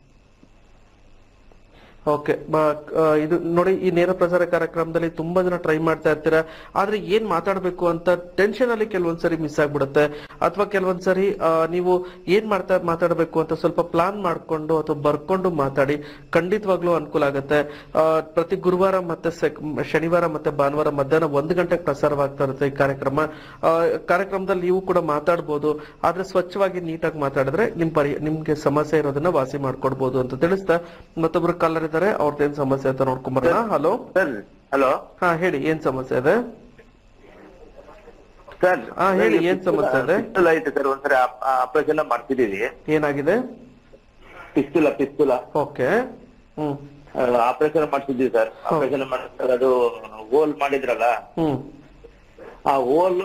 ಓಕೆ ಇದು ನೋಡಿ ಈ ನೇರ ಪ್ರಸಾರ ಕಾರ್ಯಕ್ರಮದಲ್ಲಿ ತುಂಬಾ ಜನ ಟ್ರೈ ಮಾಡ್ತಾ ಇರ್ತೀರಾ ಆದ್ರೆ ಏನ್ ಮಾತಾಡ್ಬೇಕು ಅಂತ ಟೆನ್ಷನ್ ಅಲ್ಲಿ ಕೆಲವೊಂದ್ಸರಿ ಮಿಸ್ ಆಗ್ಬಿಡುತ್ತೆ ಅಥವಾ ಕೆಲವೊಂದ್ಸರಿ ಆ, ನೀವು ಏನ್ ಮಾಡ್ತಾ ಮಾತಾಡ್ಬೇಕು ಅಂತ ಸ್ವಲ್ಪ ಪ್ಲಾನ್ ಮಾಡ್ಕೊಂಡು ಅಥವಾ ಬರ್ಕೊಂಡು ಮಾತಾಡಿ ಖಂಡಿತವಾಗ್ಲೂ ಅನುಕೂಲ ಆಗುತ್ತೆ ಆ, ಪ್ರತಿ ಗುರುವಾರ ಮತ್ತೆ ಸೆಕ್- ಶನಿವಾರ ಮತ್ತೆ ಭಾನುವಾರ ಮಧ್ಯಾಹ್ನ ಒಂದು ಗಂಟೆಗೆ ಪ್ರಸಾರವಾಗ್ತಾ ಇರುತ್ತೆ ಈ ಕಾರ್ಯಕ್ರಮ ಆ, ಕಾರ್ಯಕ್ರಮದಲ್ಲಿ ನೀವು ಕೂಡ ಮಾತಾಡ್ಬೋದು ಆದ್ರೆ ಸ್ವಚ್ಛವಾಗಿ ನೀಟಾಗಿ ಮಾತಾಡಿದ್ರೆ ನಿಮ್ ಪರಿ ನಿಮ್ಗೆ ಸಮಸ್ಯೆ ಇರೋದನ್ನ ವಾಸಿ ಮಾಡ್ಕೊಡ್ಬೋದು ಅಂತ ತಿಳಿಸ್ತಾ ಮತ್ತೊಬ್ರು ಕಾಲರ್ ಇದ್ದಾರೆ ಅವ್ರದ್ದೇನ್ ಸಮಸ್ಯೆ ಅಂತ ನೋಡ್ಕೊಂಬರೋಣ ಹಲೋ ಸರ್ ಹಲೋ ಹಾ ಹೇಳಿ ಏನ್ ಸಮಸ್ಯೆ ಇದೆ ಸರ್ ಹಾ, ಹೇಳಿ, ಏನ್ ಸಮಸ್ಯೆ ಇದೆ? ಪಿಸ್ತೂಲ್ ಐತೆ ಸರ್ ಒಂದ್ಸರಿ ಆಪರೇಷನ್ ಮಾಡ್ತಿದೀವಿ ಏನಾಗಿದೆ ಪಿಸ್ತೂಲ ಪಿಸ್ತೂಲ ಓಕೆ ಹ್ಮ್ ಆಪರೇಷನ್ ಮಾಡ್ತಿದ್ವಿ ಸರ್ ಆಪರೇಷನ್ ಮಾಡ್ತಾರೆ ಅದು ಹೋಲ್ ಮಾಡಿದ್ರಲ್ಲ ಹ್ಮ್ ಆ ಹೋಲ್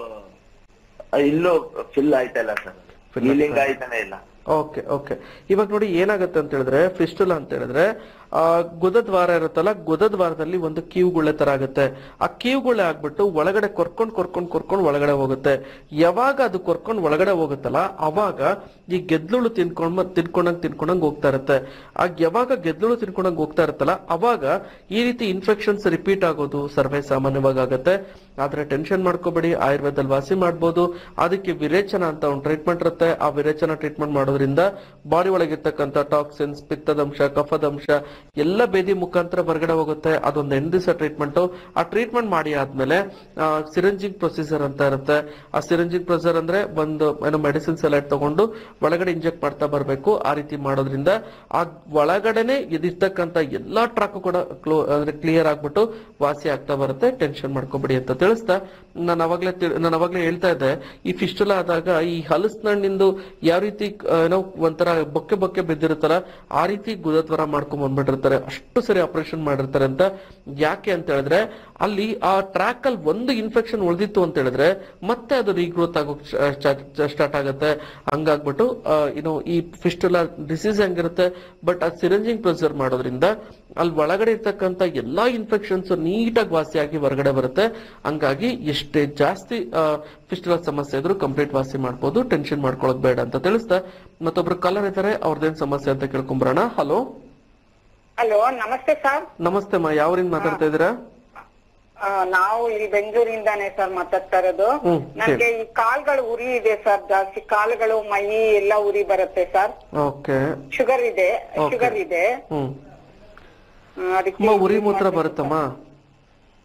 ಇಲ್ಲೂ ಫಿಲ್ ಆಯ್ತಾ ಇಲ್ಲ ಸರ್ ಫೀಲಿಂಗ್ ಆಯ್ತಾನೆ ಇಲ್ಲ ಓಕೆ ಓಕೆ ಇವಾಗ ನೋಡಿ ಏನಾಗುತ್ತೆ ಅಂತ ಹೇಳಿದ್ರೆ ಫಿಸ್ಟುಲಾ ಅಂತ ಹೇಳಿದ್ರೆ ಆ ಗುದದ್ವಾರ ಇರುತ್ತಲ್ಲ ಗುದದ್ವಾರದಲ್ಲಿ ಒಂದು ಕೀವುಗುಳೆ ತರ ಆಗುತ್ತೆ ಆ ಕೀವುಗುಳೆ ಆಗ್ಬಿಟ್ಟು ಒಳಗಡೆ ಕೊರ್ಕೊಂಡ್ ಕೊರ್ಕೊಂಡ್ ಕೊರ್ಕೊಂಡ್ ಒಳಗಡೆ ಹೋಗುತ್ತೆ ಯಾವಾಗ ಅದು ಕೊರ್ಕೊಂಡ್ ಒಳಗಡೆ ಹೋಗುತ್ತಲ್ಲ ಅವಾಗ ಈ ಗೆದ್ಲುಳು ತಿನ್ಕೊಂಡ್ ತಿನ್ಕೊಂಡಂಗ್ ತಿನ್ಕೊಂಡಂಗ್ ಹೋಗ್ತಾ ಇರುತ್ತೆ ಆಗ ಯಾವಾಗ ಗೆದ್ಲುಳು ತಿನ್ಕೊಂಡಂಗ್ ಹೋಗ್ತಾ ಇರುತ್ತಲ್ಲ ಅವಾಗ ಈ ರೀತಿ ಇನ್ಫೆಕ್ಷನ್ಸ್ ರಿಪೀಟ್ ಆಗೋದು ಸರ್ವೇ ಸಾಮಾನ್ಯವಾಗಿ ಆಗುತ್ತೆ ಆದ್ರೆ ಟೆನ್ಷನ್ ಮಾಡ್ಕೋಬೇಡಿ ಆಯುರ್ವೇದದಲ್ಲಿ ವಾಸಿ ಮಾಡ್ಬೋದು ಅದಕ್ಕೆ ವಿರೇಚನ ಅಂತ ಒಂದು ಟ್ರೀಟ್ಮೆಂಟ್ ಇರುತ್ತೆ ಆ ವಿರೇಚನ ಟ್ರೀಟ್ಮೆಂಟ್ ಮಾಡೋದ್ರಿಂದ ಬಾಡಿ ಒಳಗಿರ್ತಕ್ಕಂಥ ಟಾಕ್ಸಿನ್ಸ್ ಪಿತ್ತದಂಶ ಕಫದಂಶ ಎಲ್ಲ ಬೇದಿ ಮುಖಾಂತರ ಹೊರಗಡೆ ಹೋಗುತ್ತೆ ಅದೊಂದು ಎಂಟು ದಿವಸ ಟ್ರೀಟ್ಮೆಂಟ್ ಆ ಟ್ರೀಟ್ಮೆಂಟ್ ಮಾಡಿ ಆದ್ಮೇಲೆ ಸಿರಂಜಿಂಗ್ ಪ್ರೊಸೀಜರ್ ಅಂತ ಇರುತ್ತೆ ಆ ಸಿರಂಜಿಂಗ್ ಪ್ರೊಸೀಜರ್ ಅಂದ್ರೆ ಒಂದು ಏನೋ ಮೆಡಿಸಿನ್ಸ್ ಎಲ್ಲ ತಗೊಂಡು ಒಳಗಡೆ ಇಂಜೆಕ್ಟ್ ಮಾಡ್ತಾ ಬರಬೇಕು ಆ ರೀತಿ ಮಾಡೋದ್ರಿಂದ ಆ ಒಳಗಡೆನೆ ಇದಿರ್ತಕ್ಕಂಥ ಎಲ್ಲಾ ಟ್ರಾಕ್ ಕೂಡ ಕ್ಲೋ ಅಂದ್ರೆ ಕ್ಲಿಯರ್ ಆಗ್ಬಿಟ್ಟು ವಾಸಿ ಆಗ್ತಾ ಬರುತ್ತೆ ಟೆನ್ಷನ್ ಮಾಡ್ಕೋಬೇಡಿ ಅಂತ ತಿಳಿಸ್ತಾ ನಾನು ಅವಾಗ್ಲೇ ತಿಳ್- ನಾನು ಅವಾಗ್ಲೇ ಹೇಳ್ತಾ ಇದ್ದೆ ಈ ಫಿಸ್ಟುಲ ಆದಾಗ ಈ ಹಲಸಿನಣ್ಣಿಂದು ಯಾವ ರೀತಿ ಆ, ಏನೋ ಒಂಥರ ಬೊಕ್ಕೆ ಬೊಕ್ಕೆ ಬಿದ್ದಿರುತ್ತಲ್ಲ ಆ ರೀತಿ ಗುದದ್ವಾರ ಮಾಡ್ಕೊಂಡ್ ಬಂದ್ಬಿಟ್ಟಿರ್ತಾರೆ ಅಷ್ಟು ಸರಿ ಆಪರೇಷನ್ ಮಾಡಿರ್ತಾರೆ ಅಂತ ಯಾಕೆ ಅಂತ ಹೇಳಿದ್ರೆ ಅಲ್ಲಿ ಆ ಟ್ರ್ಯಾಕ್ ಅಲ್ಲಿ ಒಂದು ಇನ್ಫೆಕ್ಷನ್ ಉಳಿದಿತ್ತು ಅಂತ ಹೇಳಿದ್ರೆ ಮತ್ತೆ ಅದು ರೀಗ್ರೋತ್ ಆಗೋಕ್ ಸ್ಟಾರ್ಟ್ ಆಗುತ್ತೆ ಹಂಗಾಗ್ಬಿಟ್ಟು ಏನು ಈ ಫಿಸ್ಟುಲಾ ಡಿಸೀಸ್ ಹೆಂಗಿರುತ್ತೆ ಬಟ್ ಆ ಸಿರಂಜಿಂಗ್ ಪ್ರೊಸೀಜರ್ ಮಾಡೋದ್ರಿಂದ ಅಲ್ಲಿ ಒಳಗಡೆ ಇರ್ತಕ್ಕಂಥ ಎಲ್ಲಾ ಇನ್ಫೆಕ್ಷನ್ಸ್ ನೀಟಾಗಿ ವಾಸಿಯಾಗಿ ಹೊರಗಡೆ ಬರುತ್ತೆ ಹಂಗಾಗಿ ಎಷ್ಟೇ ಜಾಸ್ತಿ ಫಿಸ್ಟುಲಾ ಸಮಸ್ಯೆ ಇದ್ರೂ ಕಂಪ್ಲೀಟ್ ವಾಸಿ ಮಾಡ್ಬೋದು ಟೆನ್ಷನ್ ಮಾಡ್ಕೊಳ್ಳೋದು ಬೇಡ ಅಂತ ತಿಳಿಸ್ತಾ ಮತ್ತೊಬ್ರು ಕಲರ್ ಇದ್ದಾರೆ ಅವ್ರದ್ದೇನ್ ಸಮಸ್ಯೆ ಅಂತ ಕೇಳ್ಕೊಂಬರೋಣ ಹಲೋ ಹಲೋ ನಮಸ್ತೆ ಸರ್ ನಮಸ್ತೆ ಮಾ ಯಾವ್ರಿಂದ ಮಾತಾಡ್ತಾ ಇದ್ದೀರಾ ಆ, ನಾವು ಇಲ್ಲಿ ಬೆಂಗಳೂರಿಂದಾನೆ ಸರ್ ಮಾತಾಡ್ತಾ ಇರೋದು ಹ್ಮ್, ನನ್ಗೆ ಈ ಕಾಲ್ಗಳು ಉರಿ ಇದೆ ಸರ್ ಜಾಸ್ತಿ ಕಾಲುಗಳು ಮೈ ಎಲ್ಲ ಉರಿ ಬರುತ್ತೆ ಸರ್ ಓಕೆ ಶುಗರ್ ಇದೆ Okay. ಶುಗರ್ ಇದೆ ಹ್ಮ್ ಆ, ಅದಕ್ಕೆ ತುಂಬಾ ಉರಿ ಮೂತ್ರ ಬರುತ್ತಮ್ಮ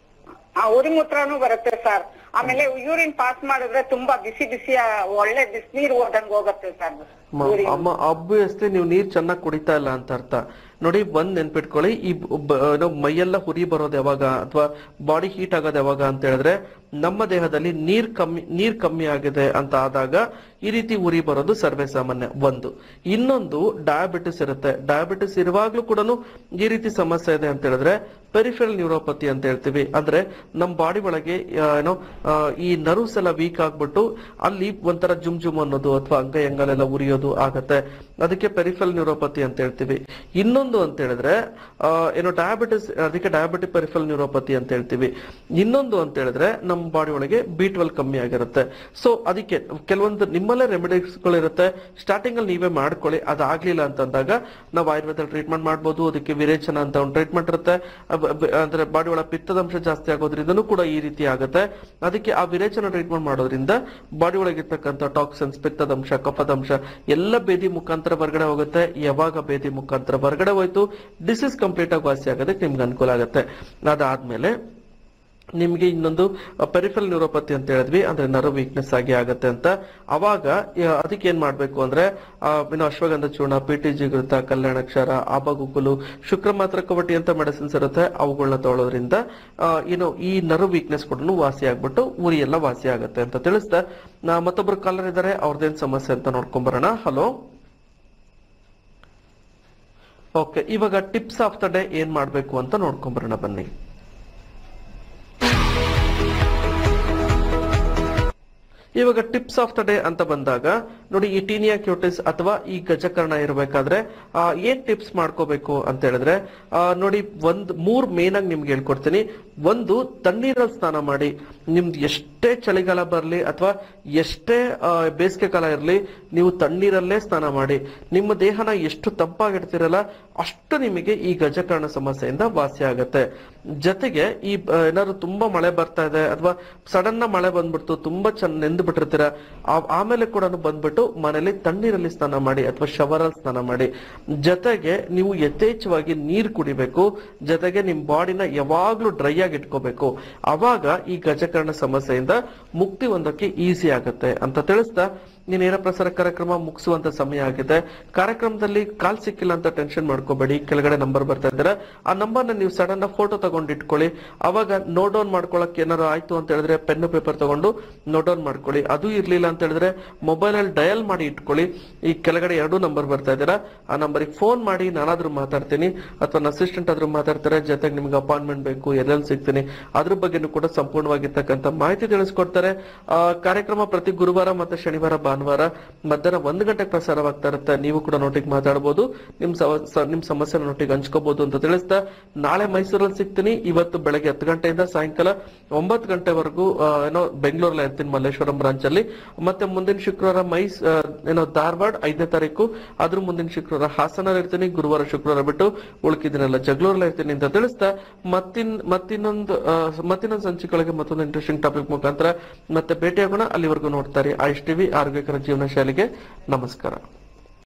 ಆ ಉರಿ ಮೂತ್ರನೂ ಬರುತ್ತೆ ಸರ್ ಆಮೇಲೆ ಯೂರಿನ್ ಪಾಸ್ ಮಾಡಿದ್ರೆ ತುಂಬಾ ಬಿಸಿ ಬಿಸಿ ಆ, ಒಳ್ಳೆ ಬಿಸಿನೀರು ಹೋದಂಗ್ ಹೋಗುತ್ತೆ ಸರ್ ಮ- ಅಮ್ಮ ಅಬ್ವಿಯಸ್ಲಿ ನೀವು ನೀರ್ ಚೆನ್ನಾಗಿ ಕುಡಿತಾ ಇಲ್ಲ ಅಂತ ಅರ್ಥ ನೋಡಿ ಒಂದ್ ನೆನ್ಪಿಟ್ಕೊಳ್ಳಿ ಈ ಬ- ಬ- ಏನೋ ಮೈಯೆಲ್ಲ ಹುರಿ ಬರೋದು ಯಾವಾಗ ಅಥವಾ ಬಾಡಿ ಹೀಟ್ ಆಗೋದು ಯಾವಾಗ ಅಂತ ಹೇಳಿದ್ರೆ ನಮ್ಮ ದೇಹದಲ್ಲಿ ನೀರ್ ಕಮ್ಮಿ ನೀರ್ ಕಮ್ಮಿ ಆಗಿದೆ ಅಂತ ಆದಾಗ ಈ ರೀತಿ ಉರಿ ಬರೋದು ಸರ್ವೇ ಸಾಮಾನ್ಯ ಒಂದು ಇನ್ನೊಂದು ಡಯಾಬಿಟಿಸ್ ಇರುತ್ತೆ ಡಯಾಬಿಟಿಸ್ ಇರುವಾಗ್ಲೂ ಕೂಡ ಈ ರೀತಿ ಸಮಸ್ಯೆ ಇದೆ ಅಂತ ಹೇಳಿದ್ರೆ ಪೆರಿಫೆರಲ್ ನ್ಯೂರೋಪತಿ ಅಂತ ಹೇಳ್ತೀವಿ ಅಂದ್ರೆ ನಮ್ಮ ಬಾಡಿ ಒಳಗೆ ಆ, ಏನೋ ಆ, ಈ ನರ್ವ್ಸ್ ಎಲ್ಲ ವೀಕ್ ಆಗ್ಬಿಟ್ಟು ಅಲ್ಲಿ ಒಂಥರ ಜುಮ್ ಜುಮ್ ಅನ್ನೋದು ಅಥವಾ ಅಂಗೈ ಅಂಗಲೆಲ್ಲ ಉರಿಯೋದು ಆಗತ್ತೆ ಅದಕ್ಕೆ ಪೆರಿಫೆರಲ್ ನ್ಯೂರೋಪತಿ ಅಂತ ಹೇಳ್ತೀವಿ ಇನ್ನೊಂದು ಅಂತ ಹೇಳಿದ್ರೆ ಆ, ಏನೋ ಡಯಾಬಿಟಿಸ್ ಅದಕ್ಕೆ ಡಯಾಬಿಟಿಕ್ ಪೆರಿಫೆರಲ್ ನ್ಯೂರೋಪತಿ ಅಂತ ಹೇಳ್ತೀವಿ ಇನ್ನೊಂದು ಅಂತ ಹೇಳಿದ್ರೆ ನಮ್ಮ ಬಾಡಿ ಒಳಗೆ ಬಿ ಟ್ವೆಲ್ ಕಮ್ಮಿ ಆಗಿರುತ್ತೆ ಸೊ ಅದಕ್ಕೆ ಕೆಲವೊಂದು ನಿಮ್ಮಲ್ಲೇ ರೆಮಿಡೀಸ್ ಗಳಿರುತ್ತೆ ಸ್ಟಾರ್ಟಿಂಗ್ ಅಲ್ಲಿ ನೀವೇ ಮಾಡ್ಕೊಳ್ಳಿ ಅದಾಗ್ಲಿಲ್ಲ ಅಂತಂದಾಗ ನಾವು ಆಯುರ್ವೇದ ಟ್ರೀಟ್ಮೆಂಟ್ ಮಾಡ್ಬೋದು ಅದಕ್ಕೆ ವಿರೇಚನ ಅಂತ ಒಂದು ಟ್ರೀಟ್ಮೆಂಟ್ ಇರುತ್ತೆ ಅಬ್- ಅಬ್- ಅಂದ್ರೆ ಬಾಡಿ ಒಳಗೆ ಪಿತ್ತದಂಶ ಜಾಸ್ತಿ ಆಗೋದ್ರಿಂದನೂ ಕೂಡ ಈ ರೀತಿ ಆಗುತ್ತೆ ಅದಕ್ಕೆ ಆ ವಿರೇಚನ ಟ್ರೀಟ್ಮೆಂಟ್ ಮಾಡೋದ್ರಿಂದ ಬಾಡಿ ಒಳಗಿರ್ತಕ್ಕಂಥ ಟಾಕ್ಸಿನ್ಸ್ ಪಿತ್ತದಂಶ ಕಫದಂಶ ಎಲ್ಲ ಬೇದಿ ಮುಖಾಂತರ ಹೊರಗಡೆ ಹೋಗುತ್ತೆ ಯಾವಾಗ ಬೇದಿ ಮುಖಾಂತರ ಹೊರಗಡೆ ಹೋಯ್ತು ಡಿಸೀಸ್ ಕಂಪ್ಲೀಟ್ ಆಗಿ ವಾಸಿ ಆಗೋದಕ್ಕೆ ನಿಮ್ಗೆ ಅನುಕೂಲ ಆಗುತ್ತೆ ಅದಾದ್ಮೇಲೆ ನಿಮ್ಗೆ ಇನ್ನೊಂದು ಪೆರಿಫಲ್ ನ್ಯೂರೋಪತಿ ಅಂತ ಹೇಳಿದ್ವಿ ಅಂದ್ರೆ ನರ್ವ್ ವೀಕ್ನೆಸ್ ಆಗಿ ಆಗತ್ತೆ ಅಂತ ಅವಾಗ ಆ, ಅದಕ್ಕೆ ಏನ್ ಮಾಡ್ಬೇಕು ಅಂದ್ರೆ ಆ, ಇನ್ನು ಅಶ್ವಗಂಧ ಚೂರ್ಣ ಪಿ ಟಿ ಜಿಗೃತ ಕಲ್ಯಾಣಾಕ್ಷರ ಆಬಗುಕುಲು ಶುಕ್ರ ಮಾತ್ರ ಕವಟಿ ಅಂತ ಮೆಡಿಸಿನ್ಸ್ ಇರುತ್ತೆ ಅವುಗಳನ್ನ ತೊಗೊಳೋದ್ರಿಂದ ಆ, ಏನು ಈ ನರ್ವ್ ವೀಕ್ನೆಸ್ ಕೂಡ ವಾಸಿ ಆಗ್ಬಿಟ್ಟು ಉರಿ ಎಲ್ಲ ವಾಸಿ ಆಗತ್ತೆ ಅಂತ ತಿಳಿಸ್ತಾ ನಾ ಮತ್ತೊಬ್ರು ಕಾಲರ್ ಇದ್ದಾರೆ ಅವ್ರದ್ದೇನ್ ಸಮಸ್ಯೆ ಅಂತ ನೋಡ್ಕೊಂಬರೋಣ ಹಲೋ ಓಕೆ ಇವಾಗ ಟಿಪ್ಸ್ ಆಫ್ ದ ಡೇ ಏನ್ ಮಾಡ್ಬೇಕು ಅಂತ ನೋಡ್ಕೊಂಬರೋಣ ಬನ್ನಿ ಇವಾಗ ಟಿಪ್ಸ್ ಆಫ್ ದ ಡೇ ಅಂತ ಬಂದಾಗ ನೋಡಿ ಈ ಟೀನಿಯಾ ಕ್ಯೂಟಿಸ್ ಅಥವಾ ಈ ಗಜಕರ್ಣ ಇರಬೇಕಾದ್ರೆ ಆ, ಏನ್ ಟಿಪ್ಸ್ ಮಾಡ್ಕೋಬೇಕು ಅಂತ ಹೇಳಿದ್ರೆ ಆ, ನೋಡಿ ಒಂದ್ ಮೂರ್ ಮೇನ್ ಆಗಿ ನಿಮ್ಗೆ ಹೇಳ್ಕೊಡ್ತೀನಿ ಒಂದು ತಣ್ಣೀರಲ್ಲಿ ಸ್ನಾನ ಮಾಡಿ ನಿಮ್ದು ಎಷ್ಟೇ ಚಳಿಗಾಲ ಬರಲಿ ಅಥವಾ ಎಷ್ಟೇ ಆ, ಬೇಸಿಗೆ ಕಾಲ ಇರಲಿ ನೀವು ತಣ್ಣೀರಲ್ಲೇ ಸ್ನಾನ ಮಾಡಿ ನಿಮ್ಮ ದೇಹನ ಎಷ್ಟು ತಂಪಾಗಿಡ್ತಿರಲ್ಲ ಅಷ್ಟು ನಿಮಗೆ ಈ ಗಜಕರ್ಣ ಸಮಸ್ಯೆಯಿಂದ ವಾಸಿ ಆಗತ್ತೆ ಜೊತೆಗೆ ಈ ಆ, ಏನಾದ್ರು ತುಂಬಾ ಮಳೆ ಬರ್ತಾ ಇದೆ ಅಥವಾ ಸಡನ್ ಮಳೆ ಬಂದ್ಬಿಡ್ತು ತುಂಬಾ ಚೆನ್ನ ನೆಂದು ಬಿಟ್ಟಿರ್ತೀರ ಆ- ಆಮೇಲೆ ಕೂಡ ಬಂದ್ಬಿಟ್ಟು ಮನೇಲಿ ತಣ್ಣೀರಲ್ಲಿ ಸ್ನಾನ ಮಾಡಿ ಅಥವಾ ಶವರಲ್ಲಿ ಸ್ನಾನ ಮಾಡಿ ಜೊತೆಗೆ ನೀವು ಯಥೇಚ್ಛವಾಗಿ ನೀರ್ ಕುಡಿಬೇಕು ಜೊತೆಗೆ ನಿಮ್ ಬಾಡಿನ ಯಾವಾಗ್ಲೂ ಡ್ರೈ ಆಗಿ ಇಟ್ಕೋಬೇಕು ಅವಾಗ ಈ ಗಜಕರ್ಣ ಸಮಸ್ಯೆಯಿಂದ ಮುಕ್ತಿ ಹೊಂದಕ್ಕೆ ಈಸಿ ಆಗುತ್ತೆ ಅಂತ ತಿಳಿಸ್ತಾ ಈ ನೇರ ಪ್ರಸಾರ ಕಾರ್ಯಕ್ರಮ ಮುಗಿಸುವಂತ ಸಮಯ ಆಗಿದೆ ಕಾರ್ಯಕ್ರಮದಲ್ಲಿ ಕಾಲ್ ಸಿಕ್ಕಿಲ್ಲ ಅಂತ ಟೆನ್ಷನ್ ಮಾಡ್ಕೋಬೇಡಿ ಕೆಳಗಡೆ ನಂಬರ್ ಬರ್ತಾ ಇದ್ದೀರಾ ಆ ನಂಬರ್ ನ ನೀವು ಸಡನ್ ಫೋಟೋ ತಗೊಂಡು ಇಟ್ಕೊಳ್ಳಿ ಅವಾಗ ನೋಟ್ ಡೌನ್ ಮಾಡ್ಕೊಳಕ್ ಏನಾರು ಆಯ್ತು ಅಂತ ಹೇಳಿದ್ರೆ ಪೆನ್ ಪೇಪರ್ ತಗೊಂಡು ನೋಟ್ ಡೌನ್ ಮಾಡ್ಕೊಳ್ಳಿ ಅದು ಇರ್ಲಿಲ್ಲ ಅಂತ ಹೇಳಿದ್ರೆ ಮೊಬೈಲ್ ಅಲ್ಲಿ ಡಯಲ್ ಮಾಡಿ ಇಟ್ಕೊಳ್ಳಿ ಈ ಕೆಳಗಡೆ ಎರಡು ನಂಬರ್ ಬರ್ತಾ ಇದ್ದೀರಾ ಆ ನಂಬರಿಗೆ ಫೋನ್ ಮಾಡಿ ನಾನಾದ್ರೂ ಮಾತಾಡ್ತೀನಿ ಅಥವಾ ನನ್ನ ಅಸಿಸ್ಟೆಂಟ್ ಆದ್ರೂ ಮಾತಾಡ್ತಾರೆ ಜೊತೆಗೆ ನಿಮ್ಗೆ ಅಪಾಯಿಂಟ್ಮೆಂಟ್ ಬೇಕು ಎಲ್ಲೆಲ್ಲಿ ಸಿಗ್ತೀನಿ ಅದ್ರ ಬಗ್ಗೆನೂ ಕೂಡ ಸಂಪೂರ್ಣವಾಗಿರ್ತಕ್ಕಂಥ ಮಾಹಿತಿ ತಿಳಿಸ್ಕೊಡ್ತಾರೆ ಆ, ಕಾರ್ಯಕ್ರಮ ಪ್ರತಿ ಗುರುವಾರ ಮತ್ತೆ ಶನಿವಾರ ಭಾನುವಾರ ಮಧ್ಯಾಹ್ನ ಒಂದು ಗಂಟೆಗೆ ಪ್ರಸಾರವಾಗ್ತಾ ಇರುತ್ತೆ ನೀವು ಕೂಡ ನೋಟಿಗೆ ಮಾತಾಡಬಹುದು ನಿಮ್ ಸವ- ಸ- ನಿಮ್ ಸಮಸ್ಯೆ ನೋಟಿಗೆ ಹಂಚ್ಕೋಬಹುದು ಅಂತ ತಿಳಿಸ್ತಾ ನಾಳೆ ಮೈಸೂರಲ್ಲಿ ಸಿಗ್ತೀನಿ ಇವತ್ತು ಬೆಳಗ್ಗೆ ಹತ್ತು ಗಂಟೆಯಿಂದ ಸಾಯಂಕಾಲ ಒಂಬತ್ತು ಗಂಟೆವರೆಗೂ ಆ, ಏನೋ ಬೆಂಗಳೂರಲ್ಲಿ ಇರ್ತೀನಿ ಮಲ್ಲೇಶ್ವರಂ ಬ್ರಾಂಚ್ ಅಲ್ಲಿ ಮತ್ತೆ ಮುಂದಿನ ಶುಕ್ರವಾರ ಮೈಸ್ ಆ, ಏನೋ ಧಾರವಾಡ ಐದನೇ ತಾರೀಕು ಅದ್ರ ಮುಂದಿನ ಶುಕ್ರವಾರ ಹಾಸನಲ್ಲಿ ಇರ್ತೀನಿ ಗುರುವಾರ ಶುಕ್ರವಾರ ಬಿಟ್ಟು ಉಳ್ಕಿದಿನೆಲ್ಲ ಜಗಳೂರಲ್ಲಿ ಇರ್ತೀನಿ ಅಂತ ತಿಳಿಸ್ತಾ ಮತ್ತಿನ್ ಮತ್ತಿನ್ನೊಂದು ಆ, ಮತ್ತಿನ್ನೊಂದು ಸಂಚಿಕೆಗಳಿಗೆ ಮತ್ತೊಂದು ಇಂಟ್ರೆಸ್ಟಿಂಗ್ ಟಾಪಿಕ್ ಮುಖಾಂತರ ಮತ್ತೆ ಭೇಟಿಯಾಗೋಣ ಅಲ್ಲಿವರೆಗೂ ನೋಡ್ತಾರೆ ಆಯುಷ್ ಟಿವಿ ಆರೋಗ್ಯಕರ ಜೀವನ ಶೈಲಿಗೆ ನಮಸ್ಕಾರ